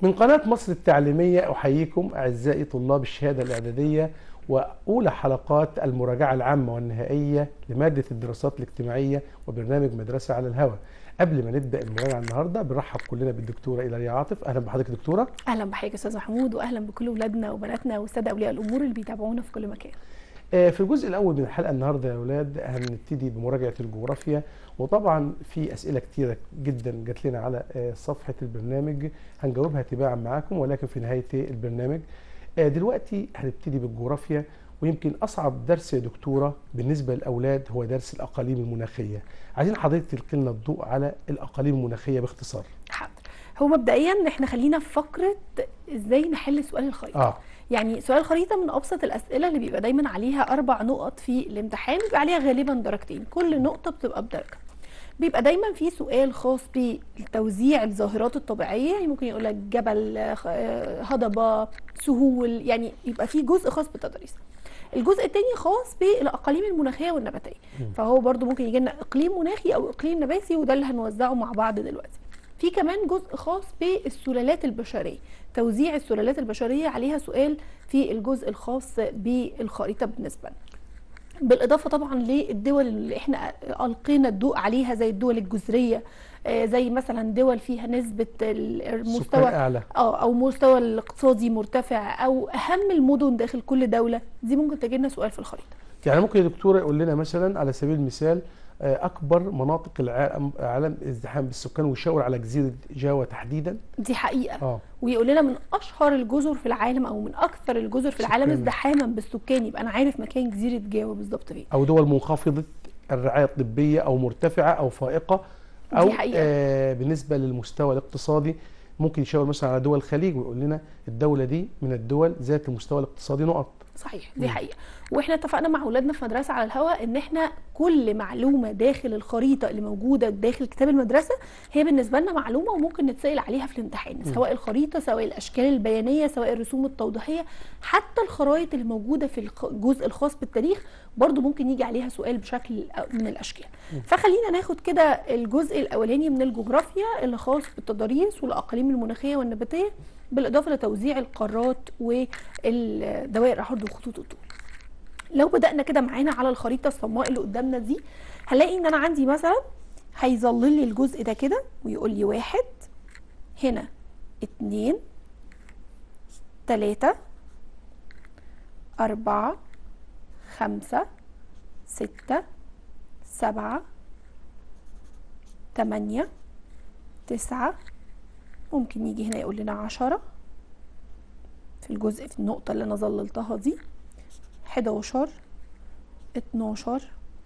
من قناة مصر التعليمية أحييكم أعزائي طلاب الشهادة الإعدادية وأولى حلقات المراجعة العامة والنهائية لمادة الدراسات الاجتماعية وبرنامج مدرسة على الهواء قبل ما نبدأ المراجعة النهاردة بنرحب كلنا بالدكتورة إيلاريا عاطف أهلا بحضرتك دكتورة اهلا بحضرتك يا استاذ محمود واهلا بكل اولادنا وبناتنا والساده اولياء الامور اللي بيتابعونا في كل مكان آه، في الجزء الأول من الحلقة النهاردة يا أولاد هنبتدي بمراجعة الجغرافيا وطبعا في أسئلة كتيرة جدا جات لنا على آه، صفحة البرنامج هنجاوبها تباعا معاكم ولكن في نهاية البرنامج آه، دلوقتي هنبتدي بالجغرافيا ويمكن أصعب درس يا دكتورة بالنسبة للأولاد هو درس الأقاليم المناخية عايزين حضرتك تلقي لنا الضوء على الأقاليم المناخية باختصار حاضر هو مبدئيا احنا خلينا في فقره ازاي نحل سؤال الخريطه آه يعني سؤال الخريطه من ابسط الاسئله اللي بيبقى دايما عليها اربع نقط في الامتحان بيبقى عليها غالبا درجتين كل نقطه بتبقى بدرجه بيبقى دايما في سؤال خاص بتوزيع الظاهرات الطبيعيه يعني ممكن يقول لك جبل آه، هضبه سهول يعني يبقى في جزء خاص بالتضاريس الجزء الثاني خاص بالاقاليم المناخيه والنباتيه فهو برضو ممكن يجي لنا اقليم مناخي او اقليم نباتي وده اللي هنوزعه مع بعض دلوقتي في كمان جزء خاص بالسلالات البشريه توزيع السلالات البشريه عليها سؤال في الجزء الخاص بالخريطه بالنسبه لنا بالاضافه طبعا للدول اللي احنا القينا الضوء عليها زي الدول الجزريه آه، زي مثلا دول فيها نسبه ال- سكان المستوى أعلى اه او مستوى الاقتصادي مرتفع او اهم المدن داخل كل دوله دي ممكن تجي لنا سؤال في الخريطه يعني ممكن يا دكتورة يقول لنا مثلا على سبيل المثال آه، أكبر مناطق العالم عالم ازدحام بالسكان ويشاور على جزيرة جاوا تحديدا دي حقيقه اه ويقول لنا من اشهر الجزر في العالم او من اكثر الجزر في العالم سكان. ازدحاما بالسكان يبقى انا عارف مكان جزيره جاوا بالظبط فين او دول منخفضه الرعايه الطبيه او مرتفعه او فائقه او دي حقيقة. آه بالنسبه للمستوى الاقتصادي ممكن يشاور مثلا على دول الخليج ويقول لنا الدوله دي من الدول ذات المستوى الاقتصادي نقط صحيح دي مم. حقيقه واحنا اتفقنا مع اولادنا في مدرسه على الهواء ان احنا كل معلومه داخل الخريطه اللي موجوده داخل كتاب المدرسه هي بالنسبه لنا معلومه وممكن نتسال عليها في الامتحان سواء الخريطه سواء الاشكال البيانيه سواء الرسوم التوضيحيه حتى الخرائط اللي موجوده في الخ- الجزء الخاص بالتاريخ برضو ممكن يجي عليها سؤال بشكل من الاشكال فخلينا ناخد كده الجزء الاولاني من الجغرافيا اللي خاص بالتضاريس والاقاليم المناخيه والنباتيه بالاضافه لتوزيع القارات والدوائر عرض وخطوط الطول لو بدأنا كده معانا على الخريطة الصماء اللي قدامنا دي هلاقي ان انا عندي مثلا هيظلل لي الجزء ده كده ويقول لي واحد هنا اتنين تلاتة أربعة خمسة ستة سبعة تمانية تسعة ممكن يجي هنا يقول لنا عشرة في الجزء في النقطة اللي أنا ظللتها دي 11 12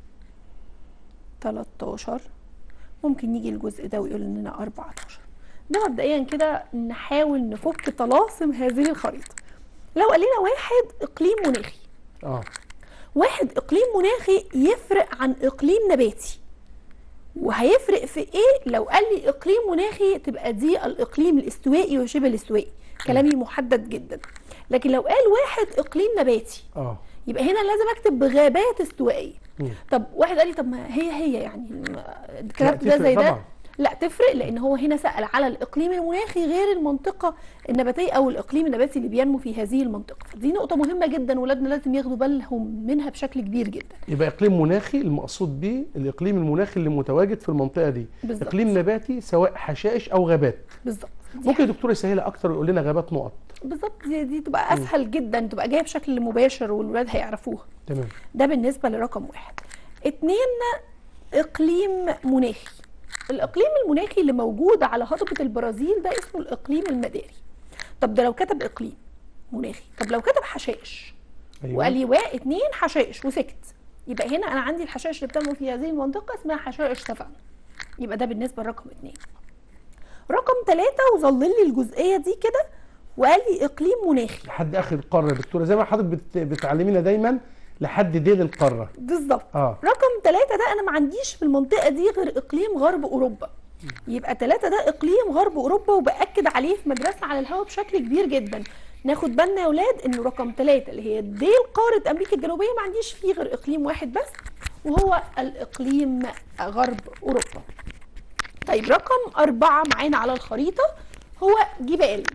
13 ممكن يجي الجزء ده ويقول لنا 14 ده مبدئيا كده نحاول نفك طلاسم هذه الخريطة لو قال لنا واحد اقليم مناخي اه واحد اقليم مناخي يفرق عن اقليم نباتي وهيفرق في ايه لو قال لي اقليم مناخي تبقى دي الاقليم الاستوائي وشبه الاستوائي كلامي محدد جدا لكن لو قال واحد اقليم نباتي اه يبقى هنا لازم اكتب بغابات استوائيه مم. طب واحد قال لي طب ما هي هي يعني ما- لا، كتبت ده تفرق زي ده طبعا. لا تفرق لان هو هنا سال على الاقليم المناخي غير المنطقه النباتيه او الاقليم النباتي اللي بينمو في هذه المنطقه فدي نقطه مهمه جدا ولادنا لازم ياخدوا بالهم منها بشكل كبير جدا يبقى اقليم مناخي المقصود به الاقليم المناخي اللي متواجد في المنطقه دي بالظبط. اقليم نباتي سواء حشائش او غابات بالظبط دي ممكن الدكتور يسهلها اكتر ويقول لنا غابات نقط بالظبط دي, دي تبقى اسهل جدا تبقى جايه بشكل مباشر والولاد هيعرفوها تمام ده بالنسبة لرقم واحد اتنين اقليم مناخي الاقليم المناخي اللي موجود على هضبة البرازيل ده اسمه الاقليم المداري طب ده لو كتب اقليم مناخي طب لو كتب حشائش وقال لي وا اتنين حشائش وسكت يبقى هنا انا عندي الحشائش اللي بتنمو في هذه المنطقة اسمها حشائش سفن يبقى ده بالنسبة لرقم اتنين رقم ثلاثة وظلل لي الجزئية دي كده وقال لي اقليم مناخي لحد اخر القاره يا دكتوره زي ما حضرتك بت... بتعلمينا دايما لحد ديل القاره بالظبط اه رقم ثلاثة ده أنا ما عنديش في المنطقة دي غير إقليم غرب أوروبا يبقى ثلاثة ده إقليم غرب أوروبا وبأكد عليه في مدرسة على الهواء بشكل كبير جدا ناخد بالنا يا أولاد إنه رقم ثلاثة اللي هي ديل قارة أمريكا الجنوبية ما عنديش فيه غير إقليم واحد بس وهو الإقليم غرب أوروبا طيب رقم أربعة معانا على الخريطة هو جبال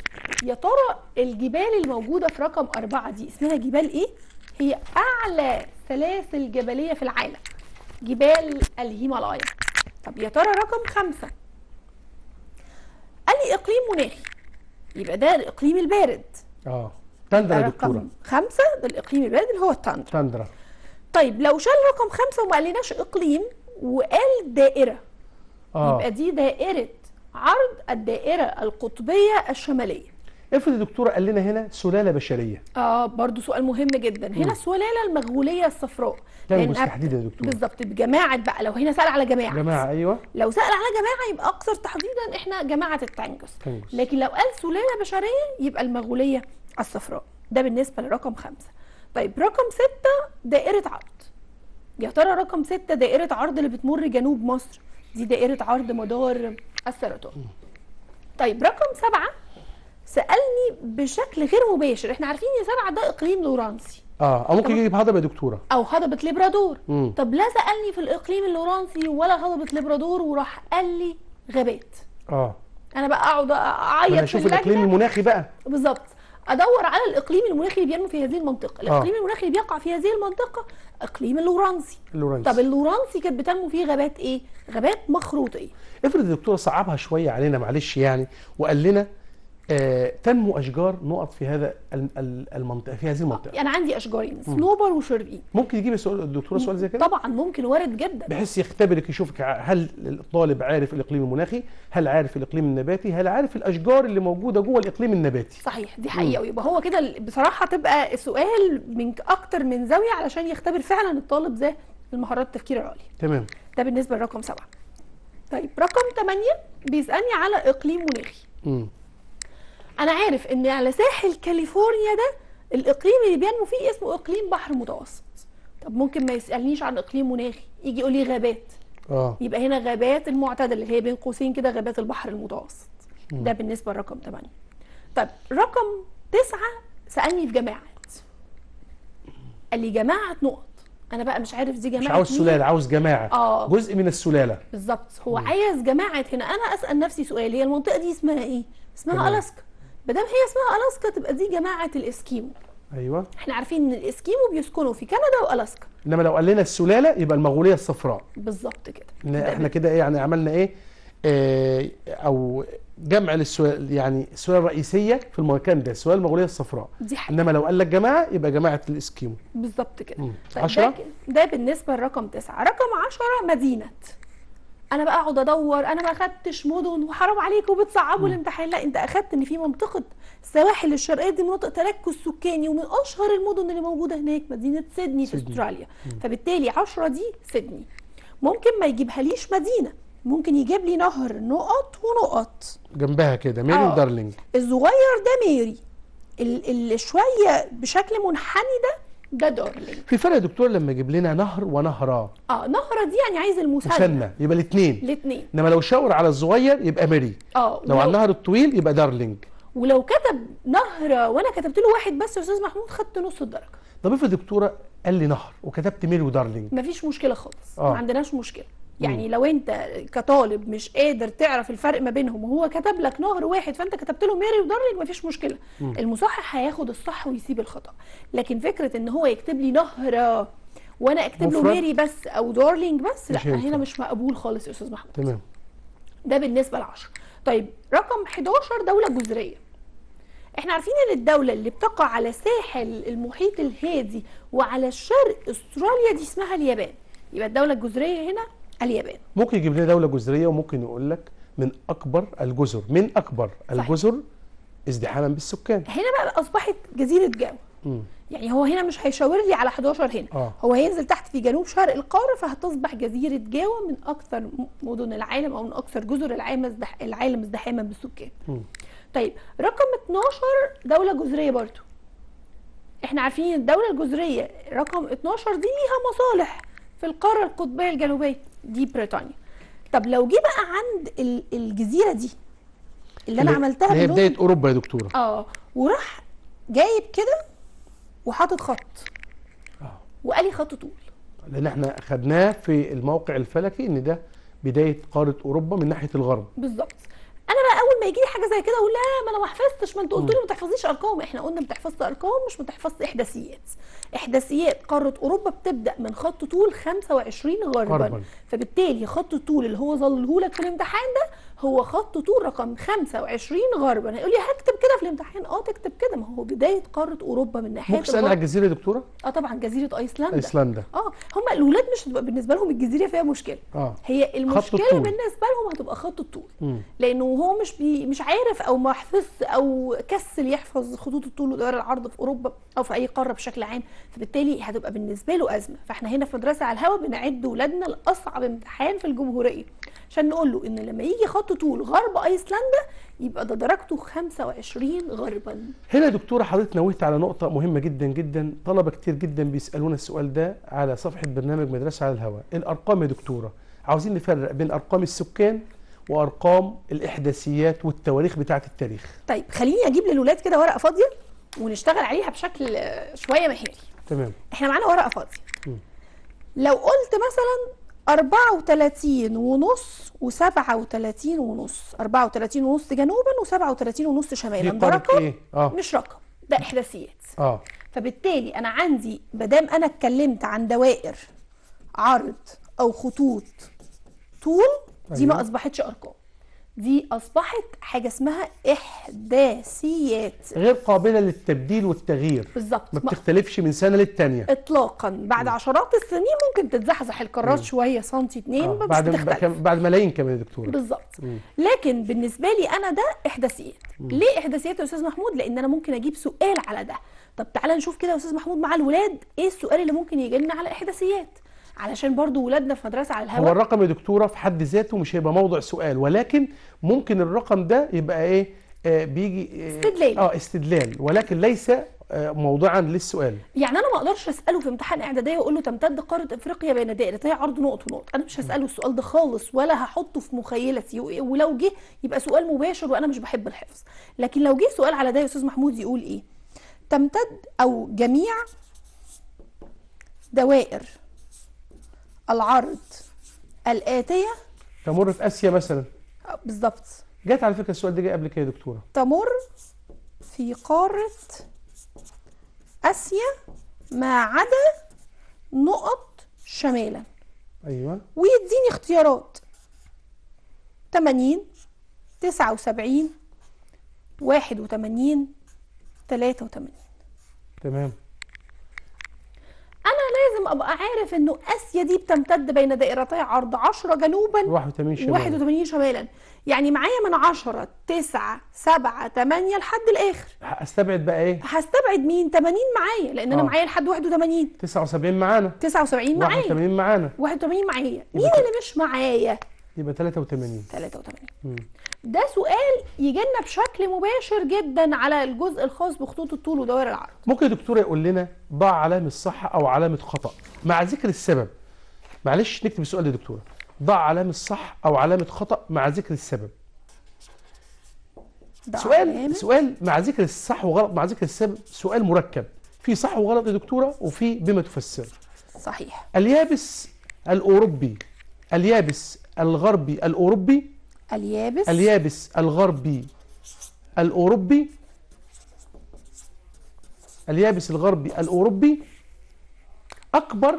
يا ترى الجبال الموجوده في رقم أربعة دي اسمها جبال ايه هي اعلى سلاسل جبليه في العالم جبال الهيمالايا طب يا ترى رقم خمسة قال لي اقليم مناخي يبقى ده الاقليم البارد اه تندرا يا دكتوره رقم خمسة ده الاقليم البارد اللي هو التاندرا تندرا طيب لو شال رقم خمسة وما قالناش اقليم وقال دائرة اه يبقى دي دائرة عرض الدائرة القطبية الشمالية افرض يا دكتوره قال لنا هنا سلاله بشريه اه برضو سؤال مهم جدا هنا السلالة المغولية الصفراء تنجز لأن تحديدا يا دكتوره بالظبط بجماعة بقى لو هنا سأل على جماعة جماعه ايوه لو سأل على جماعة يبقى أكثر تحديدا احنا جماعة التنجس تنجس. لكن لو قال سلالة بشرية يبقى المغولية الصفراء ده بالنسبة لرقم خمسة طيب رقم ستة دائرة عرض يا ترى رقم ستة دائرة عرض اللي بتمر جنوب مصر دي دائرة عرض مدار السرطان طيب رقم سبعة سألني بشكل غير مباشر احنا عارفين ان سبعة ده اقليم لورانسي اه او ممكن طب- يجيب هضبه يا دكتوره او هضبة ليبرادور مم. طب لا سألني في الاقليم اللورانسي ولا هضبة ليبرادور وراح قال لي غابات اه انا بقى اقعد ما انا اعيط في اشوف الاقليم اللجنه المناخي بقى بالظبط ادور على الاقليم المناخي اللي بينمو في هذه المنطقه آه. الاقليم المناخي اللي بيقع في هذه المنطقه اقليم اللورانسي اللورنس طب اللورانسي كانت بتنمو فيه غابات ايه غابات مخروطيه افرض الدكتور صعبها شويه علينا معلش يعني وقال لنا آه تنمو اشجار نقط في هذا ال- ال- المنطقه في هذه المنطقه انا عندي اشجارين صنوبر وشربين ممكن يجيب السؤال الدكتوره سؤال زي كده طبعا ممكن وارد جدا بحيث يختبرك يشوفك ع- هل الطالب عارف الاقليم المناخي هل عارف الاقليم النباتي هل عارف الاشجار اللي موجوده جوه الاقليم النباتي صحيح دي حقيقه ويبقى هو كده ال- بصراحه تبقى السؤال من اكتر من زاويه علشان يختبر فعلا الطالب ذا المهارات التفكير العليا تمام ده بالنسبه لرقم سبعة طيب رقم 8 بيسالني على اقليم مناخي امم انا عارف ان على ساحل كاليفورنيا ده الاقليم اللي بينمو فيه اسمه اقليم بحر متوسط طب ممكن ما يسالنيش عن اقليم مناخي يجي يقول لي غابات اه يبقى هنا غابات المعتدله اللي هي بين قوسين كده غابات البحر المتوسط ده بالنسبه لرقم 8 طب رقم 9 سالني في جماعات قال لي جماعه نقط انا بقى مش عارف دي جماعه مش عاوز مين. سلاله عاوز جماعه آه. جزء من السلاله بالظبط هو عايز جماعه هنا انا اسال نفسي سؤال هي المنطقه دي اسمها ايه اسمها تمام. الاسكا ما دام هي اسمها الاسكا تبقى دي جماعه الاسكيمو ايوه احنا عارفين ان الاسكيمو بيسكنوا في كندا والاسكا انما لو قال لنا السلاله يبقى المغوليه الصفراء بالظبط كده إن ده احنا كده ايه يعني عملنا ايه آه او جمع للسؤال يعني السؤال الرئيسيه في المكان ده السؤال المغوليه الصفراء دي حاجه انما لو قال لك جماعه يبقى جماعه الاسكيمو بالظبط كده مم. طيب عشرة؟ ده, ك- ده بالنسبه لرقم تسعة رقم عشرة مدينه انا بقى اقعد ادور انا ما اخدتش مدن وحرام عليكم بتصعبوا الامتحان لا انت اخدت ان في منطقه السواحل الشرقيه دي مناطق تركز سكاني ومن اشهر المدن اللي موجوده هناك مدينه سيدني في سيدني. استراليا فبالتالي عشرة دي سيدني ممكن ما يجيبهاليش مدينه ممكن يجيب لي نهر نقط ونقط جنبها كده ميري آه. ودارلينج الصغير ده ميري ال- اللي شويه بشكل منحني ده ده دارلينج في فرق يا دكتور لما يجيب لنا نهر ونهران اه نهر دي يعني عايز المثنى مثنى يبقى الاثنين الاثنين انما لو شاور على الصغير يبقى ميري اه لو على النهر الطويل يبقى دارلينج ولو كتب نهر وانا كتبت له واحد بس يا استاذ محمود خدت نص الدرجه طب افرض دكتوره قال لي نهر وكتبت ميري ودارلينج مفيش مشكله خالص آه. ما عندناش مشكله يعني لو انت كطالب مش قادر تعرف الفرق ما بينهم وهو كتب لك نهر واحد فانت كتبت له ميري ودارلينج مفيش مشكله المصحح هياخد الصح ويسيب الخطا لكن فكره ان هو يكتب لي نهر وانا اكتب له مفرد. ميري بس او دارلينج بس لا مش هينفع. هنا مش مقبول خالص يا استاذ محمود تمام ده بالنسبه لعشرة طيب رقم 11 دوله جزريه احنا عارفين ان الدوله اللي بتقع على ساحل المحيط الهادي وعلى شرق استراليا دي اسمها اليابان يبقى الدوله الجزريه هنا اليابان ممكن يجيب لنا دوله جزريه وممكن يقول لك من اكبر الجزر من اكبر صحيح. الجزر ازدحاما بالسكان هنا بقى اصبحت جزيره جاوا مم. يعني هو هنا مش هيشاور لي على 11 هنا آه. هو هينزل تحت في جنوب شرق القاره فهتصبح جزيره جاوا من اكثر م- مدن العالم او من اكثر جزر العالم ازدح... العالم ازدحاما بالسكان مم. طيب رقم 12 دوله جزريه برضو احنا عارفين الدوله الجزريه رقم 12 دي ليها مصالح في القاره القطبيه الجنوبيه دي بريطانيا طب لو جه بقى عند ال- الجزيره دي اللي انا اللي- عملتها اللي هي باللون- بدايه اوروبا يا دكتوره اه وراح جايب كده وحاطط خط آه. وقال لي خط طول لان احنا خدناه في الموقع الفلكي ان ده بدايه قاره اوروبا من ناحيه الغرب بالظبط انا بقى اول ما يجي لي حاجه زي كده اقول لا ما انا ما حفظتش ما انت قلت لي ما تحفظيش ارقام احنا قلنا ما تحفظش ارقام مش ما تحفظش احداثيات احداثيات قاره اوروبا بتبدا من خط طول 25 غربا, غرباً. فبالتالي خط الطول اللي هو ظله لك في الامتحان ده هو خط طول رقم 25 غربا هيقول لي هكتب كده في الامتحان اه تكتب كده ما هو بدايه قاره اوروبا من ناحيه ممكن تسالني على الغرب. الجزيره يا دكتوره اه طبعا جزيره ايسلندا ايسلندا اه هم الاولاد مش هتبقى بالنسبه لهم الجزيره فيها مشكله اه هي المشكله الطول. بالنسبه لهم هتبقى خط الطول مم. لانه هو مش بي مش عارف او ما حفظ او كسل يحفظ خطوط الطول ودوائر العرض في اوروبا او في اي قاره بشكل عام فبالتالي هتبقى بالنسبه له ازمه فاحنا هنا في مدرسه على الهوا بنعد ولادنا لاصعب امتحان في الجمهوريه عشان نقول له ان لما يجي خط طول غرب ايسلندا يبقى ده درجته 25 غربا هنا يا دكتوره حضرتك نوهت على نقطه مهمه جدا جدا طلبه كتير جدا بيسالونا السؤال ده على صفحه برنامج مدرسه على الهواء الارقام يا دكتوره عاوزين نفرق بين ارقام السكان وارقام الاحداثيات والتواريخ بتاعه التاريخ طيب خليني اجيب للولاد كده ورقه فاضيه ونشتغل عليها بشكل آه، شويه مهاري تمام احنا معانا ورقه فاضيه مم. لو قلت مثلا 34 ونص و37 ونص 34 ونص جنوبا و37 ونص دي شمالا ده قاره رقم ايه اه مش رقم ده احداثيات اه فبالتالي انا عندي مادام انا اتكلمت عن دوائر عرض او خطوط طول دي ما أيوة. اصبحتش ارقام دي اصبحت حاجه اسمها احداثيات غير قابله للتبديل والتغيير بالظبط ما ما- بتختلفش من سنه للتانيه اطلاقا بعد عشرات السنين ممكن تتزحزح القارات شويه سنتي اتنين آه. بس بعد بتختلف بعد ملايين كمان يا دكتوره بالظبط مم. لكن بالنسبه لي انا ده احداثيات ليه احداثيات يا استاذ محمود لان انا ممكن اجيب سؤال على ده طب تعالى نشوف كده يا استاذ محمود مع الولاد ايه السؤال اللي ممكن يجي لنا على احداثيات علشان برضو ولادنا في مدرسه على هو الهواء الرقم يا دكتوره في حد ذاته مش هيبقى موضوع سؤال ولكن ممكن الرقم ده يبقى ايه آه بيجي آه استدلال. اه استدلال ولكن ليس آه موضوعا للسؤال يعني انا ما اقدرش اساله في امتحان اعداديه واقول له تمتد قاره افريقيا بين دائرتي عرض نقط ونقط انا مش هساله السؤال ده خالص ولا هحطه في مخيلتي و- ولو جه يبقى سؤال مباشر وانا مش بحب الحفظ لكن لو جه سؤال على ده يا استاذ محمود يقول ايه تمتد او جميع دوائر العرض الاتيه تمر في اسيا مثلا آه، بالظبط جت على فكره السؤال ده جه قبل كده يا دكتوره تمر في قارة آسيا ما عدا نقط شمالا ايوه ويديني اختيارات 80 79 81 83 تمام انا لازم ابقى عارف انه اسيا دي بتمتد بين دائرتي عرض 10 جنوبا 81 شمال 81 شمالا يعني معايا من 10 9 7 8 لحد الاخر استبعد بقى ايه هستبعد مين 80 معايا لان انا آه. معايا لحد 81 79 معانا 79 معايا 81 معانا 81 معايا مين يبقى اللي مش معايا يبقى 83 83 مم. ده سؤال يجي لنا بشكل مباشر جدا على الجزء الخاص بخطوط الطول ودوائر العرض ممكن يا دكتوره يقول لنا ضع علامه صح او علامه خطا مع ذكر السبب معلش نكتب السؤال ده يا دكتوره ضع علامه صح او علامه خطا مع ذكر السبب ده سؤال علامة. سؤال مع ذكر الصح وغلط مع ذكر السبب سؤال مركب في صح وغلط يا دكتوره وفي بما تفسر صحيح اليابس الاوروبي اليابس الغربي الاوروبي اليابس اليابس الغربي الاوروبي اليابس الغربي الاوروبي اكبر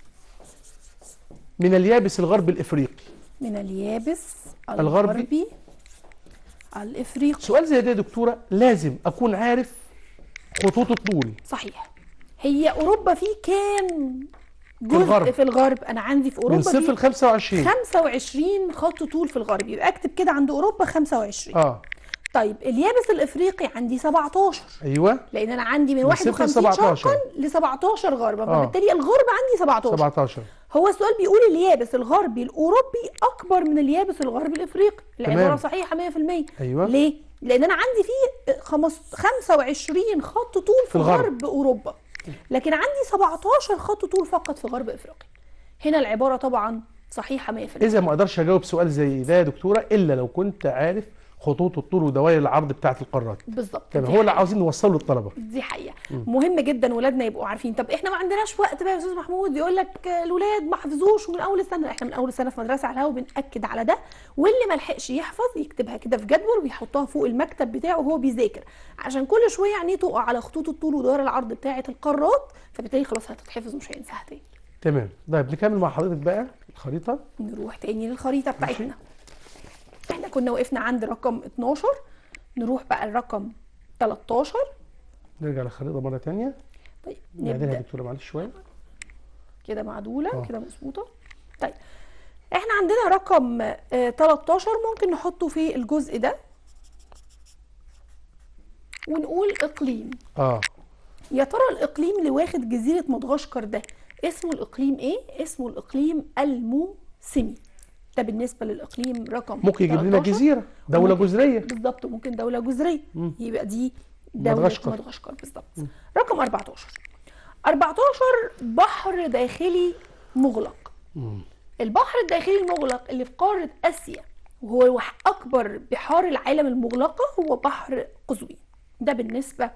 من اليابس الغربي الافريقي من اليابس الغربي. الغربي الافريقي سؤال زي ده يا دكتوره لازم اكون عارف خطوط الطول صحيح هي اوروبا في كام جزء الغرب. في الغرب انا عندي في من اوروبا صفر ل في 25 25 خط طول في الغرب يبقى اكتب كده عند اوروبا 25 اه طيب اليابس الافريقي عندي 17 ايوه لان انا عندي من من صفر ل 51 17. شرقا ل 17 غربا آه. فبالتالي الغرب عندي 17 17 هو السؤال بيقول اليابس الغربي الاوروبي اكبر من اليابس الغربي الافريقي العباره تمام. صحيحه 100% ايوه ليه لان انا عندي فيه خمس- 25 خط طول في, في الغرب. غرب اوروبا لكن عندي 17 خط طول فقط في غرب افريقيا هنا العباره طبعا صحيحه 100% اذا ما اقدرش اجاوب سؤال زي ده يا دكتوره الا لو كنت عارف خطوط الطول ودوائر العرض بتاعه القارات بالظبط تمام دي هو اللي حقيقة. عاوزين نوصله للطلبه دي حقيقه مهم جدا ولادنا يبقوا عارفين طب احنا ما عندناش وقت بقى يا استاذ محمود يقول لك الولاد ما حفظوش من اول السنه احنا من اول السنه في مدرسه على الهوا بناكد على ده واللي ما لحقش يحفظ يكتبها كده في جدول ويحطها فوق المكتب بتاعه وهو بيذاكر عشان كل شويه عينيه تقع على خطوط الطول ودوائر العرض بتاعه القارات فبالتالي خلاص هتتحفظ ومش هينساها تاني تمام طيب نكمل مع حضرتك بقى الخريطه نروح تاني للخريطه بتاعتنا احنا كنا وقفنا عند رقم 12 نروح بقى الرقم 13 نرجع للخريطه مره ثانيه طيب نعدلها يا نبدا دكتوره معلش شويه كده معدوله آه. كده مظبوطه طيب احنا عندنا رقم آه 13 ممكن نحطه في الجزء ده ونقول اقليم اه يا ترى الاقليم اللي واخد جزيره مدغشقر ده اسمه الاقليم ايه اسمه الاقليم الموسمي ده بالنسبه للاقليم رقم ممكن يجيب لنا 13. جزيره دوله وممكن- جزريه بالظبط ممكن دوله جزريه مم. يبقى دي دوله مدغشقر. مدغشقر, بالظبط رقم 14 14 بحر داخلي مغلق مم. البحر الداخلي المغلق اللي في قاره اسيا وهو وح- اكبر بحار العالم المغلقه هو بحر قزوين ده بالنسبه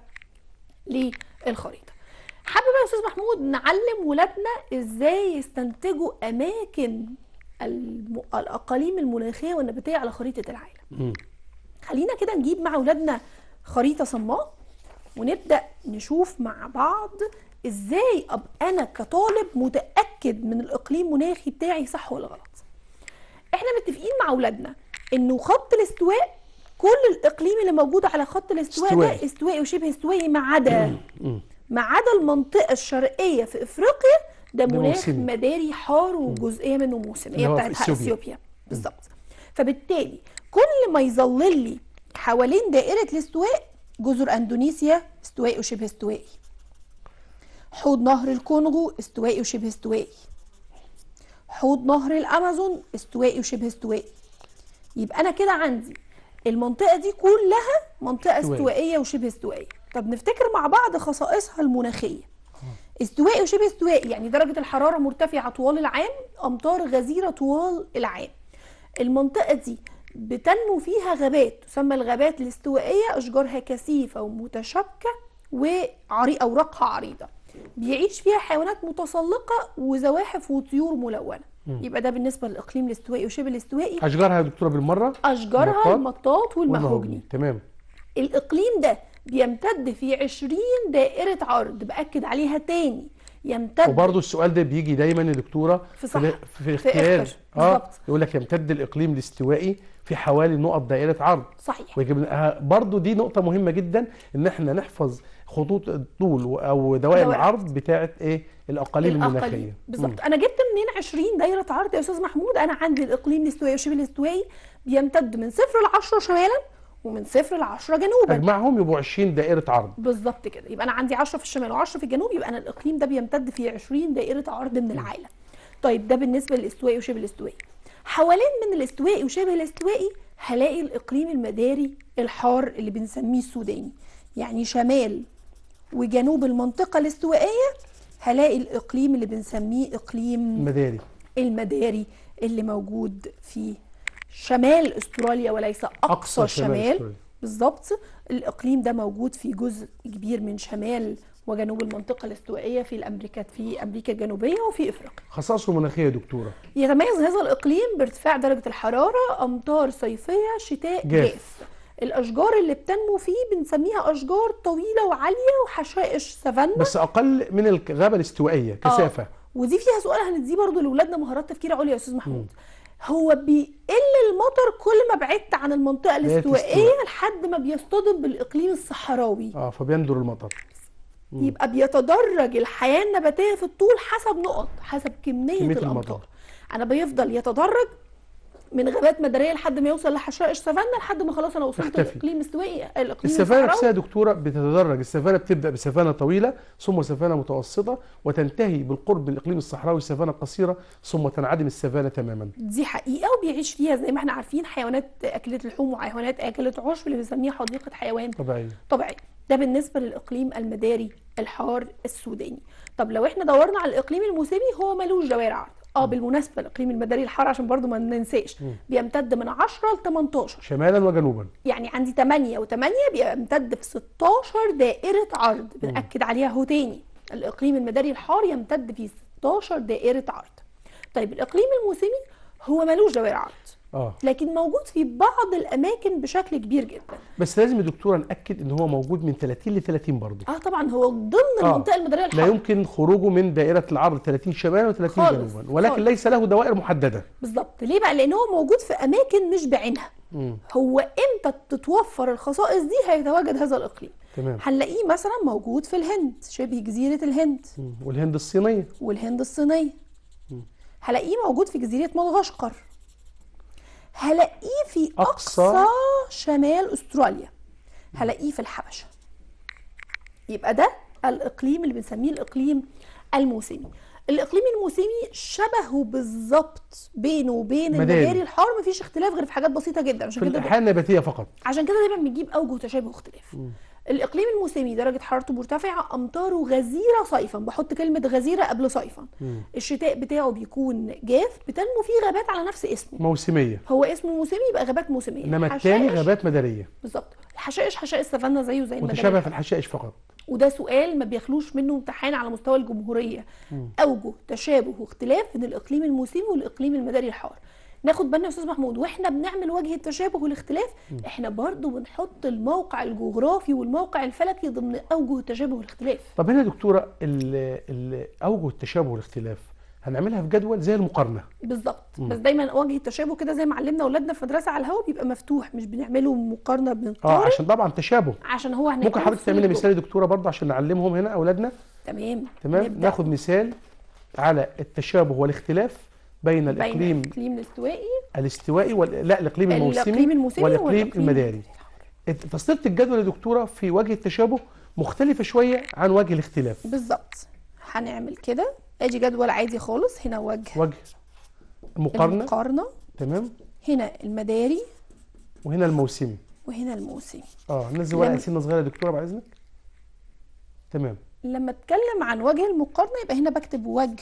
للخريطه حابب يا استاذ محمود نعلم ولادنا ازاي يستنتجوا اماكن الم... الاقاليم المناخيه والنباتيه على خريطه العالم مم. خلينا كده نجيب مع اولادنا خريطه صماء ونبدا نشوف مع بعض ازاي ابقى انا كطالب متاكد من الاقليم المناخي بتاعي صح ولا غلط احنا متفقين مع اولادنا انه خط الاستواء كل الاقليم اللي موجود على خط الاستواء استوائي. ده استوائي وشبه استوائي ما عدا مم. ما عدا المنطقه الشرقيه في افريقيا ده ده مناخ موسمي. مداري حار وجزئيه منه موسميه اللي هو في بتاعت إثيوبيا. اثيوبيا بالظبط فبالتالي كل ما يظلل لي حوالين دائره الاستواء جزر اندونيسيا استوائي وشبه استوائي حوض نهر الكونغو استوائي وشبه استوائي حوض نهر الامازون استوائي وشبه استوائي يبقى انا كده عندي المنطقه دي كلها منطقه استوائي. استوائيه وشبه استوائيه طب نفتكر مع بعض خصائصها المناخيه استوائي وشبه استوائي يعني درجه الحراره مرتفعه طوال العام امطار غزيره طوال العام المنطقه دي بتنمو فيها غابات تسمى الغابات الاستوائيه اشجارها كثيفه ومتشابكه وعري اوراقها عريضه بيعيش فيها حيوانات متسلقه وزواحف وطيور ملونه يبقى ده بالنسبه للاقليم الاستوائي وشبه الاستوائي اشجارها يا دكتوره بالمره اشجارها المطاط المطاط والمهوجني تمام الاقليم ده بيمتد في 20 دائره عرض باكد عليها تاني يمتد وبرضه السؤال ده بيجي دايما يا دكتوره في صح. ال- في في الاختيار إخر. اه بالظبط. يقول لك يمتد الاقليم الاستوائي في حوالي نقط دائره عرض صحيح ويجب آه، برضه دي نقطه مهمه جدا ان احنا نحفظ خطوط الطول و- او دوائر دوائر. العرض بتاعه ايه الاقاليم المناخيه الاقاليم بالظبط انا جبت منين 20 دايره عرض يا استاذ محمود انا عندي الاقليم الاستوائي وشبه الاستوائي بيمتد من صفر ل 10 شمالا ومن صفر ل 10 جنوبا اجمعهم يبقوا 20 دائره عرض بالظبط كده يبقى انا عندي 10 في الشمال و10 في الجنوب يبقى انا الاقليم ده بيمتد في 20 دائره عرض من العالم طيب ده بالنسبه للاستوائي وشبه الاستوائي حوالين من الاستوائي وشبه الاستوائي هلاقي الاقليم المداري الحار اللي بنسميه السوداني يعني شمال وجنوب المنطقه الاستوائيه هلاقي الاقليم اللي بنسميه اقليم المداري المداري اللي موجود في شمال استراليا وليس اقصى, أقصى شمال شمال, أستراليا. بالظبط الاقليم ده موجود في جزء كبير من شمال وجنوب المنطقه الاستوائيه في الامريكا في امريكا الجنوبيه وفي افريقيا خصائصه المناخيه يا دكتوره يتميز هذا الاقليم بارتفاع درجه الحراره امطار صيفيه شتاء جاف. جاف, الاشجار اللي بتنمو فيه بنسميها اشجار طويله وعاليه وحشائش سافانا بس اقل من الغابه الاستوائيه كثافه آه. ودي فيها سؤال هنديه برضو لاولادنا مهارات تفكير عليا يا استاذ محمود هو بيقل المطر كل ما بعدت عن المنطقه دايرة الاستوائيه الاستواء. لحد ما بيصطدم بالاقليم الصحراوي اه فبيندر المطر يبقى بيتدرج الحياه النباتيه في الطول حسب نقط حسب كميه, كمية الامطار المطر. انا بيفضل يتدرج من غابات مداريه لحد ما يوصل لحشائش سافانا لحد ما خلاص انا وصلت تختفي. للاقليم الاستوائي الاقليم السفانه الصحراوي نفسها يا دكتوره بتتدرج السفانه بتبدا بسفانه طويله ثم سفانه متوسطه وتنتهي بالقرب من الاقليم الصحراوي سفانه قصيره ثم تنعدم السفانه تماما دي حقيقة وبيعيش فيها زي ما احنا عارفين حيوانات أكلة لحوم وحيوانات أكلة عشب اللي بنسميها حديقة حيوان طبيعيه طبيعي ده بالنسبة للإقليم المداري الحار السوداني طب لو احنا دورنا على الإقليم الموسمي هو ملوش دوائر عرض اه بالمناسبه الاقليم المداري الحار عشان برضو ما ننساش مم. بيمتد من 10 ل 18 شمالا وجنوبا يعني عندي 8 و8 بيمتد في 16 دائره عرض بنأكد عليها اهو تاني الاقليم المداري الحار يمتد في 16 دائره عرض طيب الاقليم الموسمي هو ملوش دوائر عرض اه لكن موجود في بعض الاماكن بشكل كبير جدا بس لازم يا دكتوره ناكد ان هو موجود من 30 ل 30 برضه اه طبعا هو ضمن آه. المنطقه المداريه لا الحاره يمكن خروجه من دائره العرض 30 شمالا و30 خالص، جنوبا ولكن خالص. ليس له دوائر محدده بالظبط ليه بقى لان هو موجود في اماكن مش بعينها مم. هو امتى تتوفر الخصائص دي هيتواجد هذا الاقليم تمام هنلاقيه مثلا موجود في الهند شبه جزيره الهند مم. والهند الصينيه والهند الصينيه مم. هلاقيه موجود في جزيره مدغشقر هلاقيه في أقصى- اقصى شمال استراليا هلاقيه في الحبشه يبقى ده الاقليم اللي بنسميه الاقليم الموسمي الاقليم الموسمي شبهه بالظبط بينه وبين مداري. المداري الحار مفيش اختلاف غير في حاجات بسيطه جدا عشان في كده الاحياء النباتيه فقط عشان كده دايما بنجيب اوجه تشابه واختلاف الاقليم الموسمي درجه حرارته مرتفعه امطاره غزيره صيفا بحط كلمه غزيره قبل صيفا مم. الشتاء بتاعه بيكون جاف بتنمو فيه غابات على نفس اسمه موسميه هو اسمه موسمي يبقى غابات موسميه انما الثاني حشائش- غابات مداريه بالظبط الحشائش حشائش السافانا زيه زي المداري متشابهه في الحشائش فقط وده سؤال ما بيخلوش منه امتحان على مستوى الجمهوريه اوجه تشابه واختلاف بين الاقليم الموسمي والاقليم المداري الحار ناخد بالنا يا استاذ محمود واحنا بنعمل وجه التشابه والاختلاف احنا برضو بنحط الموقع الجغرافي والموقع الفلكي ضمن اوجه التشابه والاختلاف طب هنا يا دكتوره ال- ال- اوجه التشابه والاختلاف هنعملها في جدول زي المقارنه بالظبط بس دايما وجه التشابه كده زي ما علمنا اولادنا في مدرسه على الهواء بيبقى مفتوح مش بنعمله مقارنه اه بنقارن عشان طبعا تشابه عشان هو هنقول ممكن حضرتك تعملي في مثال يا دكتوره برضه عشان نعلمهم هنا اولادنا تمام تمام نبدأ ناخد مثال على التشابه والاختلاف بين بين الاقليم الاقليم الاستوائي الاستوائي وال... لا الاقليم الموسمي الاقليم الموسمي والاقليم والإقليم المداري تسطيره الجدول يا دكتوره في وجه التشابه مختلفه شويه عن وجه الاختلاف بالظبط هنعمل كده ادي جدول عادي خالص هنا وجه وجه المقارنه المقارنه تمام هنا المداري وهنا الموسمي وهنا الموسمي اه ننزل ورقه لما- سنه صغيره يا دكتوره بعد اذنك تمام لما اتكلم عن وجه المقارنه يبقى هنا بكتب وجه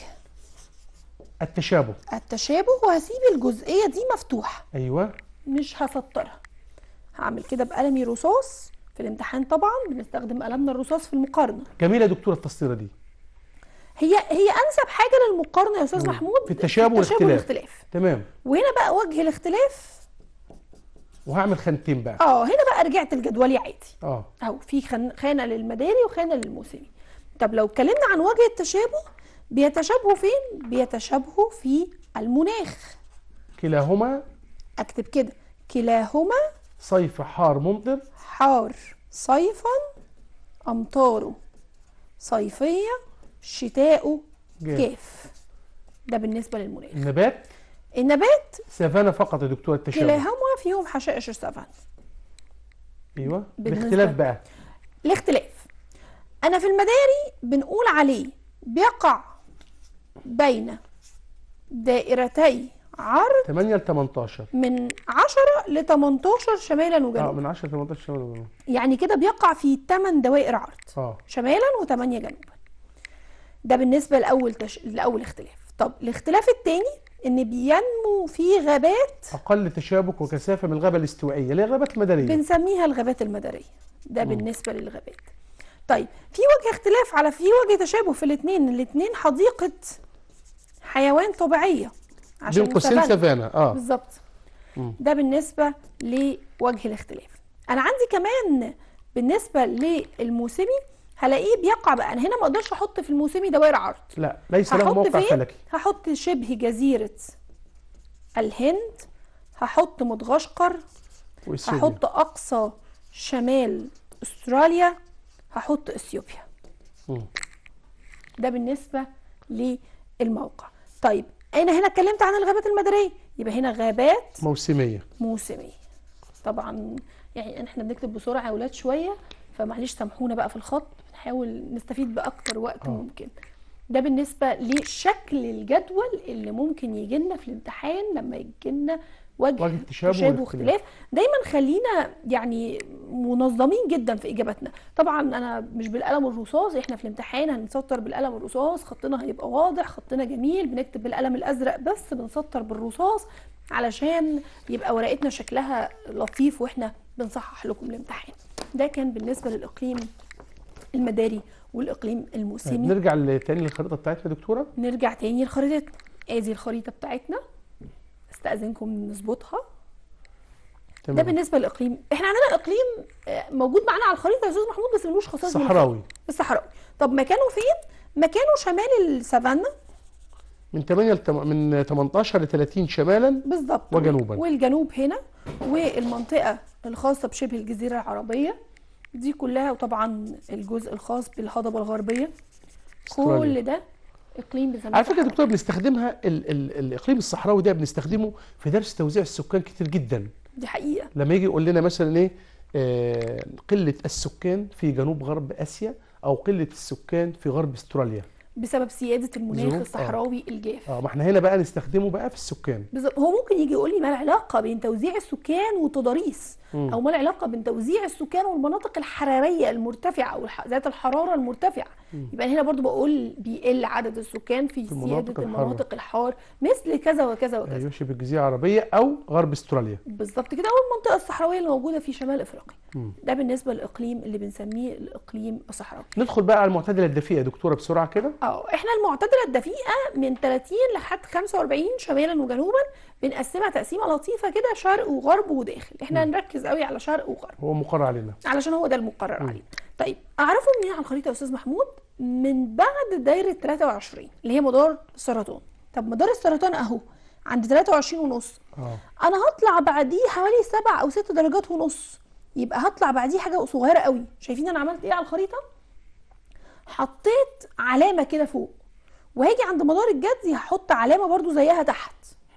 التشابه التشابه وهسيب الجزئيه دي مفتوحه ايوه مش هسطرها هعمل كده بقلمي رصاص في الامتحان طبعا بنستخدم قلمنا الرصاص في المقارنه جميله يا دكتوره التسطيره دي هي هي انسب حاجه للمقارنه يا استاذ محمود في التشابه والاختلاف. والاختلاف تمام وهنا بقى وجه الاختلاف وهعمل خانتين بقى اه هنا بقى رجعت لجدولي عادي اه اهو في خن- خانه للمداري وخانه للموسمي طب لو اتكلمنا عن وجه التشابه بيتشابهوا فين بيتشابهوا في المناخ كلاهما اكتب كده كلاهما صيف حار ممطر حار صيفا امطاره صيفيه شتاؤه جاف. جاف ده بالنسبه للمناخ النبات النبات سافانا فقط يا دكتوره التشابه كلاهما فيهم حشائش السافانا ايوه بالنسبة- الاختلاف بقى الاختلاف انا في المداري بنقول عليه بيقع بين دائرتي عرض 8 ل 18 من 10 ل 18 شمالا اه وجنوبا من 10 ل 18 شمال يعني كده بيقع في 8 دوائر عرض اه شمالا و8 جنوبا ده بالنسبه لاول تش... لاول اختلاف طب الاختلاف الثاني ان بينمو في غابات اقل تشابك وكثافه من الغابه الاستوائيه اللي هي الغابات المداريه بنسميها الغابات المداريه ده بالنسبه للغابات طيب في وجه اختلاف على في وجه تشابه في الاثنين الاثنين حديقه حيوان طبيعيه عشان بين قوسين سافانا. سافانا اه بالظبط مم. ده بالنسبه لوجه الاختلاف انا عندي كمان بالنسبه للموسمي هلاقيه بيقع بقى انا هنا ما اقدرش احط في الموسمي دوائر عرض لا ليس له هحط موقع فين فلكي هحط شبه جزيره الهند هحط مدغشقر واثيوبيا هحط اقصى شمال استراليا هحط اثيوبيا مم. ده بالنسبه للموقع طيب انا هنا اتكلمت عن الغابات المداريه يبقى هنا غابات موسميه موسميه طبعا يعني احنا بنكتب بسرعه يا اولاد شويه فمعلش سامحونا بقى في الخط نحاول نستفيد باكتر وقت آه. ممكن ده بالنسبه لشكل الجدول اللي ممكن يجي لنا في الامتحان لما يجي لنا وجه, وجه تشابه تشابه واختلاف. واختلاف دايما خلينا يعني منظمين جدا في اجاباتنا طبعا انا مش بالقلم الرصاص احنا في الامتحان هنسطر بالقلم الرصاص خطنا هيبقى واضح خطنا جميل بنكتب بالقلم الازرق بس بنسطر بالرصاص علشان يبقى ورقتنا شكلها لطيف واحنا بنصحح لكم الامتحان ده كان بالنسبه للاقليم المداري والاقليم طيب الموسمي نرجع ل- تاني للخريطه بتاعتنا يا دكتوره نرجع تاني لخريطتنا ادي الخريطه بتاعتنا استاذنكم نظبطها ده تمام بالنسبه للاقليم احنا عندنا اقليم آه، موجود معانا على الخريطه يا استاذ محمود بس ملوش خصائص من صحراوي الصحراوي طب مكانه فين مكانه شمال السافانا من 8 ل تم- من 18 ل 30 شمالا بالظبط وجنوباً. والجنوب هنا والمنطقه الخاصه بشبه الجزيره العربيه دي كلها وطبعا الجزء الخاص بالهضبه الغربيه استراليا. كل ده اقليم بنسميه على فكره يا صحراوي. دكتور بنستخدمها ال ال الاقليم الصحراوي ده بنستخدمه في درس توزيع السكان كتير جدا دي حقيقه لما يجي يقول لنا مثلا ايه آه قله السكان في جنوب غرب اسيا او قله السكان في غرب استراليا بسبب سياده المناخ ظروف، آه. الصحراوي الجاف اه ما احنا هنا بقى نستخدمه بقى في السكان بالظبط هو ممكن يجي يقول لي ما العلاقه بين توزيع السكان والتضاريس مم. او ما العلاقه بين توزيع السكان والمناطق الحراريه المرتفعه او الح- ذات الحراره المرتفعه يبقى هنا برضو بقول بيقل عدد السكان في في المناطق سياده الحارة. المناطق الحار مثل كذا وكذا وكذا ايوه شبه الجزيره العربيه او غرب استراليا بالظبط كده او المنطقه الصحراويه اللي موجوده في شمال افريقيا مم. ده بالنسبه للاقليم اللي بنسميه الاقليم الصحراوي ندخل بقى على المعتدله الدفيئه يا دكتوره بسرعه كده اه احنا المعتدله الدفيئه من 30 لحد 45 شمالا وجنوبا بنقسمها تقسيمه لطيفه كده شرق وغرب وداخل احنا هنركز قوي على شرق وغرب هو مقرر علينا علشان هو ده المقرر عليه طيب اعرفه منين على الخريطه يا استاذ محمود من بعد دايره 23 اللي هي مدار السرطان طب مدار السرطان اهو عند 23 ونص اه انا هطلع بعديه حوالي 7 او 6 درجات ونص يبقى هطلع بعديه حاجه صغيره قوي شايفين انا عملت ايه على الخريطه حطيت علامه كده فوق وهاجي عند مدار الجدي هحط علامه برضو زيها تحت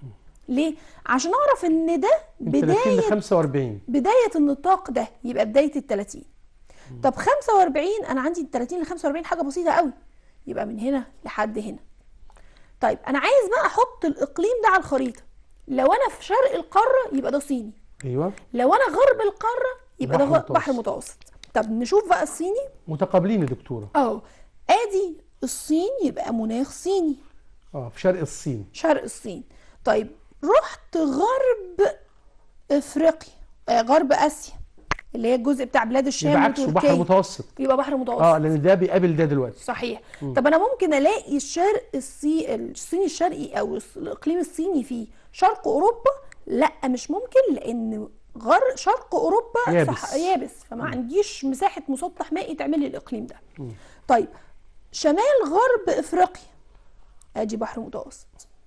ليه عشان اعرف ان ده من 30 ل بدايه 45 بدايه النطاق ده يبقى بدايه ال 30 طب 45 انا عندي ال 30 ل 45 حاجه بسيطه قوي يبقى من هنا لحد هنا طيب انا عايز بقى احط الاقليم ده على الخريطه لو انا في شرق القاره يبقى ده صيني ايوه لو انا غرب القاره يبقى ده بحر غ- بحر متوسط طب نشوف بقى الصيني متقابلين يا دكتوره اه ادي الصين يبقى مناخ صيني اه في شرق الصين شرق الصين طيب رحت غرب افريقيا آه غرب اسيا اللي هي الجزء بتاع بلاد الشام يبقى عكسه بحر وتركيا متوسط يبقى بحر متوسط اه لان ده بيقابل ده دلوقتي صحيح طب انا ممكن الاقي الشرق الصي... الصيني الشرقي او الص- الاقليم الصيني فيه شرق اوروبا لا مش ممكن لان غر شرق اوروبا يابس. يابس فما عنديش مساحه مسطح مائي تعمل لي الاقليم ده طيب شمال غرب افريقيا ادي بحر متوسط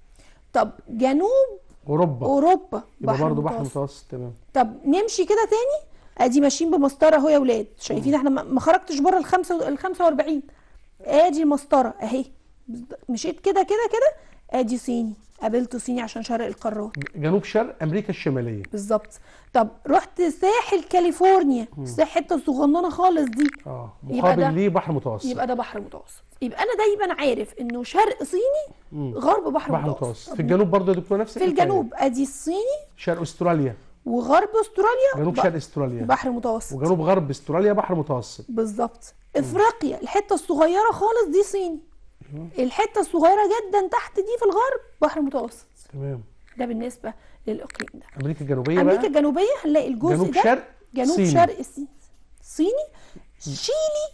طب جنوب اوروبا اوروبا يبقى برضه بحر متوسط. متوسط تمام طب نمشي كده تاني ادي ماشيين بمسطره اهو يا ولاد شايفين احنا ما ما خرجتش بره الخمسة ال 45 ادي المسطره اهي مشيت كده كده كده ادي صيني قابلت صيني عشان شرق القارات جنوب شرق امريكا الشماليه بالظبط طب رحت ساحل كاليفورنيا الساحل حته صغننه خالص دي اه يبقى مقابل ده- ليه بحر متوسط يبقى ده بحر متوسط يبقى انا دايما عارف انه شرق صيني غرب بحر, بحر متوسط, متوسط في الجنوب برضه يا دكتور نفس في الحكاية. الجنوب ادي الصيني شرق استراليا وغرب استراليا جنوب ب- شرق استراليا بحر متوسط وجنوب غرب استراليا بحر متوسط بالظبط افريقيا الحته الصغيره خالص دي صيني الحته الصغيره جدا تحت دي في الغرب بحر متوسط تمام ده بالنسبه للاقليم ده امريكا الجنوبيه امريكا بقى الجنوبيه هنلاقي الجزء جنوب ده شرق جنوب صيني. شرق الصين صيني شيلي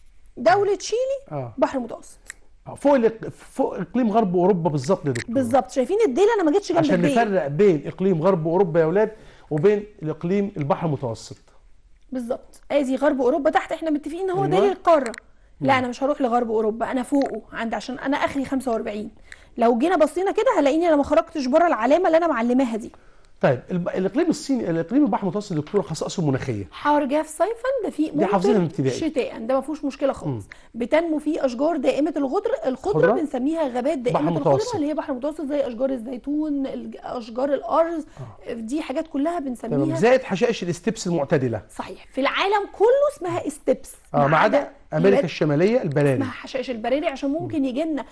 دوله شيلي اه بحر متوسط آه، فوق الإق- فوق اقليم غرب اوروبا بالظبط يا دكتور بالظبط شايفين الديل انا ما جيتش جنب عشان الديل نفرق بين اقليم غرب اوروبا يا اولاد وبين الاقليم البحر المتوسط بالظبط ادي غرب اوروبا تحت احنا متفقين ان هو أيوة. ديل القاره لا انا مش هروح لغرب اوروبا انا فوقه عند عشان انا اخري 45 لو جينا بصينا كده هلاقيني انا ما خرجتش بره العلامه اللي انا معلماها دي طيب الب- الاقليم الصيني الاقليم البحر المتوسط يا دكتور خصائصه المناخيه حار جاف صيفا ده فيه دي حافظينها من ممطر ابتدائي. شتاء ده ما فيهوش مشكله خالص بتنمو فيه اشجار دائمه الخضر الخضره خضرة. بنسميها غابات دائمه بحر الخضره متوسط. اللي هي بحر متوسط زي اشجار الزيتون الج- اشجار الارز دي حاجات كلها تمام بنسميها زائد حشائش الاستبس المعتدله صحيح في العالم كله اسمها استبس اه ما عدا امريكا البلاد الشماليه البراري اسمها حشائش البراري عشان ممكن يجي لنا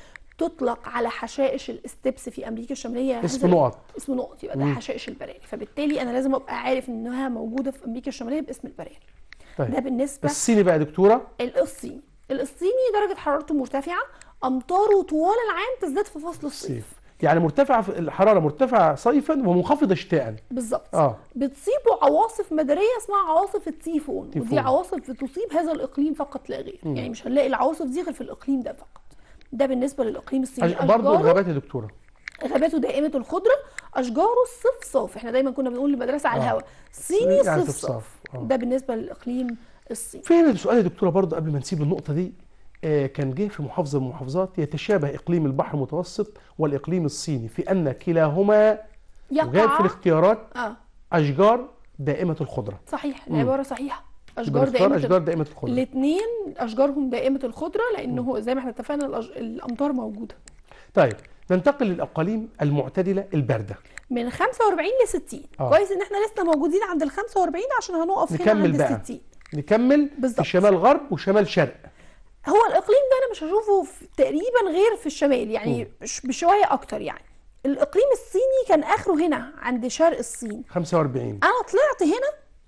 تطلق على حشائش الاستبس في امريكا الشماليه اسم هذا- نقط اسم نقط يبقى ده مم. حشائش البراري فبالتالي انا لازم ابقى عارف انها موجوده في امريكا الشماليه باسم البراري ده طيب بالنسبه الصيني بقى يا دكتوره الصيني الصيني درجه حرارته مرتفعه امطاره طوال العام تزداد في فصل الصيف صيف يعني مرتفعه في الحراره مرتفعه صيفا ومنخفضه شتاء بالظبط اه بتصيبه عواصف مداريه اسمها عواصف التيفون ودي تيفون. عواصف بتصيب هذا الاقليم فقط لا غير مم. يعني مش هنلاقي العواصف دي غير في الاقليم ده فقط ده بالنسبه للاقليم الصيني أش- برضه أشجاره- الغابات يا دكتوره غاباته دائمه الخضره اشجاره الصفصاف احنا دايما كنا بنقول للمدرسه على آه. الهواء صيني يعني صفصاف صفصاف. آه. ده بالنسبه للاقليم الصيني في هنا سؤال يا دكتوره برضه قبل ما نسيب النقطه دي آه، كان جه في محافظه من المحافظات يتشابه اقليم البحر المتوسط والاقليم الصيني في ان كلاهما وجايب في يقع الاختيارات اه اشجار دائمه الخضره صحيح مم. العباره صحيحه يبقى اشجار نختار دائمه اشجار دائمه الخضره الاثنين اشجارهم دائمه الخضره لانه زي ما احنا اتفقنا الأج... الامطار موجوده طيب ننتقل للاقاليم المعتدله البارده من 45 ل 60 آه. كويس ان احنا لسه موجودين عند ال 45 عشان هنقف هنا نكمل عند بقى. ال 60 نكمل بالظبط. في شمال غرب وشمال شرق هو الاقليم ده انا مش هشوفه في تقريبا غير في الشمال يعني ش- بشويه اكتر يعني الاقليم الصيني كان اخره هنا عند شرق الصين 45 انا طلعت هنا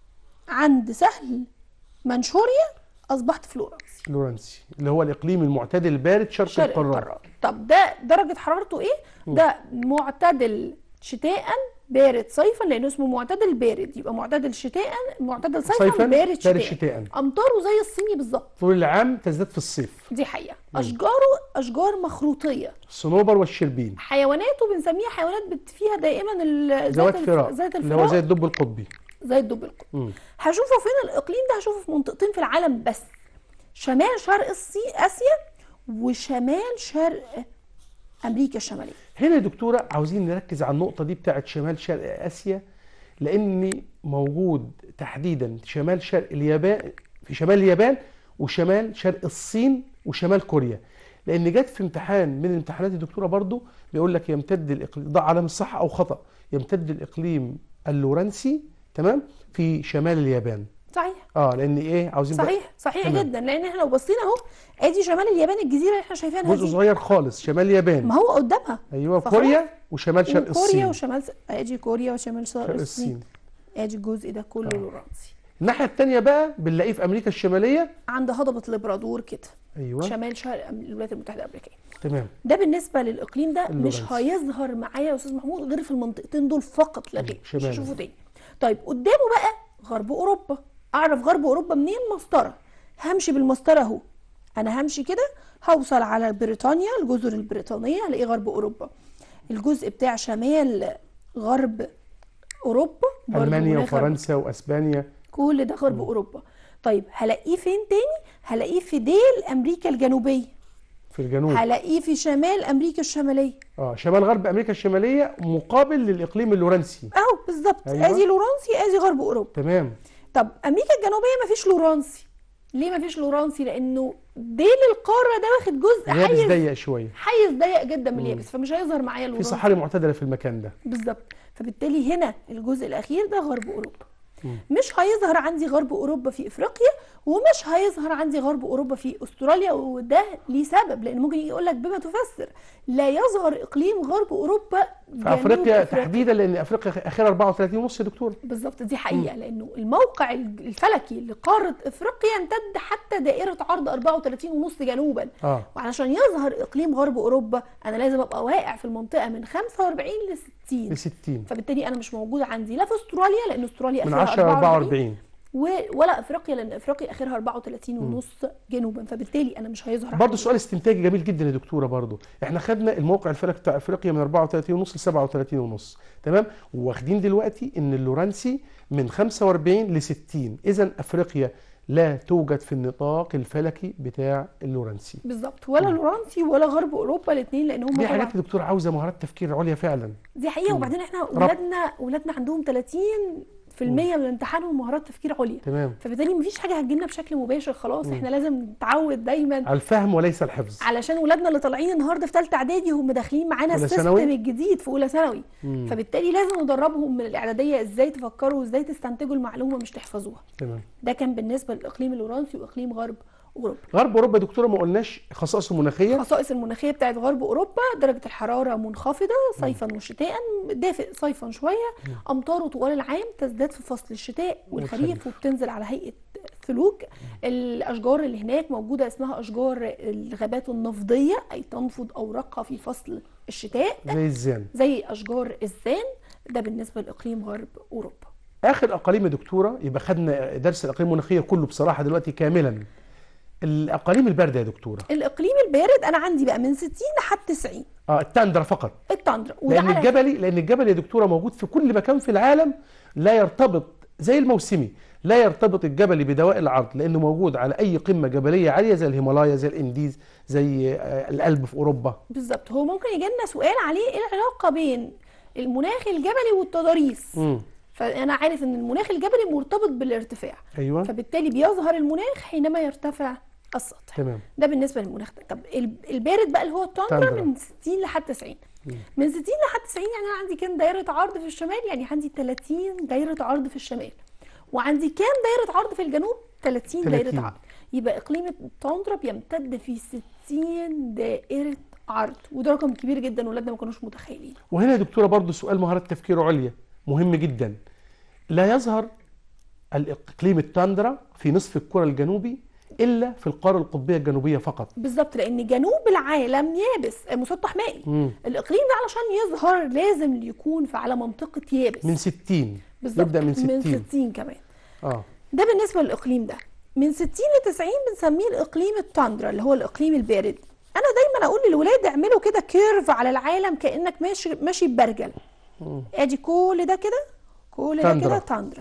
عند سهل منشوريا اصبحت فلورنس لورنسي اللي هو الاقليم المعتدل البارد شرق, شرق القارات القارات طب ده درجه حرارته ايه ده معتدل شتاء بارد صيفا لانه اسمه معتدل بارد يبقى معتدل شتاء معتدل صيفا, صيفا بارد شتاء, بارد شتاء امطاره زي الصيني بالظبط طول العام تزداد في الصيف دي حقيقه اشجاره اشجار مخروطيه الصنوبر والشربين حيواناته بنسميها حيوانات بت- فيها دائما ال- ذوات الف- فراء ذات اللي هو زي الفراء الدب القطبي زي الدب القطبي مم. هشوفه فين الاقليم ده هشوفه في منطقتين في العالم بس شمال شرق الصي اسيا وشمال شرق امريكا الشماليه هنا يا دكتوره عاوزين نركز على النقطه دي بتاعت شمال شرق اسيا لان موجود تحديدا شمال شرق اليابان في شمال اليابان وشمال شرق الصين وشمال كوريا لان جت في امتحان من الامتحانات الدكتوره برضو بيقول لك يمتد الاقليم ده على مش صح او خطا يمتد الاقليم اللورنسي تمام في شمال اليابان صحيح اه لان ايه عاوزين بقى صحيح صحيح تمام. جدا لان احنا لو بصينا اهو ادي شمال اليابان الجزيره اللي احنا شايفينها جزء دي صغير خالص شمال اليابان ما هو قدامها ايوه فخلاص. كوريا وشمال شرق كوريا الصين وشمال س- ادي كوريا وشمال شرق شرق الصين الصين ادي الجزء ده كله آه. لورنسي الناحيه الثانيه بقى بنلاقيه في امريكا الشماليه عند هضبه لبرادور كده ايوه شمال شرق أم- الولايات المتحده الامريكيه تمام ده بالنسبه للاقليم ده مش اللورنسي. هيظهر معايا يا استاذ محمود غير في المنطقتين دول فقط لا غير مش شمالا. هشوفه تاني طيب قدامه بقى غرب اوروبا اعرف غرب اوروبا منين مسطره همشي بالمسطره اهو انا همشي كده هوصل على بريطانيا الجزر البريطانيه هلاقي غرب اوروبا الجزء بتاع شمال غرب اوروبا برضه المانيا هناك غرب- وفرنسا واسبانيا كل ده غرب اوروبا طيب هلاقيه فين تاني هلاقيه في ديل امريكا الجنوبيه في الجنوب هلاقيه في شمال امريكا الشماليه اه شمال غرب امريكا الشماليه مقابل للاقليم اللورنسي اهو بالظبط أيوة. ادي لورانسي ادي غرب اوروبا تمام طب امريكا الجنوبيه ما فيش لورانسي ليه ما فيش لورانسي لانه ديل القاره ده واخد جزء اليابس حيز ضيق شويه حيز ضيق جدا من اليابس فمش هيظهر معايا في لورانسي صحاري معتدله في المكان ده بالظبط فبالتالي هنا الجزء الاخير ده غرب اوروبا مم. مش هيظهر عندي غرب اوروبا في افريقيا ومش هيظهر عندي غرب اوروبا في استراليا وده ليه سبب لان ممكن يجي يقول لك بما تفسر لا يظهر اقليم غرب اوروبا في جنوب افريقيا تحديدا لان افريقيا اخرها 34 ونص يا دكتور بالظبط دي حقيقه لانه الموقع الفلكي لقاره افريقيا يمتد حتى دائره عرض 34 ونص جنوبا اه وعلشان يظهر اقليم غرب اوروبا انا لازم ابقى واقع في المنطقه من 45 ل 60 ل 60 فبالتالي انا مش موجود عندي لا في استراليا لان استراليا من اخرها 10 ل 44 و- ولا افريقيا لان افريقيا اخرها 34 ونص جنوبا فبالتالي انا مش هيظهر برضه عندي. سؤال استنتاجي جميل جدا يا دكتوره برضه احنا خدنا الموقع الفلكي بتاع افريقيا من 34 ونص ل 37 ونص تمام واخدين دلوقتي ان اللورنسي من 45 ل 60 اذا افريقيا لا توجد في النطاق الفلكي بتاع اللورنسي بالظبط ولا لورانسي ولا غرب اوروبا الاثنين لان هم دي طبعا حاجات يا دكتور عاوزه مهارات تفكير عليا فعلا دي حقيقه وبعدين احنا اولادنا اولادنا عندهم 30% من امتحانهم مهارات تفكير عليا تمام فبالتالي مفيش حاجه هتجيلنا بشكل مباشر خلاص احنا لازم نتعود دايما على الفهم وليس الحفظ علشان ولادنا اللي طالعين النهارده في ثالثه اعدادي هم داخلين معانا أولى السيستم ثانوي؟ الجديد في اولى ثانوي مم. فبالتالي لازم ندربهم من الاعداديه ازاي تفكروا وازاي تستنتجوا المعلومه مش تحفظوها تمام ده كان بالنسبه للاقليم اللورانسي واقليم غرب اوروبا غرب اوروبا يا دكتوره ما قلناش خصائص المناخيه الخصائص المناخيه بتاعت غرب اوروبا درجه الحراره منخفضه صيفا وشتاء دافئ صيفا شويه امطاره طوال العام تزداد في فصل الشتاء والخريف والخريف. وبتنزل على هيئه ثلوج الاشجار اللي هناك موجوده اسمها اشجار الغابات النفضيه اي تنفض اوراقها في فصل الشتاء زي الزان زي اشجار الزان ده بالنسبه لاقليم غرب اوروبا اخر اقاليم يا دكتوره يبقى خدنا درس الاقاليم المناخيه كله بصراحه دلوقتي كاملا الاقاليم البارده يا دكتوره الاقليم البارد انا عندي بقى من 60 لحد 90 اه التندرا فقط التندرا وده لان على الجبلي لان الجبل يا دكتوره موجود في كل مكان في العالم لا يرتبط زي الموسمي لا يرتبط الجبلي بدواء العرض لانه موجود على اي قمه جبليه عاليه زي الهيمالايا زي الانديز زي آه، الألب في اوروبا بالظبط هو ممكن يجي لنا سؤال عليه ايه العلاقه بين المناخ الجبلي والتضاريس امم فانا عارف ان المناخ الجبلي مرتبط بالارتفاع ايوه فبالتالي بيظهر المناخ حينما يرتفع السطح تمام ده بالنسبه للمناخ ده طب ال- البارد بقى اللي هو التندرا تندرا. من 60 لحد 90 من 60 لحد 90 يعني انا عندي كام دايره عرض في الشمال يعني عندي 30 دايره عرض في الشمال وعندي كام دايره عرض في الجنوب 30 دايره 30. عرض يبقى اقليم التندرا بيمتد في 60 دائره عرض وده رقم كبير جدا ولادنا ما كانوش متخيلين وهنا يا دكتوره برضو سؤال مهارات تفكير عليا مهم جدا لا يظهر الاقليم التندرا في نصف الكره الجنوبي الا في القاره القطبيه الجنوبيه فقط بالظبط لان جنوب العالم يابس آه، مسطح مائي مم. الاقليم ده علشان يظهر لازم يكون في على منطقه يابس من 60 بالظبط نبدا من 60 من 60 كمان اه ده بالنسبه للاقليم ده من 60 ل 90 بنسميه الاقليم التندرا اللي هو الاقليم البارد انا دايما اقول للولاد اعملوا كده كيرف على العالم كانك ماشي ماشي ببرجل ادي كل ده كده كل ده تندرا. كده تندرا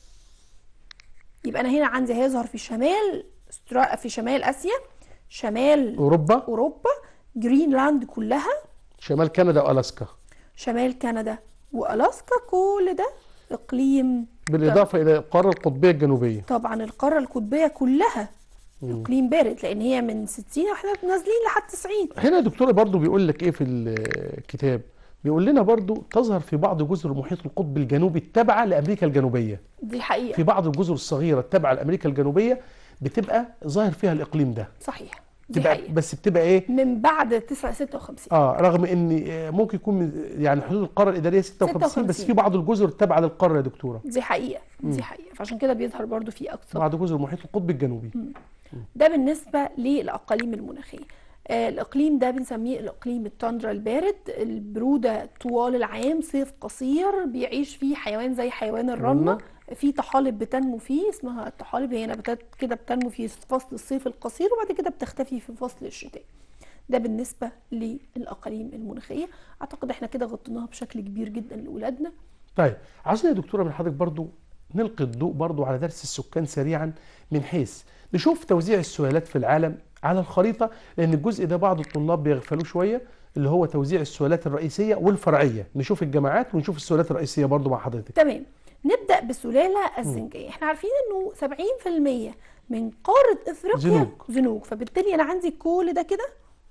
يبقى انا هنا عندي هيظهر في شمال استرا... في شمال اسيا شمال اوروبا اوروبا جرينلاند كلها شمال كندا والاسكا شمال كندا والاسكا كل ده اقليم بالاضافه الى القاره القطبيه الجنوبيه طبعا القاره القطبيه كلها اقليم بارد لان هي من 60 واحنا نازلين لحد 90 هنا يا دكتوره برضو بيقول لك ايه في الكتاب بيقول لنا برضو تظهر في بعض جزر محيط القطب الجنوبي التابعه لامريكا الجنوبيه دي حقيقه في بعض الجزر الصغيره التابعه لامريكا الجنوبيه بتبقى ظاهر فيها الاقليم ده صحيح دي تبقى حقيقه بس بتبقى ايه من بعد 9 56 اه رغم ان آه، ممكن يكون من يعني حدود القاره الاداريه 56 بس 56. في بعض الجزر التابعه للقاره يا دكتوره دي حقيقه دي حقيقه فعشان كده بيظهر برضو في اكثر بعض جزر محيط القطب الجنوبي ده بالنسبه للاقاليم المناخيه آه، الاقليم ده بنسميه الاقليم التندرا البارد البروده طوال العام صيف قصير بيعيش فيه حيوان زي حيوان الرنه رنة. في طحالب بتنمو فيه اسمها الطحالب هي نباتات كده بتنمو في فصل الصيف القصير وبعد كده بتختفي في فصل الشتاء ده بالنسبه للاقاليم المناخيه اعتقد احنا كده غطيناها بشكل كبير جدا لاولادنا طيب عايزين يا دكتوره من حضرتك برضو نلقي الضوء برضو على درس السكان سريعا من حيث نشوف توزيع السلالات في العالم على الخريطه لان الجزء ده بعض الطلاب بيغفلوه شويه اللي هو توزيع السلالات الرئيسيه والفرعيه نشوف الجماعات ونشوف السلالات الرئيسيه برضو مع حضرتك تمام نبدا بالسلاله الزنجيه احنا عارفين انه 70% من قاره افريقيا زنوج. زنوج فبالتالي انا عندي كل ده كده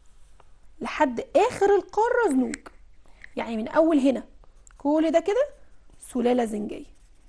لحد اخر القاره زنوج يعني من اول هنا كل ده كده سلاله زنجيه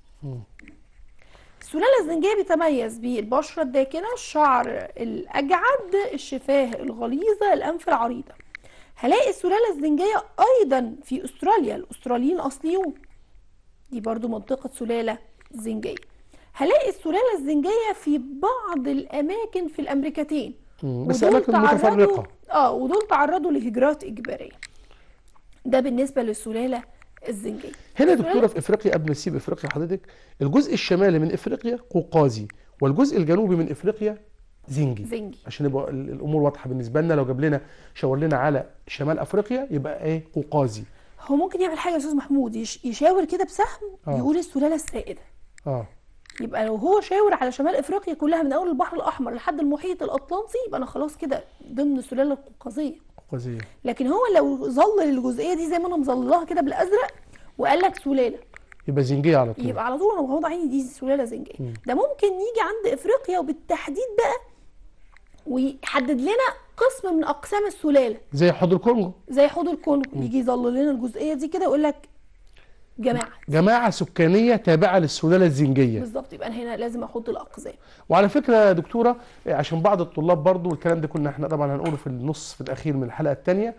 السلاله الزنجيه بيتميز بالبشره الداكنه الشعر الاجعد الشفاه الغليظه الانف العريضه هلاقي السلاله الزنجيه ايضا في استراليا الاستراليين اصليون دي برضو منطقة سلالة زنجية هلاقي السلالة الزنجية في بعض الأماكن في الأمريكتين مم، بس ودول أماكن تعرضوا- متفرقة. اه ودول تعرضوا لهجرات إجبارية ده بالنسبة للسلالة الزنجية هنا يا دكتوره في افريقيا قبل ما نسيب افريقيا حضرتك الجزء الشمالي من افريقيا قوقازي والجزء الجنوبي من افريقيا زنجي زنجي عشان يبقى ال- الامور واضحه بالنسبه لنا لو جاب لنا شاور لنا على شمال افريقيا يبقى ايه قوقازي هو ممكن يعمل حاجة يا أستاذ محمود يش- يشاور كده بسهم آه. يقول السلالة السائدة اه يبقى لو هو شاور على شمال افريقيا كلها من اول البحر الاحمر لحد المحيط الاطلنطي يبقى انا خلاص كده ضمن السلاله القوقازيه قوقازيه لكن هو لو ظلل الجزئيه دي زي ما انا مظللها كده بالازرق وقال لك سلاله يبقى زنجيه على طول يبقى على طول انا مغمض عيني دي سلاله زنجيه ده ممكن يجي عند افريقيا وبالتحديد بقى ويحدد لنا قسم من اقسام السلاله زي حوض الكونغو زي حوض الكونغو يجي يظلل لنا الجزئيه دي كده يقول لك جماعه جماعه سكانيه تابعه للسلاله الزنجيه بالظبط يبقى انا هنا لازم احط الاقزام وعلى فكره يا دكتوره عشان بعض الطلاب برضو والكلام ده كنا احنا طبعا هنقوله في النص في الاخير من الحلقه الثانيه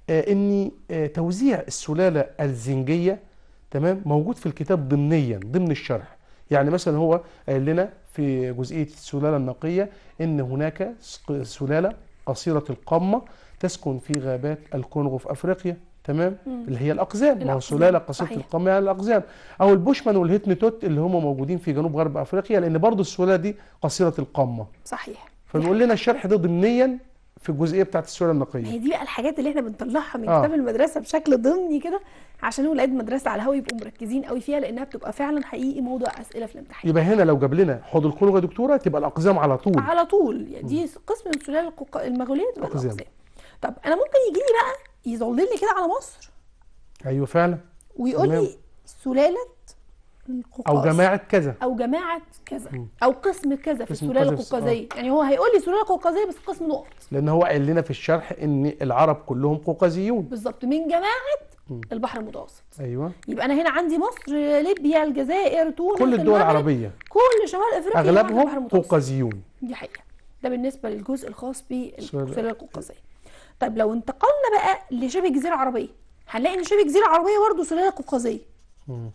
ان آه، توزيع السلاله الزنجيه تمام موجود في الكتاب ضمنيا ضمن الشرح يعني مثلا هو قال لنا في جزئيه السلاله النقيه ان هناك س- سلاله قصيره القامه تسكن في غابات الكونغو في افريقيا تمام مم. اللي هي الاقزام ما هو الأقزام، سلاله قصيره صحيح. القامه يعني الاقزام او البوشمان والهيتنتوت اللي هم موجودين في جنوب غرب افريقيا لان برضو السلاله دي قصيره القامه صحيح فبيقول لنا الشرح ده ضمنيا في الجزئيه بتاعت السلاله ما النقيه هي دي بقى الحاجات اللي احنا بنطلعها من آه. كتاب المدرسه بشكل ضمني كده عشان ولاد مدرسه على الهوا يبقوا مركزين قوي فيها لانها بتبقى فعلا حقيقي موضوع اسئله في الامتحان يبقى هنا لو جاب لنا حوض الكونغو يا دكتوره تبقى الاقزام على طول على طول يعني دي قسم من السلاله القوق- المغوليه تبقى أقزام. الاقزام طب انا ممكن يجي لي بقى يظلل لي كده على مصر ايوه فعلا ويقول تمام. لي سلاله القوقاز او جماعه كذا او جماعه كذا مم. او قسم كذا في قسم السلاله كذا في- القوقازيه يعني هو هيقول لي سلاله قوقازيه بس قسم نقط لان هو قال لنا في الشرح ان العرب كلهم قوقازيون بالظبط من جماعه مم. البحر المتوسط ايوه يبقى انا هنا عندي مصر ليبيا الجزائر تونس كل الدول المغرب، العربيه كل شمال افريقيا جماعة البحر اغلبهم المتوسط. قوقازيون دي حقيقه ده بالنسبه للجزء الخاص سوري. بالسلاله القوقازيه طيب لو انتقلنا بقى لشبه جزيره عربيه هنلاقي ان شبه جزيره عربيه برضه سلاله قوقازيه مم.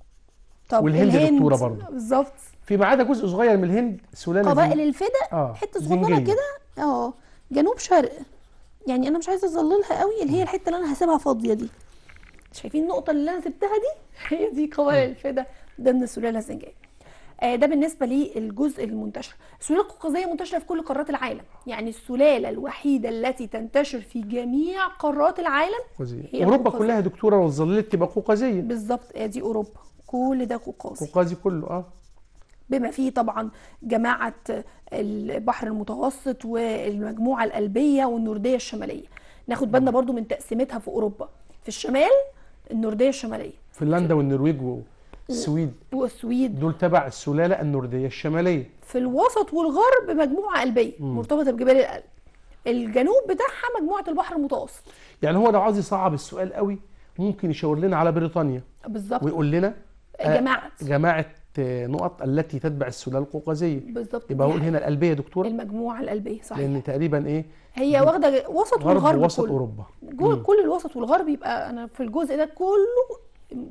طب والهند الهند دكتورة برضه. بالظبط فيما عدا جزء صغير من الهند سلاله قبائل زن- الفدا اه حته صغننه زنجية. كده اه جنوب شرق يعني انا مش عايزه اظللها قوي اللي هي الحته اللي انا هسيبها فاضيه دي شايفين النقطه اللي انا سبتها دي هي دي قبائل الفدا ضمن السلاله الزنجيه آه ده بالنسبه للجزء المنتشر السلاله القوقازيه منتشره في كل قارات العالم يعني السلاله الوحيده التي تنتشر في جميع قارات العالم قوقازية. هي اوروبا القوقازية. كلها يا دكتوره لو ظللت تبقى قوقازيه بالظبط آه دي اوروبا كل ده قوقازي قوقازي كله اه بما فيه طبعا جماعة البحر المتوسط والمجموعة القلبية والنوردية الشمالية ناخد بالنا برضو من تقسيمتها في أوروبا في الشمال النوردية الشمالية فنلندا والنرويج والسويد والسويد دول تبع السلاله النورديه الشماليه في الوسط والغرب مجموعة قلبية مم. مرتبطة بجبال القلب الجنوب بتاعها مجموعة البحر المتوسط يعني هو لو عاوز يصعب السؤال قوي ممكن يشاور لنا على بريطانيا بالظبط ويقول لنا آه، جماعة جماعه آه، نقط التي تتبع السلاله القوقازيه بالظبط يبقى دي اقول هنا القلبيه يا دكتوره المجموعة القلبية صحيح لان تقريبا ايه هي واخدة وسط غرب والغرب ووسط كله اوروبا جوه مم. كل الوسط والغرب يبقى انا في الجزء ده كله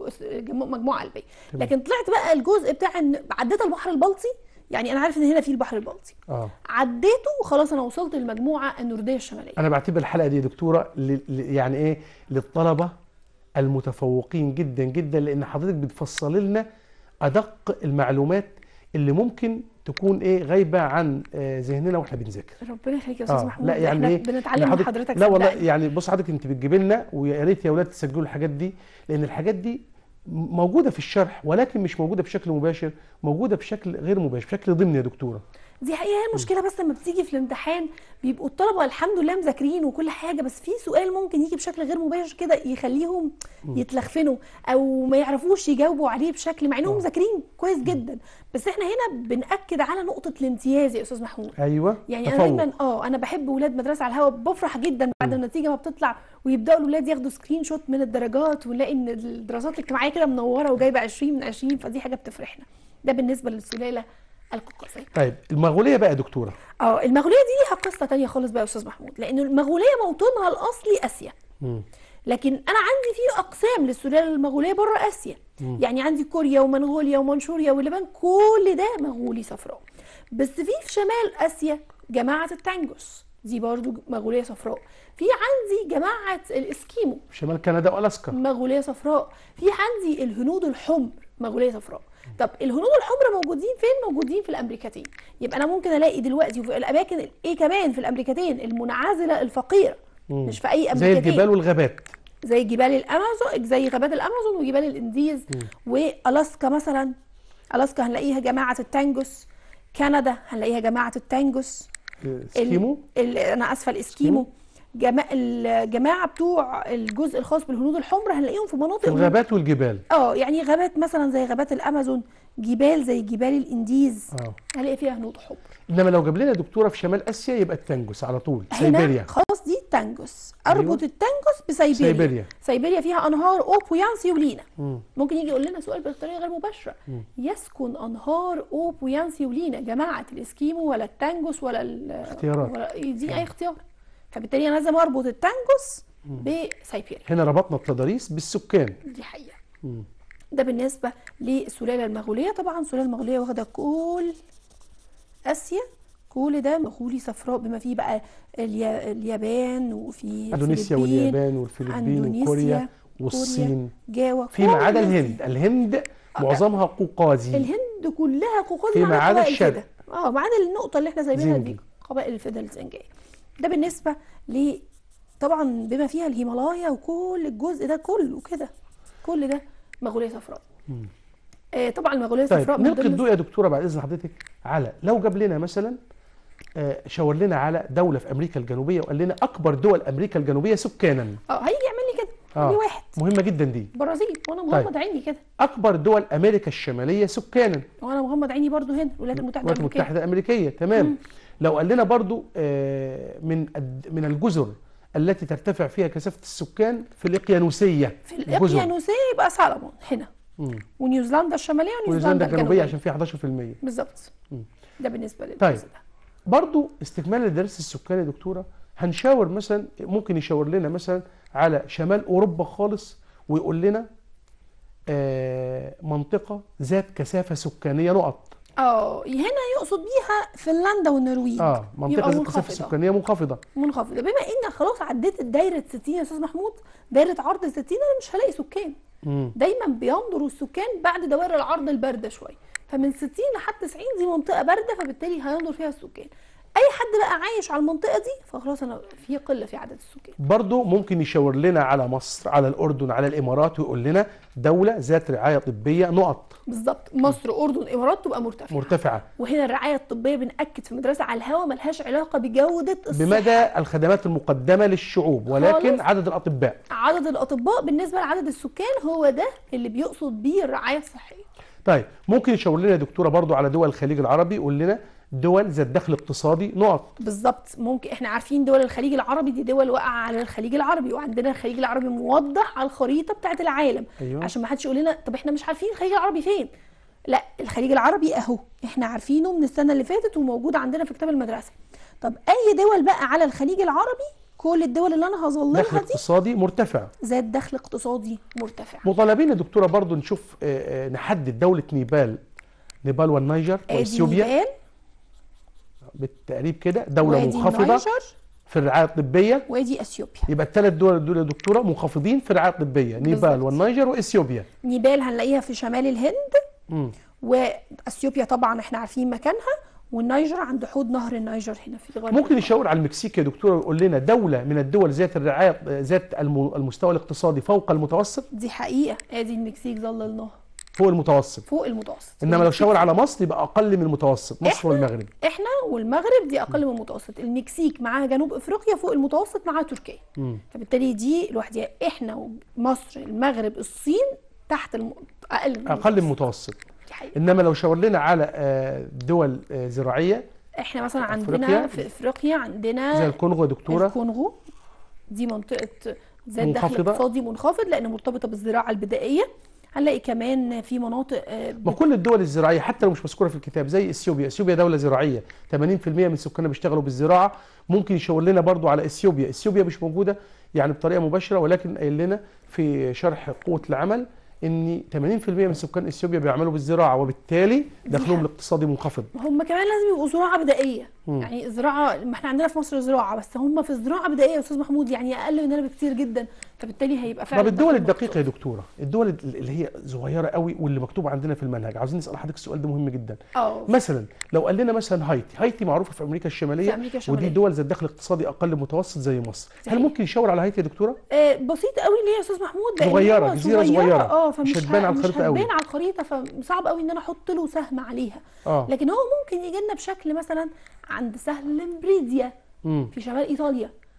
مجموعه قلبيه تمام. لكن طلعت بقى الجزء بتاع ان عديت البحر البلطي يعني انا عارف ان هنا في البحر البلطي اه عديته وخلاص انا وصلت للمجموعه النورديه الشماليه انا بعتبر الحلقه دي يا دكتوره ل... ل... يعني ايه للطلبه المتفوقين جدا جدا لان حضرتك بتفصل لنا ادق المعلومات اللي ممكن تكون ايه غايبه عن آه، ذهننا واحنا بنذاكر ربنا يخليك يا استاذ اه محمود لا يعني احنا ايه بنتعلم يعني من حضرتك لا والله صدقني. يعني بص حضرتك انت بتجيبي لنا ويا ريت يا اولاد تسجلوا الحاجات دي لان الحاجات دي موجوده في الشرح ولكن مش موجوده بشكل مباشر موجوده بشكل غير مباشر بشكل ضمني يا دكتوره دي حقيقه هي المشكله بس لما بتيجي في الامتحان بيبقوا الطلبه الحمد لله مذاكرين وكل حاجه بس في سؤال ممكن يجي بشكل غير مباشر كده يخليهم يتلخفنوا او ما يعرفوش يجاوبوا عليه بشكل مع انهم آه. مذاكرين كويس جدا بس احنا هنا بنأكد على نقطه الامتياز يا استاذ محمود ايوه يعني انا تفوق. دايما اه انا بحب ولاد مدرسه على الهواء بفرح جدا بعد النتيجه ما بتطلع ويبداوا الاولاد ياخدوا سكرين شوت من الدرجات ونلاقي ان الدراسات الاجتماعيه كده منوره وجايبه 20 من 20 فدي حاجه بتفرحنا ده بالنسبه للسلاله القوقازيه طيب المغوليه بقى يا دكتوره اه المغوليه دي ليها قصه تانية خالص بقى يا استاذ محمود لان المغوليه موطنها الاصلي اسيا مم. لكن انا عندي في اقسام للسلاله المغوليه بره اسيا مم. يعني عندي كوريا ومنغوليا ومنشوريا واليابان كل ده مغولي صفراء بس في في شمال اسيا جماعه التانجوس دي برضو مغوليه صفراء في عندي جماعه الاسكيمو في شمال كندا والاسكا مغوليه صفراء في عندي الهنود الحمر مغوليه صفراء طب الهنود الحمر موجودين فين موجودين في الامريكتين يبقى انا ممكن الاقي دلوقتي في الاماكن ايه كمان في الامريكتين المنعزله الفقيره مم. مش في اي زي امريكتين الجبال والغابات زي جبال الامازون زي غابات الامازون وجبال الانديز والاسكا مثلا الاسكا هنلاقيها جماعه التانجوس كندا هنلاقيها جماعه التانجوس ال- سكيمو ال- انا اسفه الاسكيمو جما... الجماعه بتوع الجزء الخاص بالهنود الحمر هنلاقيهم في مناطق في الغابات والجبال اه يعني غابات مثلا زي غابات الامازون جبال زي جبال الانديز اه هنلاقي فيها هنود حمر انما لو جاب لنا دكتوره في شمال اسيا يبقى التنجس على طول هنا سيبيريا خلاص دي التنجس اربط أيوة. التنجس بسيبيريا سيبيريا. سيبيريا فيها انهار اوبويانسي ولينا مم. ممكن يجي يقول لنا سؤال بطريقه غير مباشره يسكن انهار اوبويانسي ولينا جماعه الاسكيمو ولا التنجس ولا ال- اختيارات. ولا يديني اي اختيار فبالتالي انا لازم اربط التنجس بسيبيريا هنا ربطنا التضاريس بالسكان دي حقيقه مم. ده بالنسبه للسلاله المغوليه طبعا السلاله المغوليه واخده كل اسيا كل ده مغولي صفراء بما فيه بقى اليا- اليابان وفي اندونيسيا الفلبين، واليابان والفلبين أندونيسيا، وكوريا والصين جاوا فيما كل عدا الناس دي. الهند الهند معظمها قوقازي الهند كلها قوقاز فيما ما عدا عدا قبائل الشرق. الفدا اه ما عدا النقطه اللي احنا سايبينها زنجي. دي قبائل الفدا الزنجيه ده بالنسبه ل طبعا بما فيها الهيمالايا وكل الجزء ده كله كده كل ده مغوليه صفراء آه طبعا المغوليه طيب الصفراء من نلقي ضمن الضوء يا دكتوره بعد اذن حضرتك على لو جاب لنا مثلا آه، شاور لنا على دوله في امريكا الجنوبيه وقال لنا اكبر دول امريكا الجنوبيه سكانا اه هيجي يعمل لي كده آه. لي واحد مهمه جدا دي برازيل وانا طيب. مغمض عيني كده اكبر دول امريكا الشماليه سكانا وانا مغمض عيني برضو هنا الولايات المتحده الولايات الامريكيه المتحده الامريكيه تمام لو قال لنا برضو آه، من الد- من الجزر التي ترتفع فيها كثافه السكان في الاقيانوسيه في الجزر. الاقيانوسيه يبقى سالمون هنا مم. ونيوزيلندا الشماليه ونيوزيلندا ونيوزيلندا الجنوبيه الجنوبيه عشان فيها 11% بالظبط ده بالنسبه للجزء طيب. ده برضو استكمال لدرس السكان يا دكتوره هنشاور مثلا ممكن يشاور لنا مثلا على شمال اوروبا خالص ويقول لنا آه، منطقه ذات كثافه سكانيه نقط اه هنا يقصد بيها فنلندا والنرويج اه منطقه يبقى ذات كثافه منخفضة. سكانيه منخفضه منخفضه بما انك خلاص عديت دايره 60 يا استاذ محمود دايره عرض 60 انا مش هلاقي سكان مم. دايما بينظروا السكان بعد دوائر العرض البارده شويه فمن 60 لحد 90 دي منطقه بارده فبالتالي هينظر فيها السكان اي حد بقى عايش على المنطقه دي فخلاص انا في قله في عدد السكان برضو ممكن يشاور لنا على مصر على الاردن على الامارات ويقول لنا دوله ذات رعايه طبيه نقط بالظبط مصر اردن امارات تبقى مرتفعه مرتفعه وهنا الرعايه الطبيه بناكد في مدرسه على الهواء ملهاش علاقه بجوده الصحه بمدى الخدمات المقدمه للشعوب ولكن خالص. عدد الاطباء عدد الاطباء بالنسبه لعدد السكان هو ده اللي بيقصد بيه الرعايه الصحيه طيب ممكن يشاور لنا يا دكتوره برضو على دول الخليج العربي يقول لنا دول ذات دخل اقتصادي نقط بالظبط ممكن احنا عارفين دول الخليج العربي دي دول واقعه على الخليج العربي وعندنا الخليج العربي موضح على الخريطه بتاعه العالم أيوة. عشان ما حدش يقول لنا طب احنا مش عارفين الخليج العربي فين لا الخليج العربي اهو احنا عارفينه من السنه اللي فاتت وموجود عندنا في كتاب المدرسه طب اي دول بقى على الخليج العربي كل الدول اللي انا دخل هظللها دي اقتصادي مرتفع ذات دخل اقتصادي مرتفع مطالبين يا دكتوره برضو نشوف آه، آه، نحدد دوله نيبال نيبال والنيجر ادي واثيوبيا نيبال بالتقريب كده دوله وادي منخفضه النيجر في الرعايه الطبيه وادي اثيوبيا يبقى الثلاث دول دول يا دكتوره منخفضين في الرعايه الطبيه نيبال بالظبط. والنيجر واثيوبيا نيبال هنلاقيها في شمال الهند مم. واثيوبيا طبعا احنا عارفين مكانها والنيجر عند حوض نهر النيجر هنا في غرب ممكن يشاور على المكسيك يا دكتوره ويقول لنا دوله من الدول ذات الرعايه ذات الم- المستوى الاقتصادي فوق المتوسط دي حقيقه ادي المكسيك ظللناها فوق المتوسط فوق المتوسط انما لو والمكسيك- شاور على مصر يبقى اقل من المتوسط مصر إحنا- والمغرب احنا والمغرب دي اقل من المتوسط المكسيك معاها جنوب افريقيا فوق المتوسط معاها تركيا مم. فبالتالي دي لوحدها احنا ومصر المغرب الصين تحت الم... اقل من اقل من المتوسط. المتوسط دي حقيقة. انما لو شاور لنا على آه، دول آه، زراعيه احنا مثلا أفريقيا. عندنا في افريقيا زي عندنا الكونغو يا دكتوره الكونغو دي منطقه ذات دخل منخفضة. اقتصادي منخفض لان مرتبطه بالزراعه البدائيه هنلاقي كمان في مناطق آه، ما كل الدول الزراعيه حتى لو مش مذكوره في الكتاب زي اثيوبيا اثيوبيا دوله زراعيه 80% من سكانها بيشتغلوا بالزراعه ممكن يشاور لنا برضو على اثيوبيا اثيوبيا مش موجوده يعني بطريقه مباشره ولكن قايل لنا في شرح قوه العمل ان 80% من سكان اثيوبيا بيعملوا بالزراعه وبالتالي دخلهم الاقتصادي منخفض هم كمان لازم يبقوا زراعه بدائيه مم. يعني زراعه ما احنا عندنا في مصر زراعه بس هم في الزراعه بدائيه يا استاذ محمود يعني اقل مننا بكتير جدا فبالتالي هيبقى فعلا طب الدول دخل الدقيقه يا دكتوره الدول اللي هي صغيره قوي واللي مكتوبه عندنا في المنهج عاوزين نسال حضرتك السؤال ده مهم جدا اه مثلا لو قال لنا مثلا هايتي هايتي معروفه في امريكا الشماليه في أمريكا الشمالية. ودي دول ذات دخل اقتصادي اقل من متوسط زي مصر هل صحيح. ممكن يشاور على هايتي يا دكتوره آه، بسيط قوي ليه يا استاذ محمود لأن صغيرة، هو جزيرة صغيرة. اه مش فمش هتبان على ه- الخريطة مش قوي. هتبان على الخريطه فصعب قوي ان انا احط له سهم عليها اه لكن هو ممكن يجي لنا بشكل مثلا عند سهل لمبريديا امم في شمال ايطاليا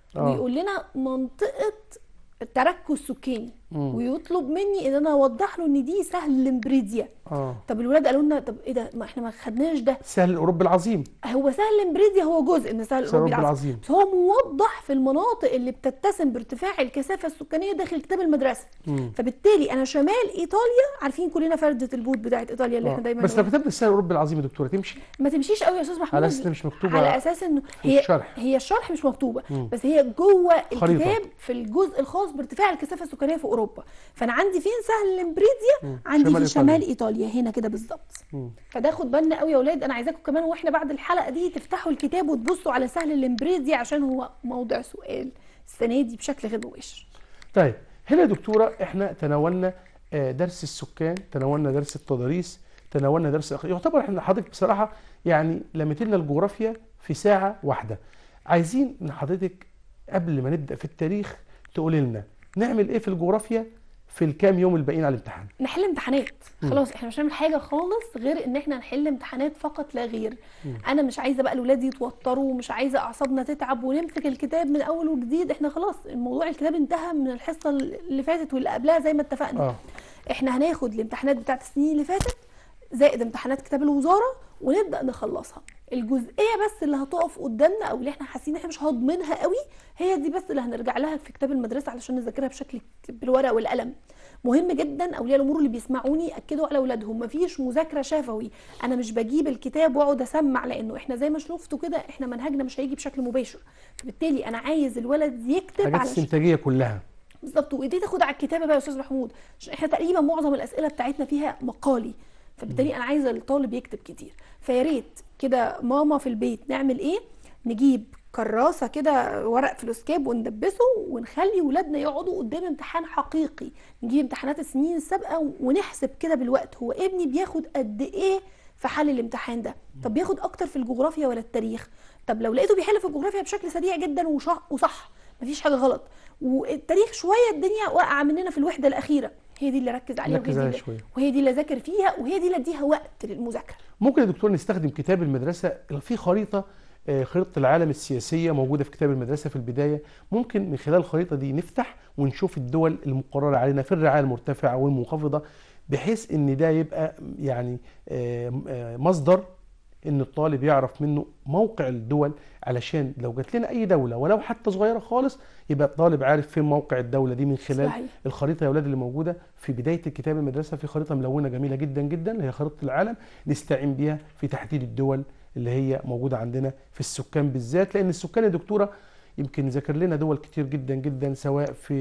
آه. ويقول لنا منطقه التركز السكاني مم. ويطلب مني ان انا اوضح له ان دي سهل لمبريديا اه طب الولاد قالوا لنا طب ايه ده ما احنا ما خدناش ده سهل الاوروبي العظيم هو سهل امبريديا هو جزء من سهل سهل الاوروبي الأوروبي العظيم العظيم. بس هو موضح في المناطق اللي بتتسم بارتفاع الكثافه السكانيه داخل كتاب المدرسه مم. فبالتالي انا شمال ايطاليا عارفين كلنا فرده البوت بتاعت ايطاليا اللي آه. احنا دايما بس لو نقولها. كتبت السهل الاوروبي العظيم يا دكتوره تمشي ما تمشيش قوي يا استاذ محمود على اساس إنها مش مكتوبه على اساس انه هي الشرح. هي الشرح مش مكتوبه مم. بس هي جوه خريطة. الكتاب في الجزء الخاص بارتفاع الكثافه السكانيه في اوروبا فانا عندي فين سهل امبريديا مم. عندي شمال في شمال إيطاليا. ايطاليا هنا كده بالظبط مم. فده خد بالنا قوي يا اولاد انا عايزاكم كمان واحنا بعد الحلقه دي تفتحوا الكتاب وتبصوا على سهل الامبريديا عشان هو موضوع سؤال السنه دي بشكل غير مباشر طيب هنا يا دكتوره احنا تناولنا آه، درس السكان تناولنا درس التضاريس تناولنا درس الأخ- يعتبر احنا حضرتك بصراحه يعني لميت لنا الجغرافيا في ساعه واحده عايزين من حضرتك قبل ما نبدا في التاريخ تقول لنا نعمل ايه في الجغرافيا في الكام يوم الباقيين على الامتحان نحل امتحانات خلاص احنا مش هنعمل حاجه خالص غير ان احنا نحل امتحانات فقط لا غير انا مش عايزه بقى الاولاد يتوتروا ومش عايزه اعصابنا تتعب ونمسك الكتاب من اول وجديد احنا خلاص الموضوع الكتاب انتهى من الحصه اللي فاتت واللي قبلها زي ما اتفقنا اه احنا هناخد الامتحانات بتاعت السنين اللي فاتت زائد امتحانات كتاب الوزاره ونبدا نخلصها الجزئيه بس اللي هتقف قدامنا او اللي احنا حاسين احنا مش هاضمينها قوي هي دي بس اللي هنرجع لها في كتاب المدرسه علشان نذاكرها بشكل بالورقه والقلم مهم جدا اولياء الامور اللي بيسمعوني اكدوا على اولادهم مفيش مذاكره شفوي انا مش بجيب الكتاب واقعد اسمع لانه احنا زي ما شفتوا كده احنا منهجنا مش هيجي بشكل مباشر فبالتالي انا عايز الولد يكتب حاجات على استنتاجيه كلها بالظبط وايديه تاخد على الكتابه بقى يا استاذ محمود عشان احنا تقريبا معظم الاسئله بتاعتنا فيها مقالي فبالتالي انا عايزه الطالب يكتب كتير فيا ريت كده ماما في البيت نعمل ايه نجيب كراسه كده ورق فلوسكاب وندبسه ونخلي ولادنا يقعدوا قدام امتحان حقيقي نجيب امتحانات السنين السابقه ونحسب كده بالوقت هو ابني بياخد قد ايه في حل الامتحان ده طب بياخد اكتر في الجغرافيا ولا التاريخ طب لو لقيته بيحل في الجغرافيا بشكل سريع جدا وشا- وصح مفيش حاجه غلط والتاريخ شويه الدنيا واقعه مننا في الوحده الاخيره هي دي اللي ركز عليها ركز وهي دي عليها اللي- شوية. وهي دي اللي ذاكر فيها وهي دي اللي اديها وقت للمذاكره ممكن يا دكتور نستخدم كتاب المدرسة في خريطة آه، خريطة العالم السياسية موجودة في كتاب المدرسة في البداية ممكن من خلال الخريطة دي نفتح ونشوف الدول المقررة علينا في الرعاية المرتفعة والمنخفضة بحيث ان ده يبقى يعني آه، آه، مصدر ان الطالب يعرف منه موقع الدول علشان لو جات لنا اي دولة ولو حتى صغيرة خالص يبقى الطالب عارف فين موقع الدولة دي من خلال صحيح. الخريطه يا اولاد اللي موجوده في بدايه الكتاب المدرسه في خريطه ملونه جميله جدا جدا اللي هي خريطه العالم نستعين بيها في تحديد الدول اللي هي موجوده عندنا في السكان بالذات لان السكان يا دكتوره يمكن ذكر لنا دول كتير جدا جدا سواء في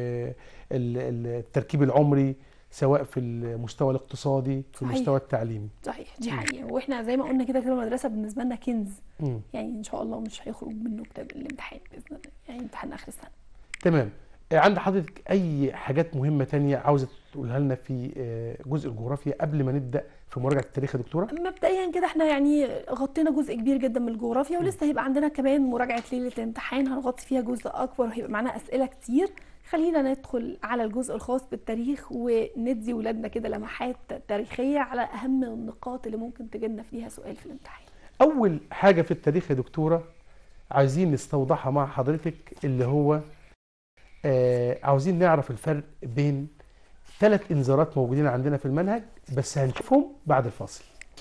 ال- ال- التركيب العمري سواء في المستوى الاقتصادي في صحيح. المستوى التعليمي صحيح دي حقيقه واحنا زي ما قلنا كده كده المدرسه بالنسبه لنا كنز مم. يعني ان شاء الله مش هيخرج منه كتاب الامتحان باذن الله يعني امتحان اخر السنه تمام آه، عند حضرتك اي حاجات مهمه تانية عاوزه تقولها لنا في آه، جزء الجغرافيا قبل ما نبدا في مراجعه التاريخ يا دكتوره مبدئيا كده احنا يعني غطينا جزء كبير جدا من الجغرافيا ولسه هيبقى عندنا كمان مراجعه ليله الامتحان هنغطي فيها جزء اكبر وهيبقى معانا اسئله كتير خلينا ندخل على الجزء الخاص بالتاريخ وندي ولادنا كده لمحات تاريخيه على اهم النقاط اللي ممكن تجيلنا فيها سؤال في الامتحان أول حاجة في التاريخ يا دكتورة عايزين نستوضحها مع حضرتك اللي هو آه عاوزين نعرف الفرق بين ثلاث إنذارات موجودين عندنا في المنهج بس هنشوفهم بعد الفاصل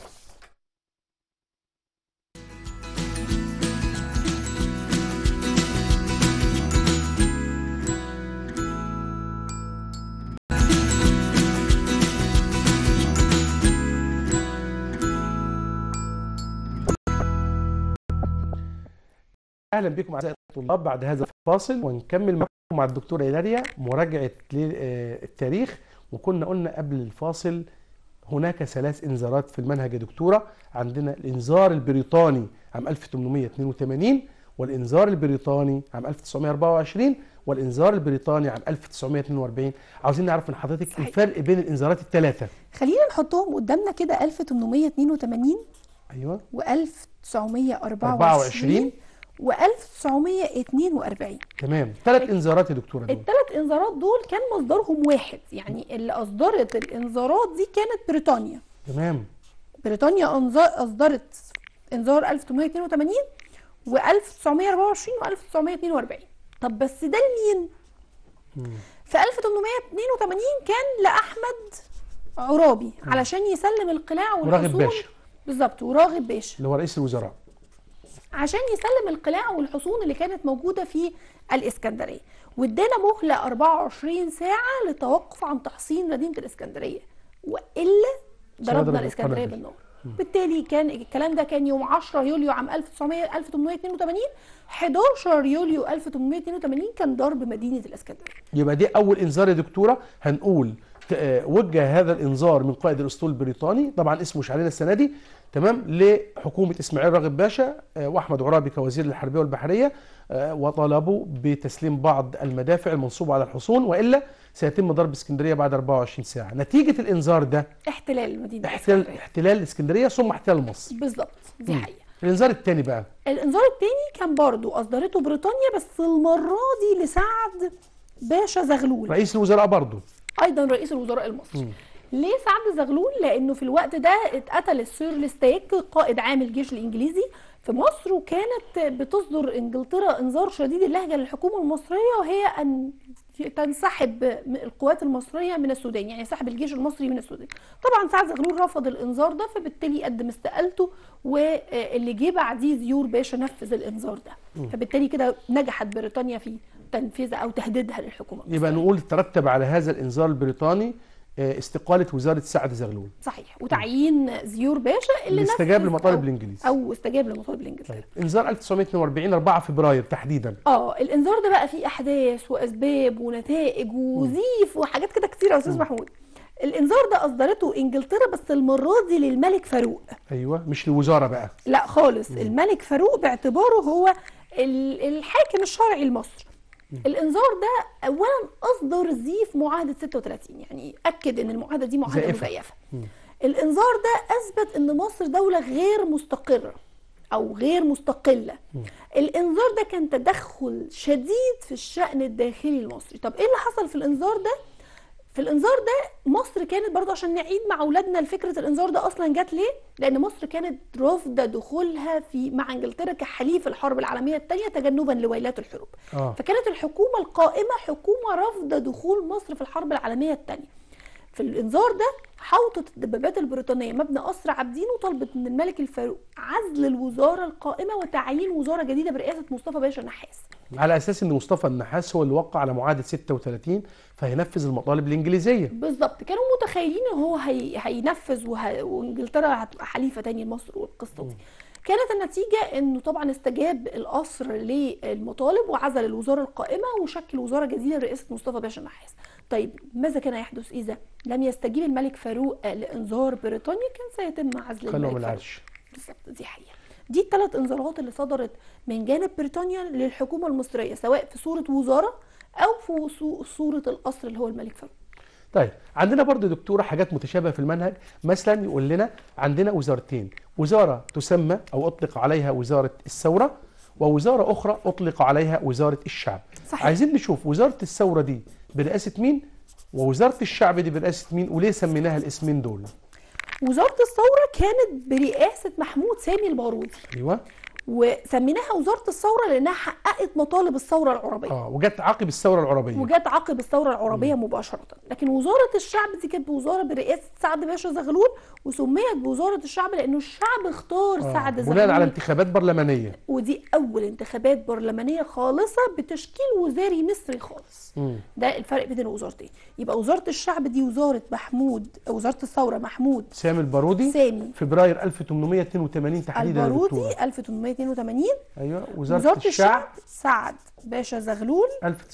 اهلا بكم اعزائي الطلاب بعد هذا الفاصل ونكمل معكم مع الدكتوره ايلاريا مراجعه ل- آه، التاريخ وكنا قلنا قبل الفاصل هناك ثلاث انذارات في المنهج يا دكتوره عندنا الانذار البريطاني عام 1882 والانذار البريطاني عام 1924 والانذار البريطاني عام 1942 عاوزين نعرف من حضرتك صحيح. الفرق بين الانذارات الثلاثه خلينا نحطهم قدامنا كده 1882 ايوه و1924 24 و1942 تمام ثلاث انذارات يا دكتوره دول الثلاث انذارات دول كان مصدرهم واحد يعني اللي اصدرت الانذارات دي كانت بريطانيا تمام بريطانيا أنظ- اصدرت انذار 1882 و1924 و1942 طب بس ده لمين في 1882 كان لاحمد عرابي علشان يسلم القلاع وراغب والحصون باشا بالظبط وراغب باشا اللي هو رئيس الوزراء عشان يسلم القلاع والحصون اللي كانت موجوده في الاسكندريه وادانا مهله 24 ساعه للتوقف عن تحصين مدينه الاسكندريه والا ضربنا سنضرب الاسكندريه القنابل. بالنار بالتالي كان الكلام ده كان يوم 10 يوليو عام 1900 1882 11 يوليو 1882 كان ضرب مدينه الاسكندريه يبقى دي اول انذار يا دكتوره هنقول ت- آه، وجه هذا الانذار من قائد الاسطول البريطاني طبعا اسمه مش علينا السنه دي تمام لحكومه اسماعيل راغب باشا آه، واحمد عرابي كوزير الحربيه والبحريه آه، وطالبوا بتسليم بعض المدافع المنصوبه على الحصون والا سيتم ضرب اسكندريه بعد 24 ساعه نتيجه الانذار ده احتلال مدينه احتلال الاسكندريه احتلال الاسكندريه ثم احتلال مصر بالظبط دي مم. حقيقه الانذار الثاني بقى الانذار التاني كان برضو اصدرته بريطانيا بس المره دي لسعد باشا زغلول رئيس الوزراء برضه ايضا رئيس الوزراء المصري ليه سعد زغلول لانه في الوقت ده اتقتل السير لستيك قائد عام الجيش الانجليزي في مصر وكانت بتصدر انجلترا انذار شديد اللهجه للحكومه المصريه وهي ان تنسحب القوات المصريه من السودان يعني سحب الجيش المصري من السودان طبعا سعد زغلول رفض الانذار ده فبالتالي قدم استقالته واللي جه بعديه زيور باشا نفذ الانذار ده فبالتالي كده نجحت بريطانيا في تنفيذ او تهديدها للحكومه يبقى نقول ترتب على هذا الانذار البريطاني آه، استقاله وزاره سعد زغلول صحيح وتعيين زيور باشا اللي اللي استجاب نفذ لمطالب أو- الانجليز او استجاب لمطالب الانجليز طيب انذار 1942 4 فبراير تحديدا اه الانذار ده بقى فيه احداث واسباب ونتائج وزيف وحاجات كده كتير يا استاذ محمود الانذار ده اصدرته انجلترا بس المره دي للملك فاروق ايوه مش الوزاره بقى لا خالص الملك فاروق باعتباره هو ال- الحاكم الشرعي لمصر الانذار ده اولا اصدر زيف معاهده 36 يعني اكد ان المعاهده دي معاهده زائفة. مزيفه الانذار ده اثبت ان مصر دوله غير مستقره او غير مستقله الانذار ده كان تدخل شديد في الشان الداخلي المصري طب ايه اللي حصل في الانذار ده في الانذار ده مصر كانت برضو عشان نعيد مع اولادنا لفكره الانذار ده اصلا جت ليه لان مصر كانت رافضه دخولها في مع انجلترا كحليف الحرب العالميه الثانيه تجنبا لويلات الحروب اه فكانت الحكومه القائمه حكومه رافضه دخول مصر في الحرب العالميه الثانيه في الانذار ده حوطت الدبابات البريطانيه مبنى قصر عابدين وطلبت من الملك الفاروق عزل الوزاره القائمه وتعيين وزاره جديده برئاسه مصطفى باشا النحاس على اساس ان مصطفى النحاس هو اللي وقع على معاهده 36 فهينفذ المطالب الانجليزيه بالظبط كانوا متخيلين ان هو هي... هينفذ وه... وانجلترا هتبقى حليفه تاني لمصر والقصه دي كانت النتيجه انه طبعا استجاب القصر للمطالب وعزل الوزاره القائمه وشكل وزاره جديده برئاسه مصطفى باشا النحاس طيب ماذا كان يحدث اذا لم يستجيب الملك فاروق لانذار بريطانيا كان سيتم عزل خلوا الملك من فاروق العرش بالظبط دي حقيقه دي الثلاث انذارات اللي صدرت من جانب بريطانيا للحكومه المصريه سواء في صوره وزاره او في صو- صوره القصر اللي هو الملك فاروق طيب عندنا برضو دكتوره حاجات متشابهه في المنهج مثلا يقول لنا عندنا وزارتين وزاره تسمى او اطلق عليها وزاره الثوره ووزاره اخرى اطلق عليها وزاره الشعب صحيح. عايزين نشوف وزاره الثوره دي برئاسه مين ووزاره الشعب دي برئاسه مين وليه سميناها الاسمين دول وزاره الثوره كانت برئاسه محمود سامي البارودي ايوه وسميناها وزاره الثوره لانها حققت مطالب الثوره العربيه اه وجت عقب الثوره العربيه وجت عقب الثوره العربيه مباشره لكن وزاره الشعب دي كانت وزاره برئاسه سعد باشا زغلول وسميت بوزاره الشعب لانه الشعب اختار آه، سعد بناء على زغلول انتخابات برلمانيه ودي اول انتخابات برلمانيه خالصه بتشكيل وزاري مصري خالص مم. ده الفرق بين الوزارتين يبقى وزاره الشعب دي وزاره محمود وزاره الثوره محمود سامي البارودي سامي فبراير 1882 تحديدا يا دكتورة. البارودي 1882 ايوه وزاره, وزاره الشعب الشعب سعد باشا زغلول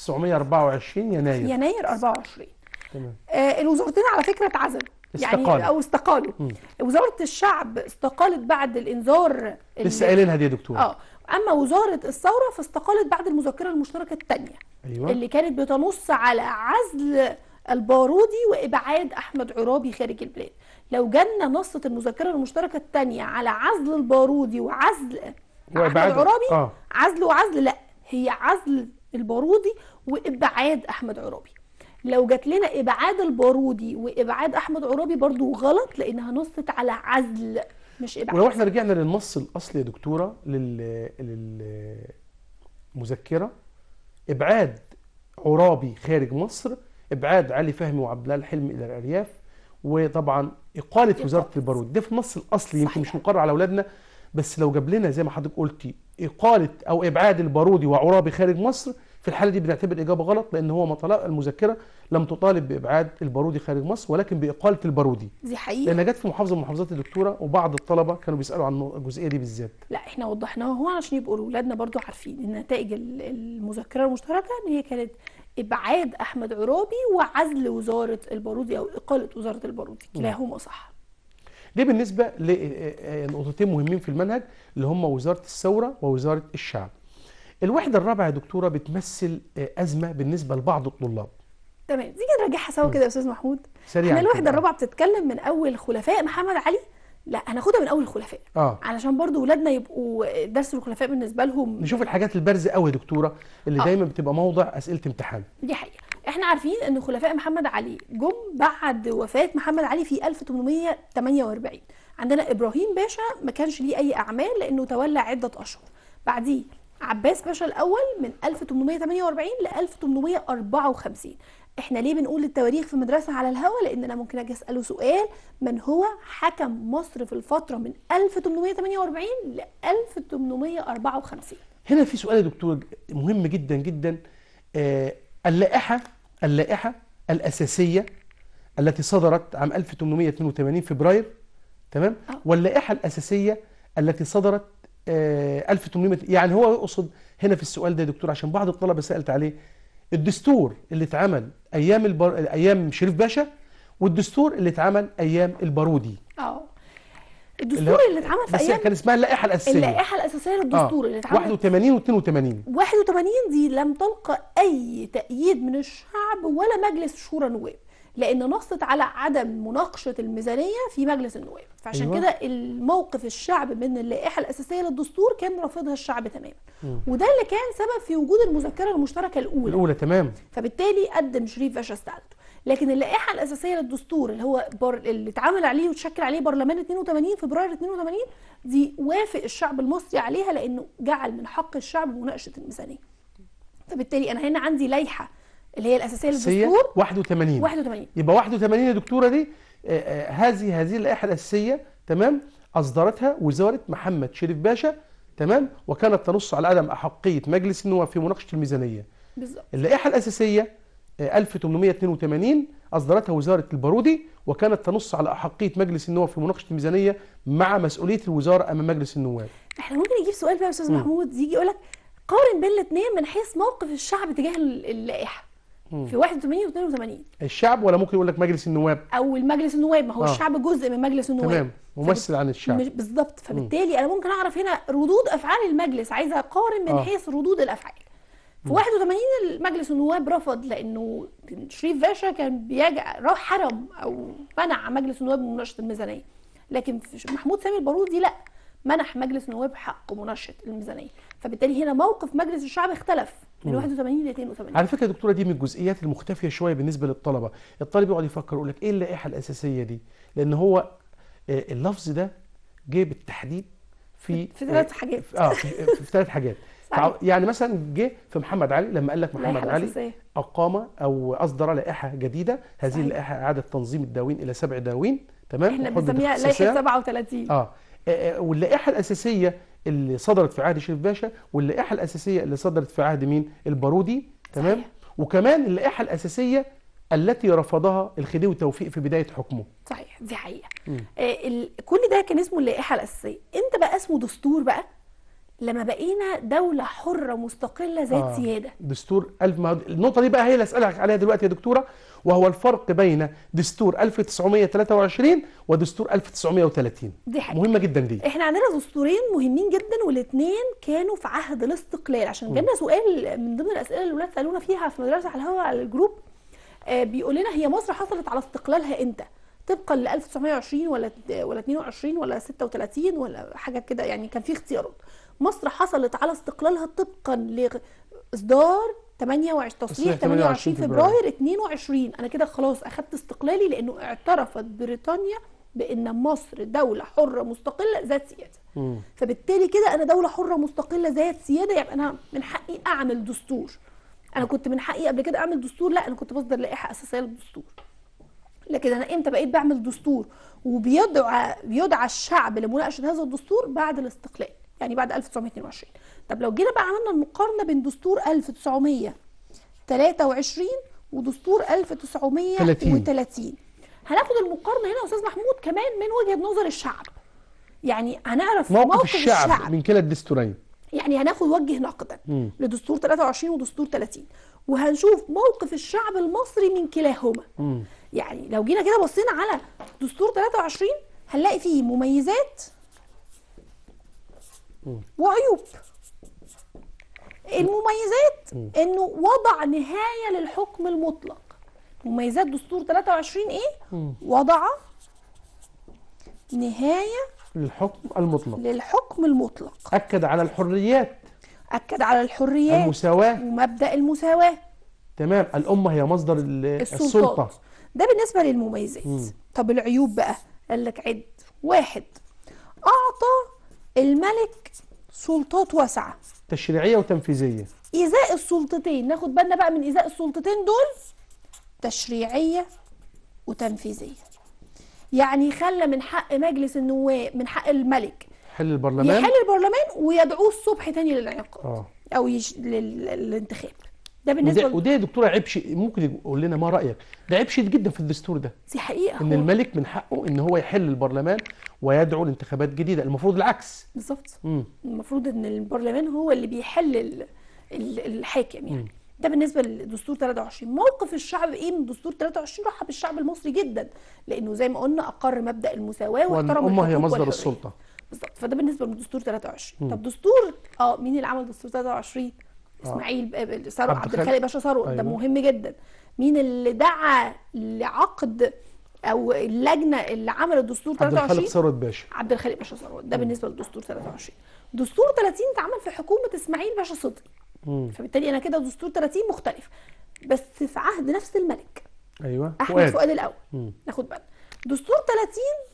1924 يناير يناير 24 تمام آه الوزارتين على فكره اتعزلوا استقالوا. يعني او استقالوا وزاره الشعب استقالت بعد الانذار اللي- لسه قايلينها دي يا دكتور اه اما وزاره الثوره فاستقالت بعد المذكره المشتركه الثانيه ايوه اللي كانت بتنص على عزل البارودي وابعاد احمد عرابي خارج البلاد لو جالنا نصت المذكره المشتركه الثانيه على عزل البارودي وعزل احمد وإبعاد- عرابي آه. عزل وعزل لا هي عزل البارودي وابعاد احمد عرابي لو جات لنا ابعاد البارودي وابعاد احمد عرابي برضو غلط لانها نصت على عزل مش ابعاد ولو احنا رجعنا للنص الاصلي يا دكتوره لل للمذكره ابعاد عرابي خارج مصر ابعاد علي فهمي وعبد الله الحلمي الى الارياف وطبعا اقاله وزاره إيقاف. البارود ده في النص الاصلي يمكن صحيح. مش مقرر على اولادنا بس لو جاب لنا زي ما حضرتك قلتي اقاله او ابعاد البارودي وعرابي خارج مصر في الحاله دي بنعتبر الاجابه غلط لان هو مطالب المذكره لم تطالب بابعاد البارودي خارج مصر ولكن باقاله البارودي دي حقيقه لانها جت في محافظه من محافظات الدكتوره وبعض الطلبه كانوا بيسالوا عن الجزئيه دي بالذات لا احنا وضحناها هو علشان يبقوا اولادنا برضو عارفين ان نتائج ال- المذكره المشتركه ان هي كانت ابعاد احمد عرابي وعزل وزاره البارودي او اقاله وزاره البارودي كلاهما صح دي بالنسبه لنقطتين مهمين في المنهج اللي هم وزاره الثوره ووزاره الشعب. الوحده الرابعه يا دكتوره بتمثل آه، ازمه بالنسبه لبعض الطلاب. تمام دي كده نراجعها سوا كده يا استاذ محمود سريعا احنا الوحده كده. الرابعه بتتكلم من اول خلفاء محمد علي لا هناخدها من اول الخلفاء اه علشان برضو ولادنا يبقوا درس الخلفاء بالنسبه لهم نشوف الحاجات البارزه قوي يا دكتوره اللي آه. دايما بتبقى موضع اسئله امتحان. دي حقيقة احنا عارفين ان خلفاء محمد علي جم بعد وفاة محمد علي في 1848 عندنا ابراهيم باشا ما كانش ليه اي اعمال لانه تولى عدة اشهر بعديه عباس باشا الاول من 1848 ل 1854 احنا ليه بنقول التواريخ في مدرسة على الهوا لان انا ممكن اجي اساله سؤال من هو حكم مصر في الفترة من 1848 ل 1854 هنا في سؤال يا دكتور مهم جدا جدا آه اللائحه اللائحه الاساسيه التي صدرت عام 1882 فبراير تمام آه. واللائحه الاساسيه التي صدرت آه 1800 يعني هو يقصد هنا في السؤال ده يا دكتور عشان بعض الطلبه سالت عليه الدستور اللي اتعمل ايام البر... ايام شريف باشا والدستور اللي اتعمل ايام البارودي اه اللي الدستور هو- اللي اتعمل في بس ايام كان اسمها اللائحه الاساسيه اللائحه الاساسيه للدستور اللي اتعمل 81 و 82 81 دي لم تلقى اي تأييد من الشعب ولا مجلس شورى نواب لان نصت على عدم مناقشه الميزانيه في مجلس النواب فعشان أيوة. كده الموقف الشعب من اللائحه الاساسيه للدستور كان رافضها الشعب تماما وده اللي كان سبب في وجود المذكره المشتركه الاولى الاولى تمام فبالتالي قدم شريف باشا استقالته لكن اللائحه الاساسيه للدستور اللي هو بر... اللي اتعمل عليه وتشكل عليه برلمان 82 فبراير 82 دي وافق الشعب المصري عليها لانه جعل من حق الشعب مناقشه الميزانيه فبالتالي انا هنا عندي لائحه اللي هي الاساسيه الأساسية للدستور 81 81 يبقى 81 يا دكتوره دي آه، آه، هذه هذه اللائحه الاساسيه تمام اصدرتها وزاره محمد شريف باشا تمام وكانت تنص على عدم احقيه مجلس النواب في مناقشه الميزانيه بالظبط اللائحه الاساسيه آه، 1882 اصدرتها وزاره البارودي وكانت تنص على احقيه مجلس النواب في مناقشه الميزانيه مع مسؤوليه الوزاره امام مجلس النواب احنا ممكن نجيب سؤال بقى يا استاذ مم. محمود يجي يقول لك قارن بين الاثنين من حيث موقف الشعب تجاه اللائحه مم. في 81 و 82 الشعب ولا ممكن يقول لك مجلس النواب او المجلس النواب ما هو آه. الشعب جزء من مجلس النواب تمام ممثل عن الشعب مش بالظبط فبالتالي انا ممكن اعرف هنا ردود افعال المجلس عايزه اقارن من آه. حيث ردود الافعال في 81 المجلس النواب رفض لانه شريف باشا كان بيجع راح حرم او منع مجلس النواب من مناقشه الميزانيه لكن في محمود سامي البارودي لا منح مجلس النواب حق مناقشه الميزانيه فبالتالي هنا موقف مجلس الشعب اختلف من مم. 81 ل 82 على فكره يا دكتوره دي من الجزئيات المختفيه شويه بالنسبه للطلبه الطالب يقعد يفكر يقول لك ايه اللائحه الاساسيه دي لان هو آه، اللفظ ده جه بالتحديد في في ثلاث حاجات. اه في, في ثلاث حاجات صحيح. فع- يعني مثلا جه في محمد علي لما قال لك محمد اللائحة علي الأساسية. اقام او اصدر لائحه جديده هذه صحيح. اللائحه اعاده تنظيم الدواوين الى سبع دواوين تمام احنا وحدد بنسميها لائحه اختصاصها. 37 اه آه، آه، واللائحه الاساسيه اللي صدرت في عهد شريف باشا واللائحه الاساسيه اللي صدرت في عهد مين البارودي تمام صحيح. وكمان اللائحه الاساسيه التي رفضها الخديوي توفيق في بدايه حكمه صحيح دي حقيقه مم. آه ال... كل ده كان اسمه اللائحه الاساسيه امتى بقى اسمه دستور بقى لما بقينا دوله حره مستقله ذات آه، سياده دستور الف ما النقطه دي بقى هي اللي اسالك عليها دلوقتي يا دكتوره وهو الفرق بين دستور 1923 ودستور 1930 دي حقيقة. مهمه جدا دي احنا عندنا دستورين مهمين جدا والاثنين كانوا في عهد الاستقلال عشان جالنا سؤال من ضمن الاسئله اللي الولاد سالونا فيها في مدرسه على الهواء على الجروب آه بيقول لنا هي مصر حصلت على استقلالها امتى طبقا ل 1920 ولا ولا 22 ولا 36 ولا حاجه كده يعني كان في اختيارات مصر حصلت على استقلالها طبقا لاصدار 28 تصريح 28 فبراير 22 انا كده خلاص اخدت استقلالي لانه اعترفت بريطانيا بان مصر دوله حره مستقله ذات سياده مم. فبالتالي كده انا دوله حره مستقله ذات سياده يبقى انا من حقي اعمل دستور انا كنت من حقي قبل كده اعمل دستور لا انا كنت مصدر لائحه اساسيه للدستور لكن انا امتى بقيت بعمل دستور وبيدعى بيدعى الشعب لمناقشه هذا الدستور بعد الاستقلال يعني بعد 1922 طب لو جينا بقى عملنا المقارنه بين دستور 1923 ودستور 1930 هناخد المقارنه هنا يا استاذ محمود كمان من وجهه نظر الشعب يعني هنعرف موقف, موقف الشعب, الشعب من كلا الدستورين يعني هناخد وجه نقدا مم. لدستور 23 ودستور 30 وهنشوف موقف الشعب المصري من كلاهما مم. يعني لو جينا كده بصينا على دستور 23 هنلاقي فيه مميزات وعيوب المميزات انه وضع نهايه للحكم المطلق مميزات دستور 23 ايه مم. وضع نهايه الحكم المطلق للحكم المطلق اكد على الحريات اكد على الحريات المساواه ومبدا المساواه تمام الامه هي مصدر ال- السلطات السلطه ده بالنسبه للمميزات مم. طب العيوب بقى قال لك عد واحد اعطى الملك سلطات واسعه تشريعيه وتنفيذيه ايذاء السلطتين ناخد بالنا بقى من ايذاء السلطتين دول تشريعيه وتنفيذيه يعني خلى من حق مجلس النواب من حق الملك حل البرلمان يحل البرلمان ويدعوه الصبح تاني للانعقاد اه او يش... لل... للانتخاب ده بالنسبه وده, ل... وده يا دكتوره عيب شيء ممكن يقول لنا ما رايك ده عيب شديد جدا في الدستور ده دي حقيقه ان هو- الملك من حقه ان هو يحل البرلمان ويدعو لانتخابات جديده المفروض العكس بالظبط مم. المفروض ان البرلمان هو اللي بيحل ال- ال- الحاكم يعني مم. ده بالنسبه لدستور 23 موقف الشعب ايه من دستور 23 رحب الشعب المصري جدا لانه زي ما قلنا اقر مبدا المساواه واحترم والامه هي الحقوق مصدر والحريات. السلطه بالظبط فده بالنسبه لدستور 23 مم. طب دستور اه مين اللي عمل دستور 23 اسماعيل ب- ب- ثروت عبد عبد الخالق. الخالق باشا ثروت ده أيوة. مهم جدا مين اللي دعا لعقد او اللجنه اللي عملت دستور عبد الخالق 23 ثروت باشا عبد الخالق باشا ثروت ده بالنسبه لدستور 23 دستور 30 اتعمل في حكومه اسماعيل باشا صدقي مم. فبالتالي انا كده دستور 30 مختلف بس في عهد نفس الملك ايوه احمد فؤاد. فؤاد الاول مم. ناخد بالنا دستور 30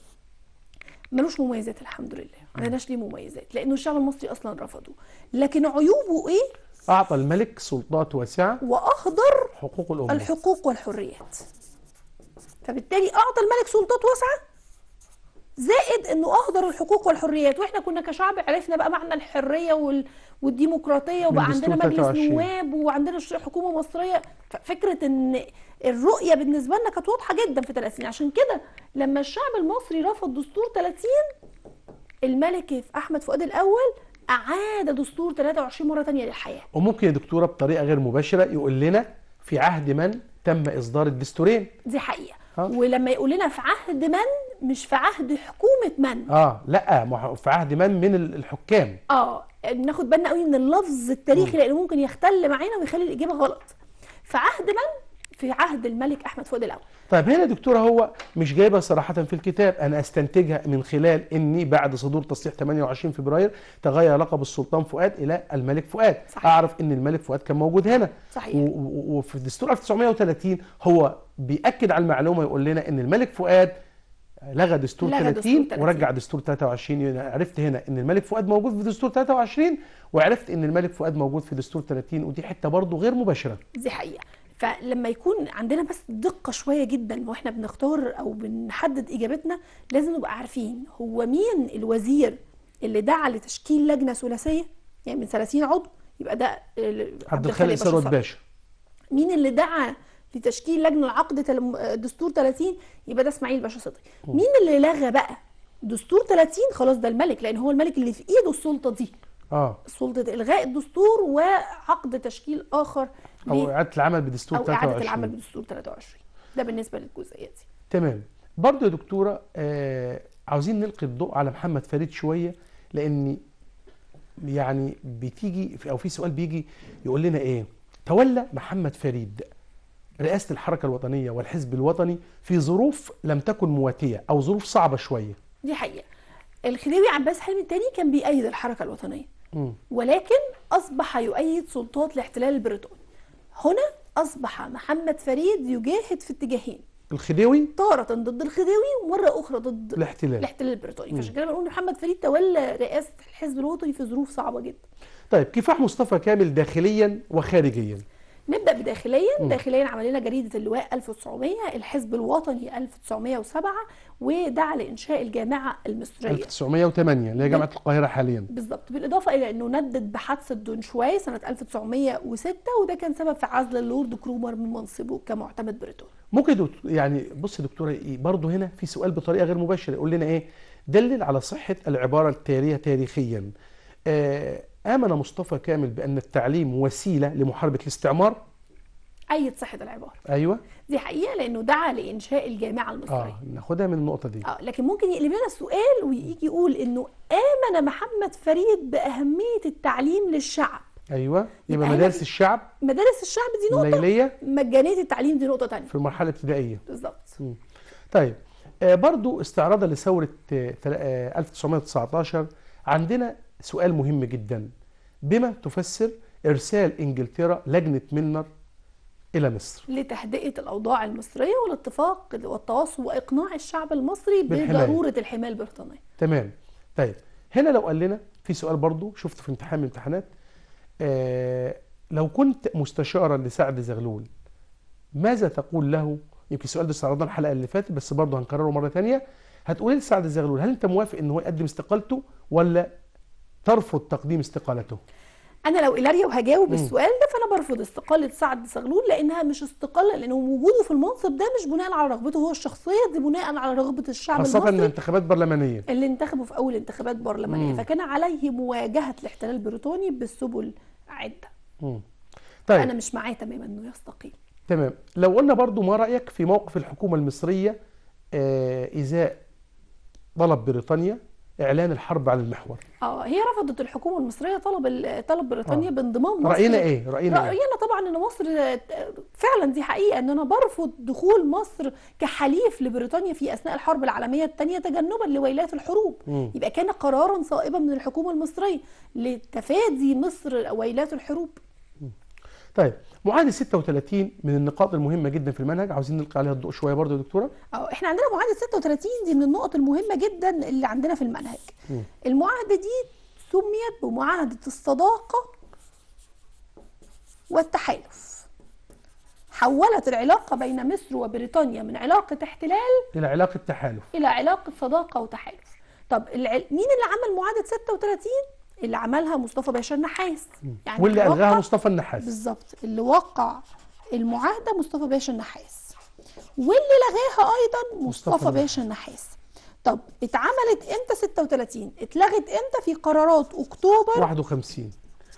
ملوش مميزات الحمد لله ما عندناش ليه مميزات لانه الشعب المصري اصلا رفضه لكن عيوبه ايه اعطى الملك سلطات واسعه واهدر حقوق الامه الحقوق والحريات فبالتالي اعطى الملك سلطات واسعه زائد انه اهدر الحقوق والحريات واحنا كنا كشعب عرفنا بقى معنى الحريه وال... والديمقراطيه وبقى من دستور عندنا مجلس 23. نواب وعندنا ش- حكومه مصريه ففكره ان الرؤيه بالنسبه لنا كانت واضحه جدا في 30 عشان كده لما الشعب المصري رفض دستور 30 الملك احمد فؤاد الاول اعاد دستور 23 مره تانية للحياه وممكن يا دكتوره بطريقه غير مباشره يقول لنا في عهد من تم اصدار الدستورين دي حقيقه ها؟ ولما يقول لنا في عهد من مش في عهد حكومه من اه لا ما هو في عهد من من ال- الحكام اه ناخد بالنا قوي من اللفظ التاريخي لانه ممكن يختل معانا ويخلي الاجابه غلط في عهد من في عهد الملك احمد فؤاد الاول طيب هنا يا دكتوره هو مش جايبها صراحه في الكتاب انا استنتجها من خلال اني بعد صدور تصريح 28 فبراير تغير لقب السلطان فؤاد الى الملك فؤاد صحيح. اعرف ان الملك فؤاد كان موجود هنا صحيح. و- و- وفي دستور 1930 هو بياكد على المعلومه يقول لنا ان الملك فؤاد لغى دستور لغى 30 دستور 30. ورجع دستور 23 يعني عرفت هنا ان الملك فؤاد موجود في دستور 23 وعرفت ان الملك فؤاد موجود في دستور 30 ودي حته برضه غير مباشره دي حقيقه فلما يكون عندنا بس دقه شويه جدا واحنا بنختار او بنحدد اجابتنا لازم نبقى عارفين هو مين الوزير اللي دعا لتشكيل لجنه ثلاثيه يعني من 30 عضو يبقى ده ال- عبد الخالق ثروت ثروت. باشا مين اللي دعا لتشكيل لجنه لعقد تل- دستور 30 يبقى ده اسماعيل باشا صدقي مين اللي لغى بقى دستور 30 خلاص ده الملك لان هو الملك اللي في ايده السلطه دي اه سلطه الغاء الدستور وعقد تشكيل اخر او ل- اعاده العمل بدستور او 23 اعاده العمل بدستور 23 ده بالنسبه للجزئيه دي تمام برضو يا دكتورة آه عاوزين نلقي الضوء على محمد فريد شوية لأن يعني بتيجي في أو في سؤال بيجي يقول لنا إيه تولى محمد فريد رئاسة الحركة الوطنية والحزب الوطني في ظروف لم تكن مواتية أو ظروف صعبة شوية دي حقيقه الخديوي عباس حلمي الثاني كان بيأيد الحركه الوطنيه مم. ولكن اصبح يؤيد سلطات الاحتلال البريطاني هنا اصبح محمد فريد يجاهد في اتجاهين الخديوي تارة ضد الخديوي ومرة أخرى ضد الاحتلال الاحتلال البريطاني فعشان كده بنقول محمد فريد تولى رئاسة الحزب الوطني في ظروف صعبة جدا طيب كفاح مصطفى كامل داخليا وخارجيا نبدا بداخليا مم. داخليا عمل لنا جريده اللواء 1900 الحزب الوطني 1907 ودعا لانشاء الجامعه المصريه 1908 اللي هي جامعه القاهره حاليا بالظبط بالاضافه الى انه ندد بحادثه دونشواي سنه 1906 وده كان سبب في عزل اللورد كرومر من منصبه كمعتمد بريطاني ممكن دكتور يعني بص يا دكتوره إيه برضه هنا في سؤال بطريقه غير مباشره يقول لنا ايه دلل على صحه العباره التاليه تاريخيا آه، امن مصطفى كامل بان التعليم وسيله لمحاربه الاستعمار ايد صحه العباره ايوه دي حقيقه لانه دعا لانشاء الجامعه المصريه اه ناخدها من النقطه دي اه لكن ممكن يقلب لنا السؤال ويجي يقول انه امن محمد فريد باهميه التعليم للشعب ايوه يبقى يبقى هنا مدارس في- الشعب مدارس الشعب دي نقطه الليليه مجانيه التعليم دي نقطه تانية في المرحله الابتدائيه بالظبط طيب آه، برضو استعراضا لثورة آه، تل- آه، 1919 عندنا سؤال مهم جدا بما تفسر إرسال إنجلترا لجنة ميلنر إلى مصر لتهدئه الاوضاع المصريه والاتفاق والتواصل واقناع الشعب المصري بالحماية. بضروره الحمايه البريطانيه تمام طيب هنا لو قال لنا في سؤال برضو شفته في امتحان من الامتحانات آه، لو كنت مستشارا لسعد زغلول ماذا تقول له يمكن السؤال ده استعرضناه الحلقه اللي فاتت بس برضه هنكرره مره تانية هتقول لسعد زغلول هل انت موافق ان هو يقدم استقالته ولا ترفض تقديم استقالته انا لو إيلاريا وهجاوب مم. السؤال ده فانا برفض استقاله سعد زغلول لانها مش استقاله لانه وجوده في المنصب ده مش بناء على رغبته هو الشخصيه دي بناء على رغبه الشعب خاصه ان المصري انتخابات برلمانيه اللي انتخبوا في اول انتخابات برلمانيه مم. فكان عليه مواجهه الاحتلال البريطاني بالسبل عده مم. انا طيب مش معاه تماما انه يستقيل تمام لو قلنا برضو ما رايك في موقف الحكومه المصريه آه، ازاء طلب بريطانيا اعلان الحرب على المحور اه هي رفضت الحكومه المصريه طلب ال- طلب بريطانيا آه. بانضمام مصر راينا ايه راينا ايه رأينا طبعا ان مصر فعلا دي حقيقه ان انا برفض دخول مصر كحليف لبريطانيا في اثناء الحرب العالميه الثانيه تجنبا لويلات الحروب مم. يبقى كان قرارا صائبا من الحكومه المصريه لتفادي مصر ويلات الحروب طيب معاهده 36 من النقاط المهمه جدا في المنهج عاوزين نلقي عليها الضوء شويه برضو يا دكتوره اه احنا عندنا معاهده 36 دي من النقط المهمه جدا اللي عندنا في المنهج مم. المعاهده دي سميت بمعاهده الصداقه والتحالف حولت العلاقه بين مصر وبريطانيا من علاقه احتلال الى علاقه تحالف الى علاقه صداقه وتحالف طب الع... مين اللي عمل معاهده 36 اللي عملها مصطفى باشا النحاس يعني واللي اللي الغاها وقع- مصطفى النحاس بالظبط اللي وقع المعاهده مصطفى باشا النحاس واللي لغاها ايضا مصطفى مصطفى النحاس. باشا النحاس طب اتعملت امتى 36 اتلغت امتى في قرارات اكتوبر 51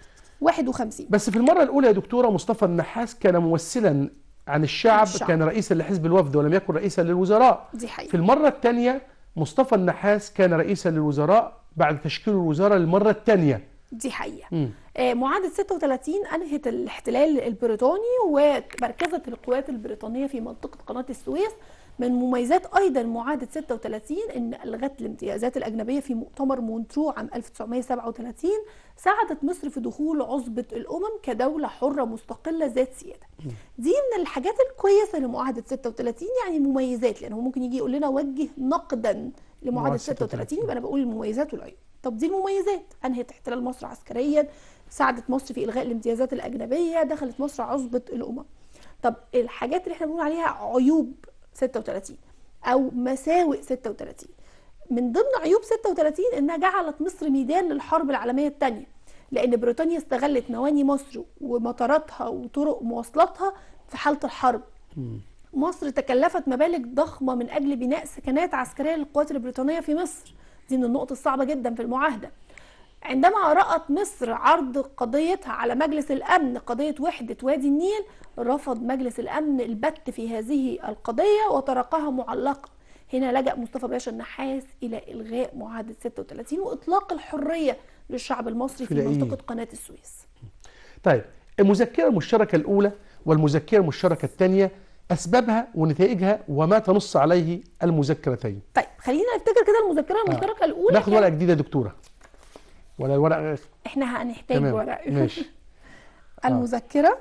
51 بس في المره الاولى يا دكتوره مصطفى النحاس كان ممثلا عن الشعب, الشعب. كان رئيسا لحزب الوفد ولم يكن رئيسا للوزراء دي حقيقة في المره الثانيه مصطفى النحاس كان رئيسا للوزراء بعد تشكيل الوزاره للمره الثانيه دي حقيقة مم. آه، معاهدة 36 أنهت الاحتلال البريطاني ومركزت القوات البريطانية في منطقة قناة السويس من مميزات أيضا معاهدة 36 أن ألغت الامتيازات الأجنبية في مؤتمر مونترو عام 1937 ساعدت مصر في دخول عصبة الأمم كدولة حرة مستقلة ذات سيادة دي من الحاجات الكويسة لمعاهدة 36 يعني مميزات لأنه ممكن يجي يقول لنا وجه نقدا لمعاهدة معاهدة 36 يبقى أنا بقول المميزات والعيوب طب دي المميزات انهت احتلال مصر عسكريا ساعدت مصر في الغاء الامتيازات الاجنبيه دخلت مصر عصبه الامم طب الحاجات اللي احنا بنقول عليها عيوب 36 او مساوئ 36 من ضمن عيوب 36 انها جعلت مصر ميدان للحرب العالميه الثانيه لان بريطانيا استغلت مواني مصر ومطاراتها وطرق مواصلاتها في حاله الحرب مصر تكلفت مبالغ ضخمه من اجل بناء سكنات عسكريه للقوات البريطانيه في مصر دي من النقط الصعبه جدا في المعاهده عندما رأت مصر عرض قضيتها على مجلس الأمن قضية وحدة وادي النيل رفض مجلس الأمن البت في هذه القضية وتركها معلقة هنا لجأ مصطفى باشا النحاس إلى إلغاء معاهدة 36 وإطلاق الحرية للشعب المصري في تلاقيه. منطقة قناة السويس طيب المذكره المشتركه الاولى والمذكره المشتركه الثانيه اسبابها ونتائجها وما تنص عليه المذكرتين طيب خلينا نفتكر كده المذكرة المشتركة الأولى ناخد كانت- ورقه جديده يا دكتوره ولا الورقه احنا هنحتاج تمام ورق ماشي المذكرة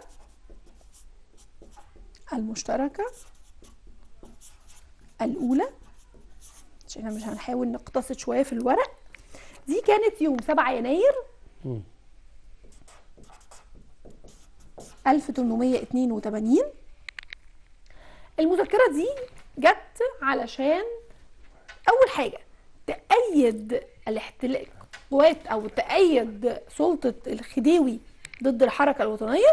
المشتركة الأولى عشان احنا مش هنحاول نقتصد شوية في الورق دي كانت يوم 7 يناير مم. 1882 المذكرة دي جت علشان أول حاجة تأيد الاحتلال قوات أو تأيد سلطة الخديوي ضد الحركة الوطنية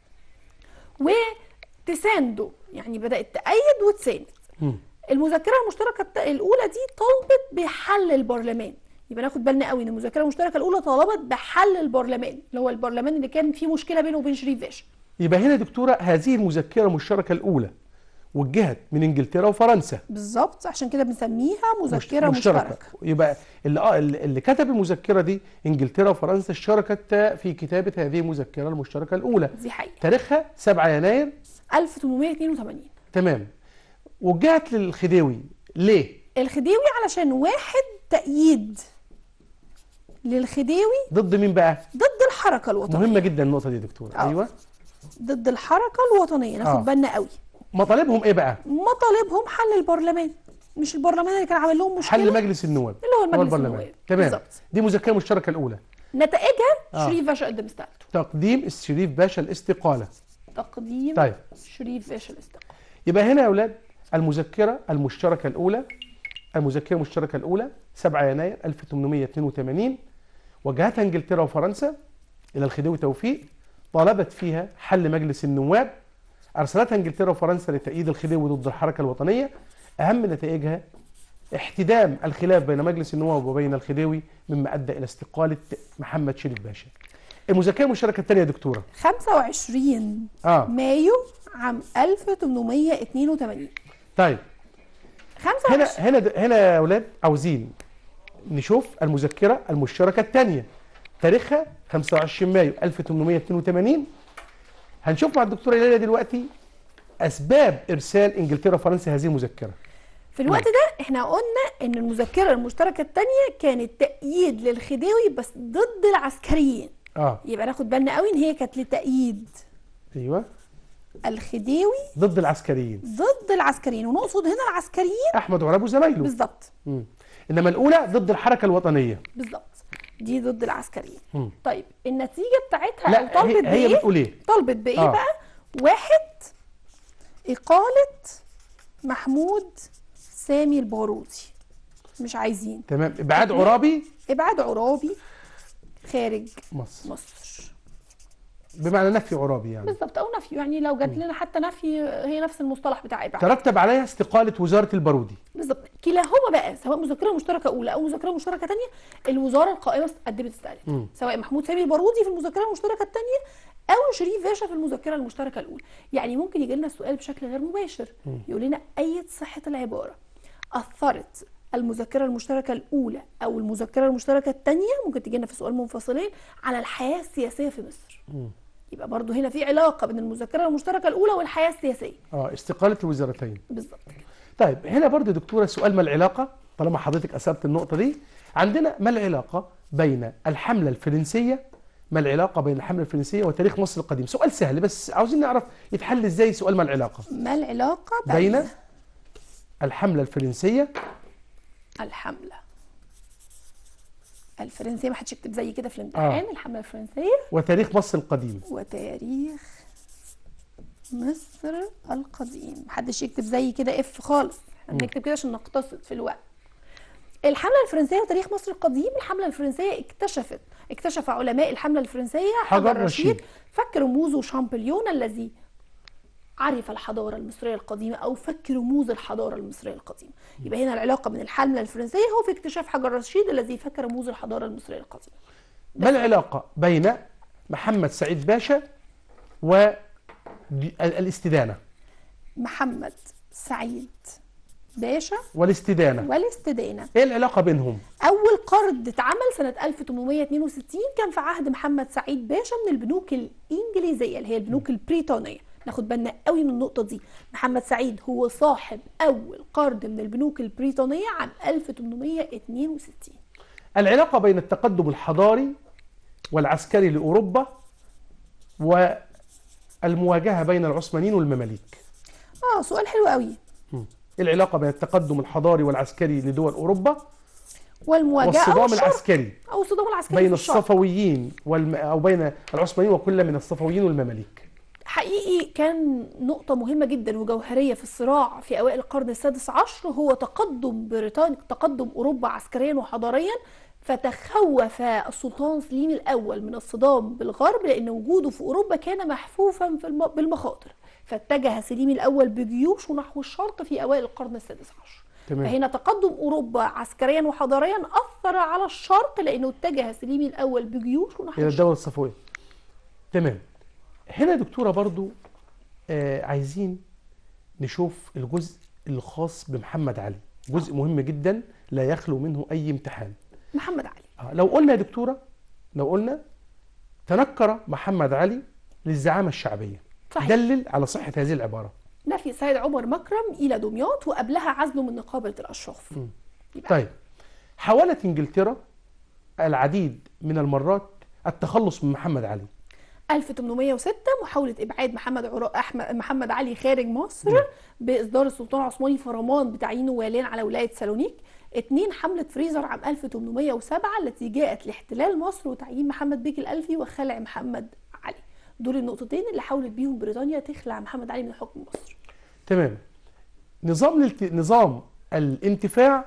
وتسانده يعني بدأت تأيد وتساند مم. المذكرة المشتركة الت- الأولى دي طلبت بحل البرلمان يبقى ناخد بالنا قوي ان المذكرة المشتركة الأولى طلبت بحل البرلمان اللي هو البرلمان اللي كان فيه مشكلة بينه وبين شريف باشا يبقى هنا يا دكتوره هذه المذكره المشتركه الاولى وجهت من انجلترا وفرنسا بالظبط عشان كده بنسميها مش- مذكرة مشتركة يبقى اللي آه اللي اللي كتب المذكره دي انجلترا وفرنسا اشتركت في كتابه هذه المذكره المشتركه الاولى دي حقيقة تاريخها 7 يناير 1882 تمام وجهت للخديوي ليه الخديوي علشان واحد تأييد للخديوي ضد مين بقى ضد الحركة الوطنية مهمه جدا النقطه دي يا دكتوره آه. ايوه ضد الحركة الوطنية ناخد آه. بالنا قوي مطالبهم ايه بقى مطالبهم حل البرلمان مش البرلمان اللي كان عامل لهم مشكلة حل مجلس النواب اللي هو المجلس النواب. تمام بالظبط. دي مذكره مشتركه الاولى نتائجها آه. شريف باشا قدم استقالته تقديم الشريف باشا الاستقاله تقديم طيب. شريف باشا الاستقالة يبقى هنا يا اولاد المذكره المشتركه الاولى المذكره المشتركه الاولى 7 يناير 1882 وجهتها انجلترا وفرنسا الى الخديوي توفيق طالبت فيها حل مجلس النواب ارسلتها انجلترا وفرنسا لتأييد الخديوي ضد الحركه الوطنيه اهم نتائجها احتدام الخلاف بين مجلس النواب وبين الخديوي مما ادى الى استقاله محمد شريف باشا المذكره المشتركه الثانيه يا دكتوره 25 اه مايو عام 1882 طيب 25 هنا هنا هنا يا اولاد عاوزين نشوف المذكره المشتركه الثانيه تاريخها 25 مايو 1882 هنشوف مع الدكتوره ليلى دلوقتي اسباب ارسال انجلترا وفرنسا هذه المذكره في الوقت ده احنا قلنا ان المذكره المشتركه الثانيه كانت تأييد للخديوي بس ضد العسكريين اه يبقى ناخد بالنا قوي ان هي كانت لتأييد ايوه الخديوي ضد العسكريين ضد العسكريين ونقصد هنا العسكريين احمد عراب وزمايله بالظبط مم. انما الاولى ضد الحركه الوطنيه بالظبط دي ضد العسكريين مم. طيب النتيجه بتاعتها او لا طلبت هي, هي بايه بتقول ايه طلبت بايه آه. بقى واحد اقاله محمود سامي البارودي مش عايزين تمام ابعاد عرابي ابعاد عرابي خارج مصر مصر بمعنى نفي عرابي يعني بالظبط او نفي يعني لو جات لنا حتى نفي هي نفس المصطلح بتاع ابعاد ترتب عليها استقاله وزاره البارودي بالظبط كلاهما بقى سواء مذكره مشتركه اولى او مذكره مشتركه ثانيه الوزاره القائمه قدمت استقالتها مم. سواء محمود سامي البارودي في المذكره المشتركه الثانيه او شريف باشا في المذكره المشتركه الاولى يعني ممكن يجي لنا السؤال بشكل غير مباشر يقول لنا اي صحه العباره اثرت المذكره المشتركه الاولى او المذكره المشتركه الثانيه ممكن تجي لنا في سؤال منفصلين على الحياه السياسيه في مصر يبقى برضو هنا في علاقه بين المذكره المشتركه الاولى والحياه السياسيه اه استقاله الوزارتين بالظبط طيب هنا برضو يا دكتوره سؤال ما العلاقه طالما حضرتك اثرت النقطه دي عندنا ما العلاقه بين الحمله الفرنسيه ما العلاقه بين الحمله الفرنسيه وتاريخ مصر القديم سؤال سهل بس عاوزين نعرف يتحل ازاي سؤال ما العلاقه ما العلاقه بين الحمله الفرنسيه الحملة الفرنسية ما حدش يكتب زي كده في الامتحان آه. الحملة الفرنسية وتاريخ مصر القديم وتاريخ مصر القديم محدش يكتب زي كده اف خالص احنا بنكتب كده عشان نقتصد في الوقت الحملة الفرنسية وتاريخ مصر القديم الحملة الفرنسية اكتشفت اكتشف علماء الحملة الفرنسية حجر حجر رشيد. رشيد فك رموز وشامبليون الذي عرف الحضارة المصرية القديمة أو فك رموز الحضارة المصرية القديمة يبقى هنا العلاقة بين الحملة الفرنسية هو في اكتشاف حجر رشيد الذي فك رموز الحضارة المصرية القديمة ما العلاقه بين محمد سعيد باشا والاستدانه محمد سعيد باشا والاستدانه والاستدانة ايه العلاقه بينهم أول قرض اتعمل سنة 1862 كان في عهد محمد سعيد باشا من البنوك الإنجليزية اللي هي البنوك البريطانية ناخد بالنا قوي من النقطة دي محمد سعيد هو صاحب أول قرض من البنوك البريطانية عام 1862 العلاقه بين التقدم الحضاري والعسكري لاوروبا والمواجهه بين العثمانيين والمماليك اه سؤال حلو قوي ايه العلاقه بين التقدم الحضاري والعسكري لدول اوروبا والمواجهة أو والصدام الشر العسكري أو الصدام العسكري بين في الشر. الصفويين والم... او بين العثمانيين وكل من الصفويين والمماليك حقيقي كان نقطة مهمة جدا وجوهرية في الصراع في أوائل القرن السادس عشر هو تقدم بريطانيا تقدم أوروبا عسكريا وحضاريا فتخوف السلطان سليم الأول من الصدام بالغرب لأن وجوده في أوروبا كان محفوفا في الم- بالمخاطر فاتجه سليم الأول بجيوشه نحو الشرق في أوائل القرن السادس عشر تمام فهنا تقدم اوروبا عسكريا وحضاريا اثر على الشرق لانه اتجه سليم الاول بجيوشه نحو الى الشرق الدوله الصفويه تمام هنا يا دكتوره برضو آه عايزين نشوف الجزء الخاص بمحمد علي جزء مهم جدا لا يخلو منه اي امتحان محمد علي آه لو قلنا يا دكتوره لو قلنا تنكر محمد علي للزعامه الشعبيه صحيح دلل على صحه هذه العباره نفي سيد عمر مكرم الى دمياط وقبلها عزله من نقابه الاشراف مم. يبقى طيب حاولت انجلترا العديد من المرات التخلص من محمد علي 1806 محاوله ابعاد محمد عرا... احمد محمد علي خارج مصر مم. باصدار السلطان عثماني فرمان بتعيينه واليا على ولايه سالونيك اتنين حملة فريزر عام 1807 التي جاءت لاحتلال مصر وتعيين محمد بيك الألفي وخلع محمد علي دول النقطتين اللي حاولت بيهم بريطانيا تخلع محمد علي من حكم مصر تمام نظام الالت... نظام الانتفاع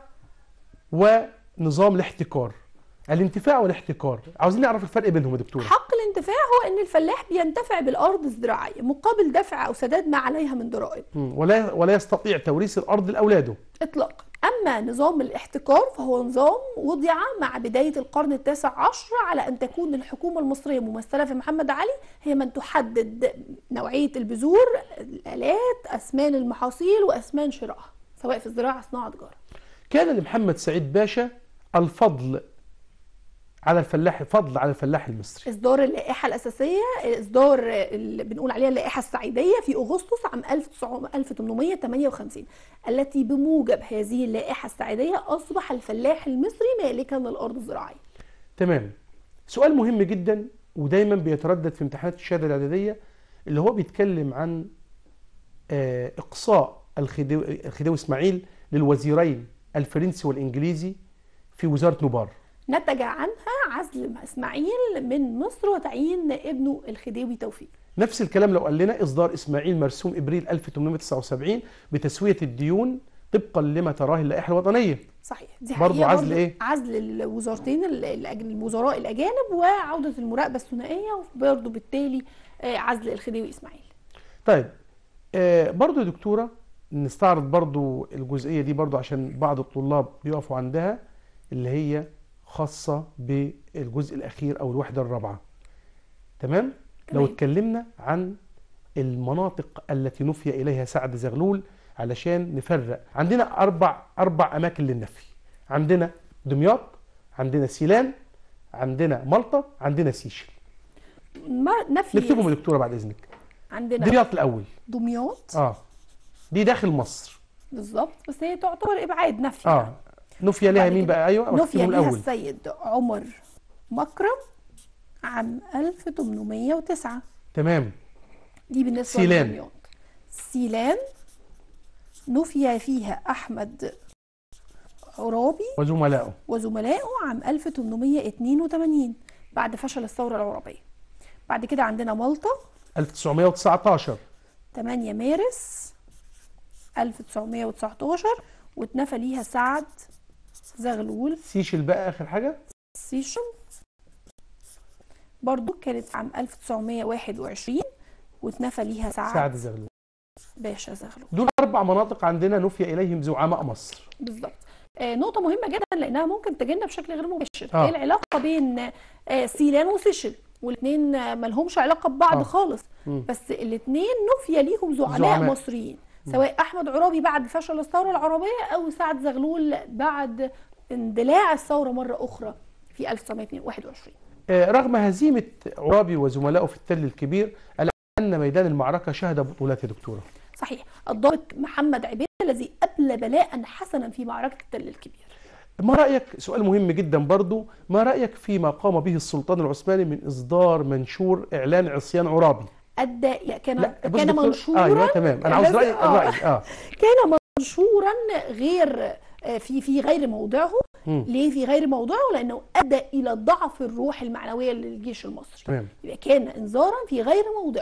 ونظام الاحتكار الانتفاع والاحتكار عاوزين نعرف الفرق بينهم يا دكتوره حق الانتفاع هو ان الفلاح بينتفع بالارض الزراعيه مقابل دفع او سداد ما عليها من ضرائب مم. ولا ولا يستطيع توريث الارض لاولاده اطلاقا اما نظام الاحتكار فهو نظام وضع مع بدايه القرن التاسع عشر على ان تكون الحكومه المصريه ممثله في محمد علي هي من تحدد نوعيه البذور الالات اسمان المحاصيل واسمان شرائها سواء في الزراعه صناعه تجاره كان لمحمد سعيد باشا الفضل على الفلاح فضل على الفلاح المصري اصدار اللائحه الاساسيه اصدار اللي بنقول عليها اللائحه السعيديه في اغسطس عام 1858 التي بموجب هذه اللائحه السعيديه اصبح الفلاح المصري مالكا للارض الزراعيه تمام سؤال مهم جدا ودايما بيتردد في امتحانات الشهاده الاعداديه اللي هو بيتكلم عن آه، اقصاء الخديوي الخديوي اسماعيل للوزيرين الفرنسي والانجليزي في وزاره نوبار نتج عنها عزل اسماعيل من مصر وتعيين ابنه الخديوي توفيق نفس الكلام لو قال لنا اصدار اسماعيل مرسوم ابريل 1879 بتسويه الديون طبقا لما تراه اللائحه الوطنيه صحيح دي برضو حقيقة عزل برضو إيه؟ عزل الوزارتين ال- الأج- الوزراء الاجانب وعوده المراقبه الثنائيه وبرضه بالتالي آه، عزل الخديوي اسماعيل طيب آه برضو يا دكتورة نستعرض برضو الجزئية دي برضو عشان بعض الطلاب بيقفوا عندها اللي هي خاصة بالجزء الأخير أو الوحدة الرابعة تمام؟ لو تمام. اتكلمنا عن المناطق التي نفي إليها سعد زغلول علشان نفرق عندنا أربع أربع أماكن للنفي عندنا دمياط عندنا سيلان عندنا مالطا عندنا سيشل ما نفي نكتبهم يا دكتورة بعد إذنك عندنا دمياط الأول دمياط اه دي داخل مصر بالظبط بس هي تعتبر ابعاد نفي اه نفي لها بعد مين كده بقى ايوه نفي اكتبهم لها الاول السيد عمر مكرم عام 1809 تمام دي بالنسبه سيلان. لدمياط سيلان نفي فيها احمد عرابي وزملائه وزملائه عام 1882 بعد فشل الثوره العربيه بعد كده عندنا مالطا 1919 8 مارس 1919 واتنفى ليها سعد زغلول سيشل بقى اخر حاجه سيشن برضو كانت عام 1921 واتنفى ليها سعد, سعد زغلول باشا زغلول دول اربع مناطق عندنا نفي اليهم زعماء مصر بالظبط آه نقطة مهمة جدا لأنها ممكن تجينا بشكل غير مباشر آه. هي العلاقة بين آه سيلان وسيشل والاثنين آه ملهمش علاقة ببعض آه. خالص مم. بس الاثنين نفي ليهم زعماء, زعماء. مصريين سواء أحمد عرابي بعد فشل الثورة العربية أو سعد زغلول بعد اندلاع الثورة مرة أخرى في 1921 آه رغم هزيمه عرابي وزملائه في التل الكبير الا ان ميدان المعركه شهد بطولات يا دكتوره صحيح الضابط محمد عبيد الذي أبلى بلاء حسنا في معركة التل الكبير ما رايك سؤال مهم جدا برضو ما رايك فيما قام به السلطان العثماني من اصدار منشور اعلان عصيان عرابي أدى كان بص كان دكتور- منشورا ايوه تمام انا عاوز رايي آه. الراي اه كان منشورا غير آه، في في غير موضعه مم. ليه في غير موضعه لانه ادى الى ضعف الروح المعنويه للجيش المصري تمام يبقى كان انذارا في غير موضعه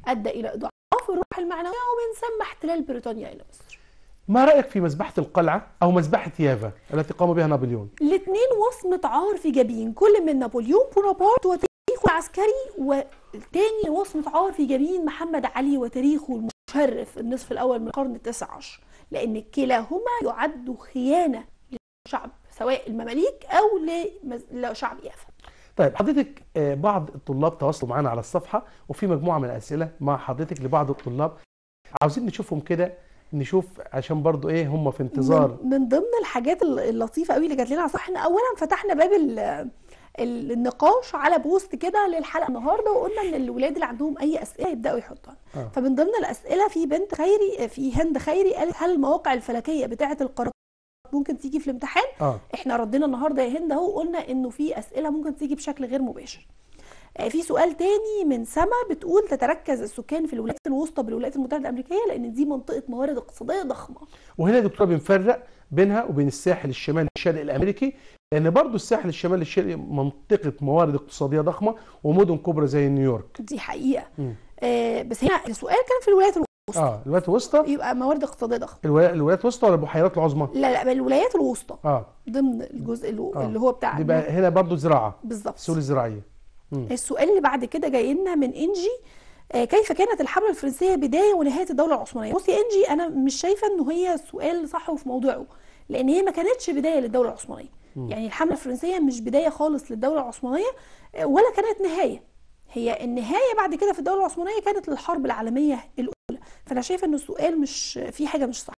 ادى الى اضعاف الروح المعنويه ومن ثم احتلال بريطانيا الى مصر ما رايك في مذبحه القلعه او مذبحه يافا التي قام بها نابليون الاثنين وصمة عار في جبين كل من نابليون بونابرت وتاريخه العسكري والتاني وصمة عار في جبين محمد علي وتاريخه المشرف النصف الأول من القرن التاسع عشر لأن كلاهما يعد خيانة للشعب سواء المماليك أو لمز- لشعب يافا طيب حضرتك آه، بعض الطلاب تواصلوا معنا على الصفحه وفي مجموعه من الاسئله مع حضرتك لبعض الطلاب عاوزين نشوفهم كده نشوف عشان برضو ايه هم في انتظار من, من ضمن الحاجات الل- اللطيفه قوي اللي جات لنا على الصفحه احنا اولا فتحنا باب ال- ال- النقاش على بوست كده للحلقه النهارده وقلنا ان الولاد اللي عندهم اي اسئله يبداوا يحطوها آه. فمن ضمن الاسئله في بنت خيري في هند خيري قالت هل المواقع الفلكيه بتاعه القارات ممكن تيجي في الامتحان اه احنا ردينا النهارده يا هند اهو قلنا انه في اسئله ممكن تيجي بشكل غير مباشر آه، في سؤال تاني من سما بتقول تتركز السكان في الولايات الوسطى بالولايات المتحده الامريكيه لان دي منطقه موارد اقتصاديه ضخمه وهنا يا دكتور بنفرق بينها وبين الساحل الشمالي الشرقي الامريكي لان برضو الساحل الشمالي الشرقي منطقه موارد اقتصاديه ضخمه ومدن كبرى زي نيويورك دي حقيقه مم. آه بس هنا السؤال كان في الولايات الوسطى اه الولايات الوسطى يبقى موارد اقتصاديه ضخمه الولا- الولايات الوسطى ولا البحيرات العظمى لا لا الولايات الوسطى اه ضمن الجزء اللي, آه. اللي هو بتاع دي بقى هنا برضو زراعه بالظبط السهول الزراعيه السؤال اللي بعد كده جاي لنا من انجي آه، كيف كانت الحمله الفرنسيه بدايه ونهايه الدوله العثمانيه بصي يا انجي انا مش شايفه انه هي سؤال صح وفي موضوعه لان هي ما كانتش بدايه للدوله العثمانيه يعني الحمله الفرنسيه مش بدايه خالص للدوله العثمانيه آه، ولا كانت نهايه هي النهايه بعد كده في الدوله العثمانيه كانت للحرب العالميه الاولى فانا شايفه ان السؤال مش في حاجه مش صح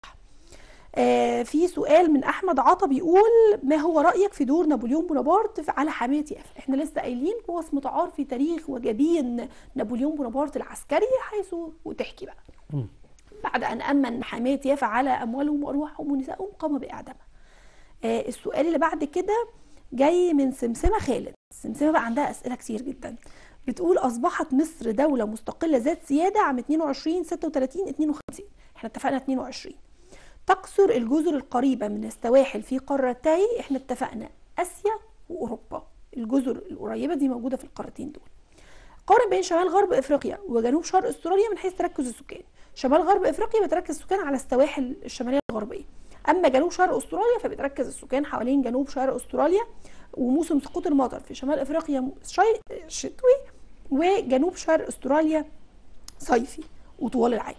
آه، في سؤال من احمد عطا بيقول ما هو رايك في دور نابليون بونابرت في- على حاميه يافا احنا لسه قايلين وصمه عار في تاريخ وجبين نابليون بونابرت العسكري حيث وتحكي بقى مم. بعد ان امن حاميه يافا على اموالهم وارواحهم ونسائهم قام باعدامها آه، السؤال اللي بعد كده جاي من سمسمه خالد سمسمه بقى عندها اسئله كتير جدا بتقول اصبحت مصر دوله مستقله ذات سياده عام 22 36 52 احنا اتفقنا 22 تكثر الجزر القريبة من السواحل في قارتي احنا اتفقنا اسيا واوروبا الجزر القريبة دي موجودة في القارتين دول قارن بين شمال غرب افريقيا وجنوب شرق استراليا من حيث تركز السكان شمال غرب افريقيا بتركز السكان على السواحل الشماليه الغربيه اما جنوب شرق استراليا فبتركز السكان حوالين جنوب شرق استراليا وموسم سقوط المطر في شمال افريقيا شي- شتوي وجنوب شرق استراليا صيفي وطوال العام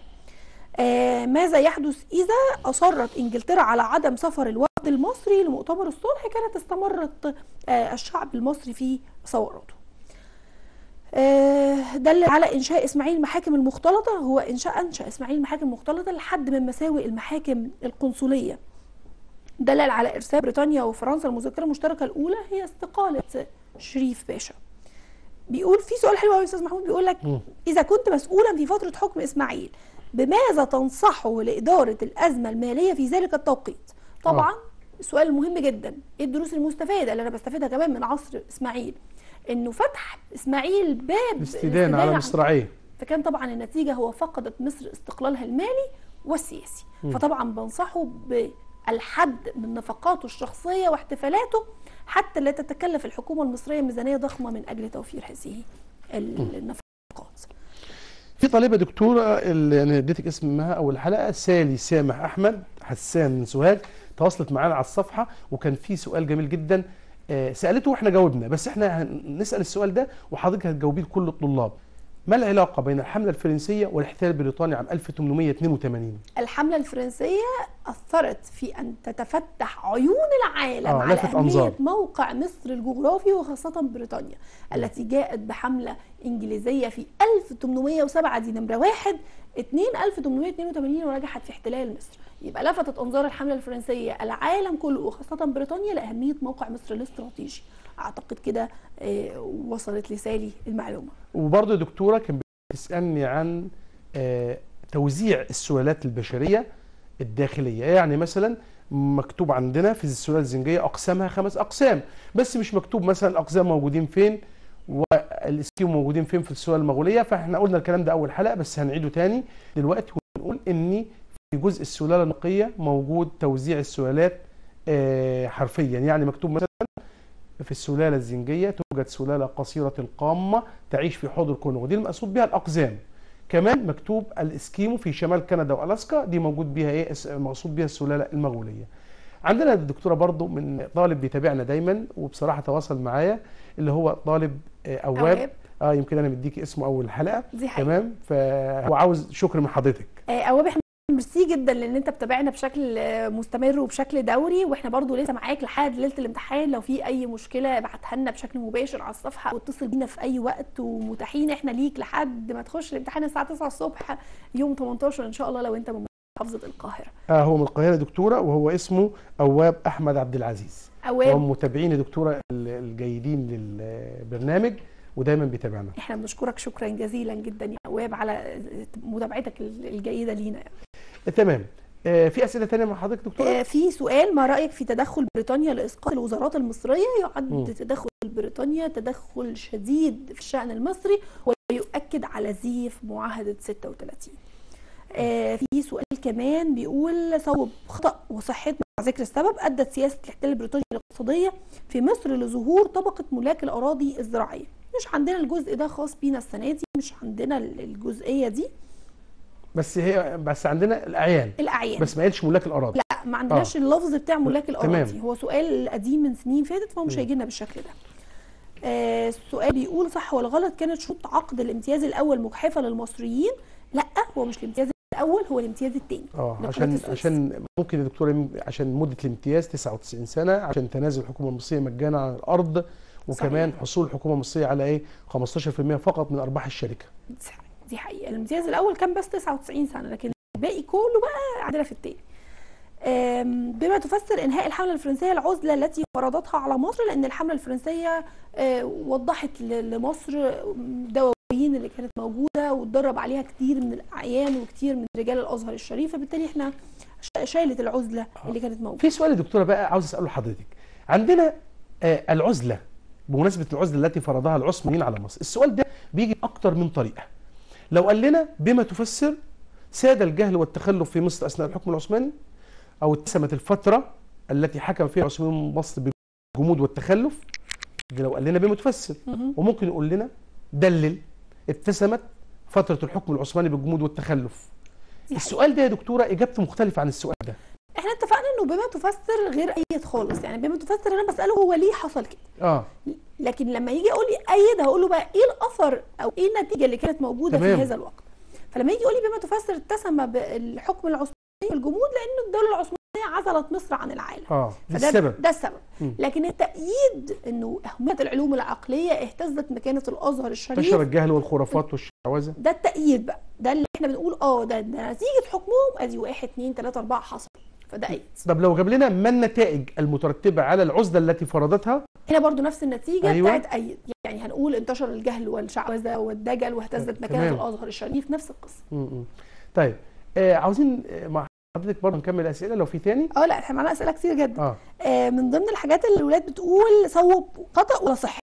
آه ماذا يحدث إذا أصرت إنجلترا على عدم سفر الوفد المصري لمؤتمر الصلح كانت استمرت آه الشعب المصري في ثوراته آه، دل على انشاء اسماعيل المحاكم المختلطه هو انشاء انشا اسماعيل المحاكم المختلطه لحد من مساوئ المحاكم القنصليه دلل على ارسال بريطانيا وفرنسا المذكره المشتركه الاولى هي استقاله شريف باشا بيقول في سؤال حلو قوي يا استاذ محمود بيقول لك مم. اذا كنت مسؤولا في فتره حكم اسماعيل بماذا تنصحه لاداره الازمه الماليه في ذلك التوقيت طبعا السؤال المهم جدا ايه الدروس المستفاده اللي انا بستفيدها كمان من عصر اسماعيل انه فتح اسماعيل باب الاستدانه على عن- مصراعيه فكان طبعا النتيجه هو فقدت مصر استقلالها المالي والسياسي فطبعا بنصحه بالحد من نفقاته الشخصيه واحتفالاته حتى لا تتكلف الحكومه المصريه ميزانيه ضخمه من اجل توفير هذه ال- النفقات في طالبه دكتوره اللي انا اديتك اسمها اول حلقه سالي سامح احمد حسان من سوهاج تواصلت معانا على الصفحه وكان في سؤال جميل جدا آه، سالته واحنا جاوبنا بس احنا هنسال السؤال ده وحضرتك هتجاوبيه لكل الطلاب ما العلاقه بين الحمله الفرنسيه والاحتلال البريطاني عام 1882 الحمله الفرنسيه اثرت في ان تتفتح عيون العالم آه، على لفت اهميه أنظار. موقع مصر الجغرافي وخاصه بريطانيا التي جاءت بحمله انجليزيه في 1807 دي نمره واحد 2 1882 ونجحت في احتلال مصر يبقى لفتت انظار الحمله الفرنسيه العالم كله وخاصه بريطانيا لاهميه موقع مصر الاستراتيجي اعتقد كده آه، وصلت لسالي المعلومه وبرضه يا دكتوره كان بتسالني عن آه، توزيع السلالات البشريه الداخليه يعني مثلا مكتوب عندنا في السلاله الزنجيه اقسامها خمس اقسام بس مش مكتوب مثلا الاقزام موجودين فين والاسكيم موجودين فين في السلاله المغوليه فاحنا قلنا الكلام ده اول حلقه بس هنعيده تاني دلوقتي ونقول ان في جزء السلاله النقيه موجود توزيع السلالات آه، حرفيا يعني مكتوب مثلا في السلالة الزنجية توجد سلالة قصيرة القامة تعيش في حوض الكونغو دي المقصود بها الأقزام كمان مكتوب الاسكيمو في شمال كندا والاسكا دي موجود بيها ايه اس- مقصود بيها السلاله المغوليه عندنا الدكتوره برضو من طالب بيتابعنا دايما وبصراحه تواصل معايا اللي هو طالب آه، اواب أواب. اه يمكن انا مديكي اسمه اول حلقه دي حقيقة تمام فهو عاوز شكر من حضرتك آه، اواب احنا ميرسي جدا لان انت بتابعنا بشكل آه، مستمر وبشكل دوري واحنا برضو لسه معاك لحد ليله الامتحان لو في اي مشكله ابعتها لنا بشكل مباشر على الصفحه واتصل بينا في اي وقت ومتاحين احنا ليك لحد ما تخش الامتحان الساعه 9 الصبح يوم 18 ان شاء الله لو انت من محافظه القاهره آه هو من القاهره دكتوره وهو اسمه اواب احمد عبد العزيز اواب وهم متابعين دكتوره ال- الجيدين للبرنامج ودايما بيتابعنا احنا بنشكرك شكرا جزيلا جدا يا اواب على متابعتك الجيده لينا يعني. تمام آه في اسئله تانية مع حضرتك دكتوره آه، في سؤال ما رايك في تدخل بريطانيا لاسقاط الوزارات المصريه يعد مم. تدخل بريطانيا تدخل شديد في الشان المصري ويؤكد على زيف معاهده 36 آه، في سؤال كمان بيقول صوب خطا وصحه مع ذكر السبب ادت سياسه الاحتلال البريطاني الاقتصاديه في مصر لظهور طبقه ملاك الاراضي الزراعيه مش عندنا الجزء ده خاص بينا السنه دي مش عندنا الجزئيه دي بس هي بس عندنا الاعيان الاعيان بس ما قالش ملاك الاراضي لا ما عندناش اللفظ بتاع ملاك تمام. الاراضي هو سؤال قديم من سنين فاتت فهو مش مم. هيجي لنا بالشكل ده آه، السؤال بيقول صح ولا غلط كانت شروط عقد الامتياز الاول مجحفه للمصريين لا هو مش الامتياز الاول هو الامتياز الثاني اه لقناة عشان السويس. عشان ممكن يا دكتوره يم- عشان مده الامتياز 99 سنه عشان تنازل الحكومه المصريه مجانا عن الارض وكمان صحيح. حصول الحكومه المصريه على ايه 15% فقط من ارباح الشركه دي حقيقه الامتياز الاول كان بس 99 سنه لكن الباقي كله بقى عندنا في التاني آم، بما تفسر انهاء الحمله الفرنسيه العزله التي فرضتها على مصر لان الحمله الفرنسيه آه، وضحت ل- لمصر دواوين اللي كانت موجوده واتدرب عليها كتير من الاعيان وكتير من رجال الازهر الشريف فبالتالي احنا ش- شالت العزله اللي كانت موجوده في سؤال يا دكتوره بقى عاوز اساله لحضرتك عندنا آه العزله بمناسبه العزله التي فرضها العثمانيين على مصر السؤال ده بيجي اكتر من طريقه لو قال لنا بما تفسر ساد الجهل والتخلف في مصر اثناء الحكم العثماني او اتسمت الفتره التي حكم فيها العثمانيون مصر بالجمود والتخلف دي لو قال لنا بما تفسر مهم. وممكن يقول لنا دلل اتسمت فتره الحكم العثماني بالجمود والتخلف دي حقيقة. السؤال ده يا دكتوره اجابته مختلفه عن السؤال ده احنا اتفقنا انه بما تفسر غير ايد خالص يعني بما تفسر انا بساله هو ليه حصل كده اه لكن لما يجي يقول لي ايد هقول له بقى ايه الاثر او ايه النتيجه اللي كانت موجوده تمام. في هذا الوقت فلما يجي يقول لي بما تفسر اتسم بالحكم العثماني والجمود لان الدوله العثمانيه عزلت مصر عن العالم اه ده فده السبب ده السبب مم. لكن التأييد انه اهميه العلوم العقليه اهتزت مكانه الازهر الشريف انتشر الجهل والخرافات والشعوذه ده التأييد بقى ده اللي احنا بنقول اه ده, ده نتيجه حكمهم ادي واحد اتنين تلاته اربعه حصل فده ايد طب لو جاب لنا ما النتائج المترتبه على العزله التي فرضتها هنا برضو نفس النتيجة أيوة. أيوة. بتاعت أيد يعني هنقول انتشر الجهل والشعوذة والدجل واهتزت مكانة تمام. الأزهر الشريف نفس القصة م- م. طيب آه عاوزين آه، مع حضرتك برضه نكمل اسئله لو في تاني اه لا احنا معانا أسئلة كتير جدا اه آه من ضمن الحاجات اللي الولاد بتقول صوب خطأ ولا صح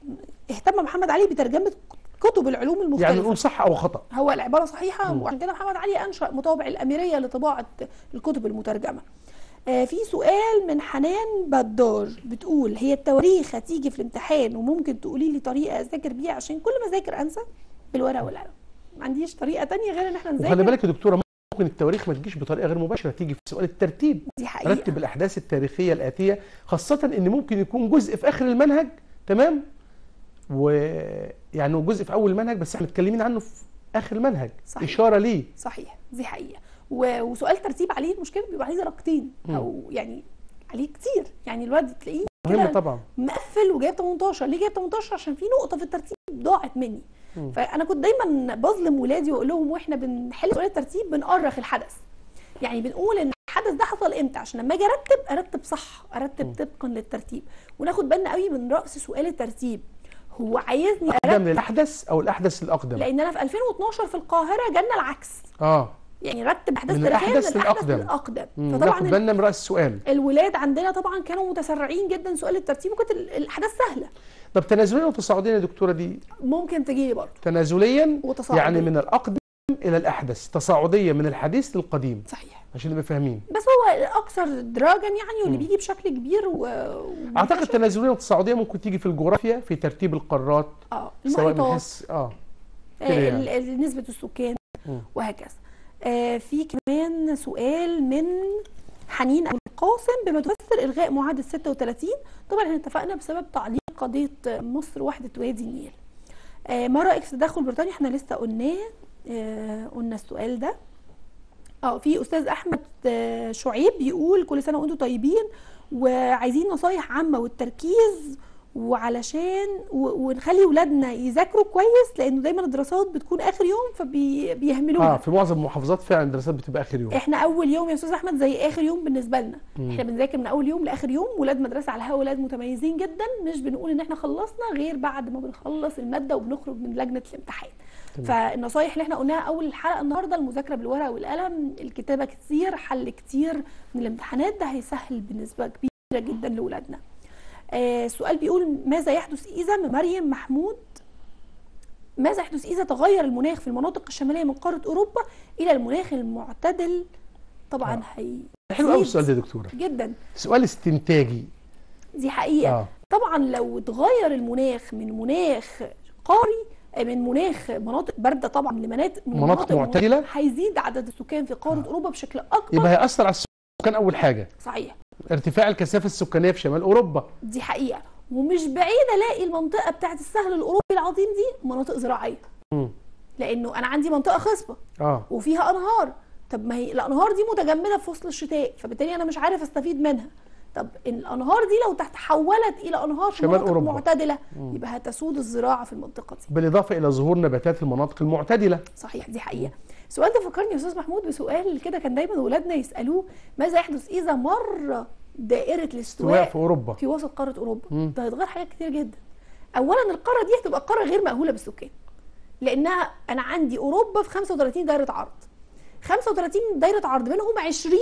اهتم محمد علي بترجمة كتب العلوم المختلفة يعني نقول صح او خطا هو العبارة صحيحة مم. وعشان كده محمد علي أنشأ مطابع الأميرية لطباعة الكتب المترجمة آه، في سؤال من حنان بدار بتقول هي التواريخ هتيجي في الامتحان وممكن تقولي لي طريقة أذاكر بيها عشان كل ما أذاكر أنسى بالورقة والقلم ما عنديش طريقة تانية غير إن احنا وخلي نذاكر بالك يا دكتوره ممكن التواريخ ما تجيش بطريقه غير مباشره تيجي في سؤال الترتيب دي حقيقة رتب الاحداث التاريخيه الاتيه خاصه ان ممكن يكون جزء في اخر المنهج تمام ويعني هو جزء في اول المنهج بس احنا متكلمين عنه في اخر المنهج صحيح. اشاره ليه صحيح دي حقيقة و- وسؤال ترتيب عليه المشكلة بيبقى عليه درجتين مم. أو يعني عليه كتير يعني الواد تلاقيه مهم كده طبعا مقفل وجايب 18 ليه جايب 18 عشان في نقطه في الترتيب ضاعت مني مم. فانا كنت دايما بظلم ولادي واقول لهم واحنا بنحل سؤال الترتيب بنأرخ الحدث يعني بنقول ان الحدث ده حصل امتى عشان لما اجي ارتب ارتب صح ارتب مم. طبقا للترتيب وناخد بالنا قوي من راس سؤال الترتيب هو عايزني اقدم ارتب للاحدث او الاحدث الاقدم لان انا في 2012 في القاهره جالنا العكس اه يعني رتب احداث من تاريخيه الأحدث من الاحدث للأقدم. للاقدم مم، فطبعا ناخد بالنا من راس السؤال الولاد عندنا طبعا كانوا متسرعين جدا سؤال الترتيب وكانت ال- الاحداث سهله طب تنازليا وتصاعديا يا دكتوره دي ممكن تجي لي برضه تنازليا وتصاعديا يعني من الاقدم الى الاحدث تصاعديه من الحديث للقديم صحيح عشان نبقى فاهمين بس هو الاكثر ادراجا يعني واللي مم. بيجي بشكل كبير و... اعتقد ومنتشر. تنازليا وتصاعديا ممكن تيجي في الجغرافيا في ترتيب القارات اه سواء من المحيطات حيث اه آه، كده ال- يعني. ال- نسبه السكان مم. وهكذا آه، في كمان سؤال من حنين ابو القاسم بما تفسر الغاء معاهده 36 طبعا احنا اتفقنا بسبب تعليق قضيه مصر وحده وادي النيل آه، ما رايك في تدخل بريطانيا احنا لسه قلناه آه، قلنا السؤال ده اه في استاذ احمد آه، شعيب بيقول كل سنه وانتم طيبين وعايزين نصايح عامه والتركيز وعلشان و- ونخلي ولادنا يذاكروا كويس لانه دايما الدراسات بتكون اخر يوم فبيهملوها اه في معظم المحافظات فعلا الدراسات بتبقى اخر يوم احنا اول يوم يا استاذ احمد زي اخر يوم بالنسبه لنا مم. احنا بنذاكر من اول يوم لاخر يوم ولاد مدرسه على الهوا ولاد متميزين جدا مش بنقول ان احنا خلصنا غير بعد ما بنخلص الماده وبنخرج من لجنه الامتحان تمام. فالنصايح اللي احنا قلناها اول الحلقه النهارده المذاكره بالورقه والقلم الكتابه كتير حل كتير من الامتحانات ده هيسهل بنسبه كبيره جدا لاولادنا آه سؤال بيقول ماذا يحدث اذا من مريم محمود ماذا يحدث اذا تغير المناخ في المناطق الشماليه من قاره اوروبا الى المناخ المعتدل طبعا آه. هي حلو قوي زيد السؤال ده يا دكتوره جدا سؤال استنتاجي دي حقيقه اه طبعا لو اتغير المناخ من مناخ قاري من مناخ مناطق بارده طبعا لمناطق من مناطق معتدلة؟ هيزيد عدد السكان في قاره آه. اوروبا بشكل اكبر يبقى هيأثر على السكان اول حاجه صحيح ارتفاع الكثافه السكانيه في شمال اوروبا دي حقيقه ومش بعيد الاقي المنطقه بتاعت السهل الاوروبي العظيم دي مناطق زراعيه مم. لانه انا عندي منطقه خصبه اه وفيها انهار طب ما هي الانهار دي متجمده في فصل الشتاء فبالتالي انا مش عارف استفيد منها طب الانهار دي لو تحولت الى انهار في شمال مناطق أوروبا. معتدله مم. يبقى هتسود الزراعه في المنطقه دي بالاضافه الى ظهور نباتات المناطق المعتدله صحيح دي حقيقه السؤال ده فكرني يا استاذ محمود بسؤال كده كان دايما ولادنا يسالوه ماذا يحدث اذا مر دائره استواء الاستواء في اوروبا في وسط قاره اوروبا مم. ده هيتغير حاجات كتير جدا اولا القاره دي هتبقى قاره غير مأهوله بالسكان لانها انا عندي اوروبا في 35 دايره عرض 35 دايره عرض منهم 20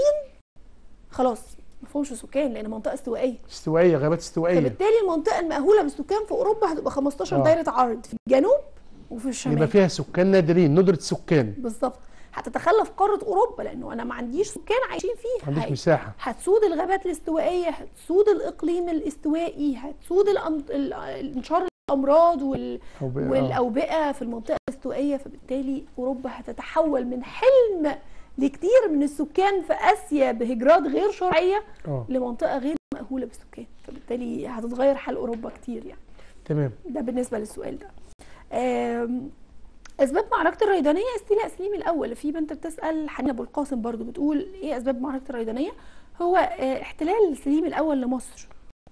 خلاص ما فيهمش سكان لان منطقه استوائيه استوائيه غابات استوائيه فبالتالي المنطقه المأهوله بالسكان في اوروبا هتبقى 15 آه. دايره عرض في الجنوب وفي الشمال يبقى فيها سكان نادرين ندره سكان بالظبط هتتخلف قاره اوروبا لانه انا ما عنديش سكان عايشين ما فيها عنديش هي- مساحه هتسود الغابات الاستوائيه هتسود الاقليم الاستوائي هتسود الأم- ال- انتشار الامراض وال... أو بقى- آه. والاوبئه في المنطقه الاستوائيه فبالتالي اوروبا هتتحول من حلم لكتير من السكان في اسيا بهجرات غير شرعيه اه لمنطقه غير مأهوله بالسكان فبالتالي هتتغير حال اوروبا كتير يعني تمام ده بالنسبه للسؤال ده آم، اسباب معركه الريدانيه استيلاء سليم الاول في بنت بتسال حنين ابو القاسم برضو بتقول ايه اسباب معركه الريدانيه هو آه، احتلال سليم الاول لمصر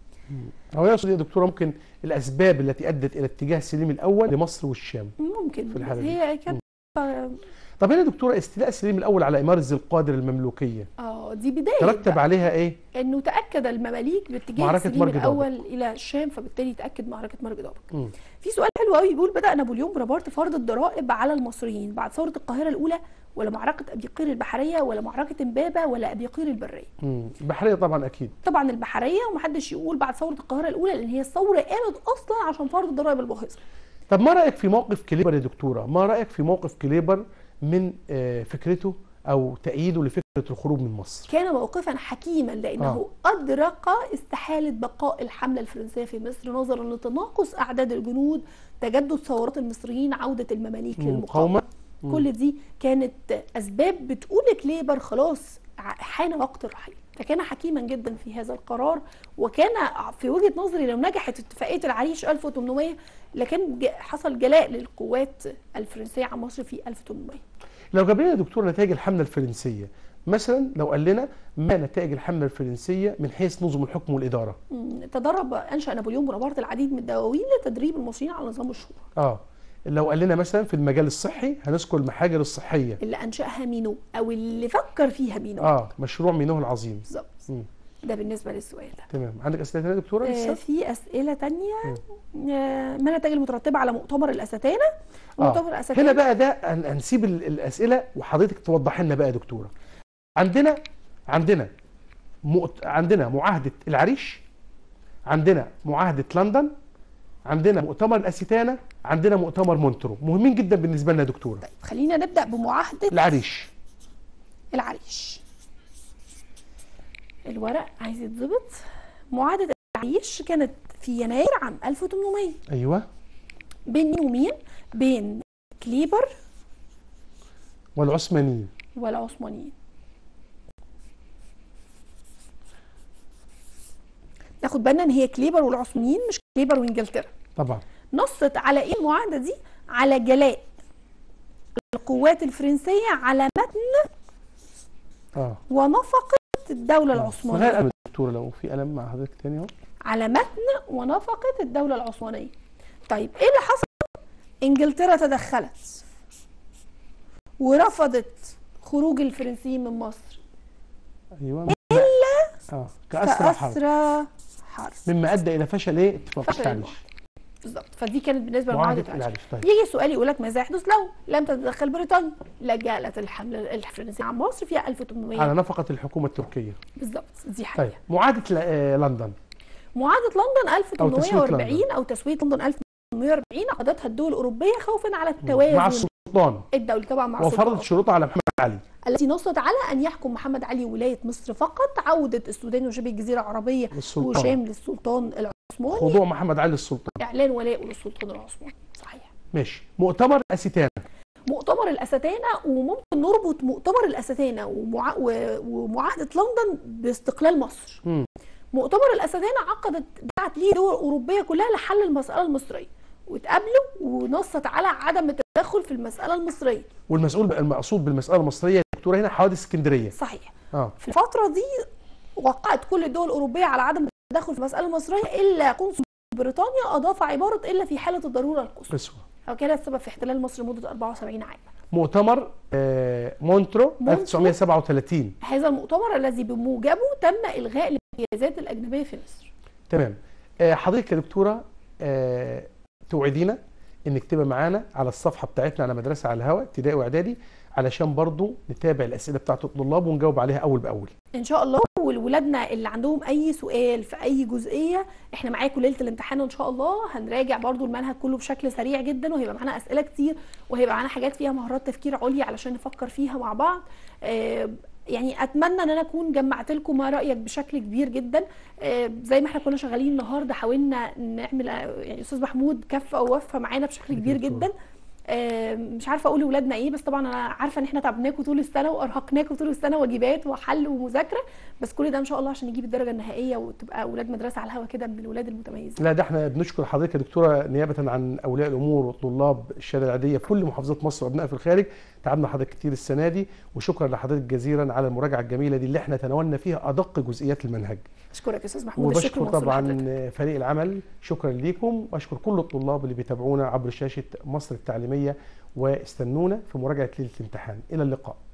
هو يقصد يا دكتوره ممكن الاسباب التي ادت الى اتجاه سليم الاول لمصر والشام ممكن في الحالة دي. هي كانت آه، طب هنا يا دكتوره استيلاء سليم الاول على اماره ذي القادر المملوكيه اه دي بدايه ترتب بقى. عليها ايه انه تاكد المماليك باتجاه معركة سليم مرج الاول الى الشام فبالتالي تاكد معركه مرج دابق مم. في سؤال حلو قوي بيقول بدا نابليون بونابرت فرض الضرائب على المصريين بعد ثوره القاهره الاولى ولا معركه ابي قير البحريه ولا معركه امبابه ولا ابي قير البريه مم. البحريه طبعا اكيد طبعا البحريه ومحدش يقول بعد ثوره القاهره الاولى لان هي الثوره قامت اصلا عشان فرض الضرائب الباهظه طب ما رايك في موقف كليبر يا دكتوره ما رايك في موقف كليبر من آه، فكرته او تأييده لفكره الخروج من مصر كان موقفا حكيما لانه ادرك استحاله بقاء الحمله الفرنسيه في مصر نظرا لتناقص اعداد الجنود تجدد ثورات المصريين عوده المماليك للمقاومه مقاومه مم. كل دي كانت اسباب بتقول كليبر خلاص ع- حان وقت الرحيل فكان حكيما جدا في هذا القرار وكان في وجهه نظري لو نجحت اتفاقيه العريش 1800 لكان ج- حصل جلاء للقوات الفرنسيه عن مصر في 1800 لو جاب لنا يا دكتور نتائج الحمله الفرنسيه مثلا لو قال لنا ما نتائج الحمله الفرنسيه من حيث نظم الحكم والاداره مم، تدرب انشا نابليون بونابرت العديد من الدواوين لتدريب المصريين على نظام الشورى اه لو قال لنا مثلا في المجال الصحي هنذكر المحاجر الصحيه اللي انشاها مينو او اللي فكر فيها مينو اه مشروع مينوه العظيم بالظبط مم. ده بالنسبه للسؤال ده تمام عندك اسئله ثانيه يا دكتوره آه، لسه في اسئله تانية آه، ما النتائج المترتبه على مؤتمر الاستانه آه. مؤتمر الاستانه هنا بقى ده هن- هنسيب ال- الاسئله وحضرتك توضح لنا بقى يا دكتوره عندنا عندنا مؤت... عندنا معاهده العريش عندنا معاهده لندن عندنا مؤتمر الاستانه عندنا مؤتمر مونترو مهمين جدا بالنسبه لنا يا دكتوره طيب خلينا نبدا بمعاهده العريش العريش الورق عايز يتظبط معاهده العريش كانت في يناير عام 1800 ايوه بين مين ومين بين كليبر والعثمانيين والعثمانيين ناخد بالنا ان هي كليبر والعثمانيين مش كليبر وانجلترا طبعا نصت على ايه المعاهده دي على جلاء القوات الفرنسيه على متن اه ونفقه الدوله من غير العثمانيه قلم يا دكتوره لو في قلم مع حضرتك تاني اهو على متن ونفقه الدوله العثمانيه طيب ايه اللي حصل انجلترا تدخلت ورفضت خروج الفرنسيين من مصر ايوه اه كاسرع حرب كأسرى حرب مما ادى الى فشل ايه اتفاقيه فشل العريش بالظبط فدي كانت بالنسبه معاهده لمعاهده العريش العريش طيب يجي سؤال يقول لك ماذا يحدث لو لم تتدخل بريطانيا لجأت الحمله الفرنسيه عن مصر في 1800 على نفقه الحكومه التركيه بالظبط دي حقيقه طيب معاهده ل- آه، لندن معاهده لندن أو تسوية 1840 او تسويه لندن 1840 عقدتها الدول الاوروبيه خوفا على مع التوازن السلطان الدولي طبعا مع وفرضت السلطان شروطها على محمد علي التي نصت على ان يحكم محمد علي ولايه مصر فقط عوده السودان وشبه الجزيره العربيه للسلطان وشام للسلطان العثماني خضوع محمد علي للسلطان اعلان ولائه للسلطان العثماني صحيح ماشي مؤتمر اسيتانا مؤتمر الاستانه وممكن نربط مؤتمر الاستانه ومع... و- ومعاهده لندن باستقلال مصر مم. مؤتمر الاستانه عقدت دعت ليه دول اوروبيه كلها لحل المساله المصريه واتقابلوا ونصت على عدم التدخل في المساله المصريه والمسؤول المقصود بالمساله المصريه يا دكتوره هنا حوادث اسكندريه صحيح اه في الفتره دي وقعت كل الدول الاوروبيه على عدم التدخل في المساله المصريه الا قنصل بريطانيا اضاف عباره الا في حاله الضروره القصوى قسوه وكان السبب في احتلال مصر لمده 74 عام مؤتمر آه مونترو مونترو. 1937 هذا المؤتمر الذي بموجبه تم الغاء الامتيازات الاجنبيه في مصر تمام آه حضرتك يا دكتوره آه توعدينا انك تبقى معانا على الصفحه بتاعتنا على مدرسه على الهواء ابتدائي واعدادي علشان برضو نتابع الاسئله بتاعت الطلاب ونجاوب عليها اول باول ان شاء الله والولادنا اللي عندهم اي سؤال في اي جزئيه احنا معاكم ليله الامتحان وان شاء الله هنراجع برضو المنهج كله بشكل سريع جدا وهيبقى معانا اسئله كتير وهيبقى معانا حاجات فيها مهارات تفكير عليا علشان نفكر فيها مع بعض آه، يعني اتمنى ان انا اكون جمعت لكم ما رايك بشكل كبير جدا آه، زي ما احنا كنا شغالين النهارده حاولنا نعمل آه، يعني استاذ محمود كفه ووفه معانا بشكل كبير دكتور. جدا آه، مش عارفه اقول لاولادنا ايه بس طبعا انا عارفه ان احنا تعبناكم طول السنه وارهقناكم طول السنه واجبات وحل ومذاكره بس كل ده ان شاء الله عشان نجيب الدرجه النهائيه وتبقى اولاد مدرسه على الهوا كده من الولاد المتميزين لا ده احنا بنشكر حضرتك يا دكتوره نيابه عن اولياء الامور وطلاب الشهاده العاديه في كل محافظات مصر وابنائها في الخارج تعبنا حضرتك كتير السنه دي وشكرا لحضرتك جزيلا على المراجعه الجميله دي اللي احنا تناولنا فيها ادق جزئيات المنهج اشكرك يا استاذ محمود الشكر وبشكر موصول لحضرتك. طبعا فريق العمل شكرا ليكم واشكر كل الطلاب اللي بيتابعونا عبر شاشه مصر التعليميه واستنونا في مراجعه ليله الامتحان الى اللقاء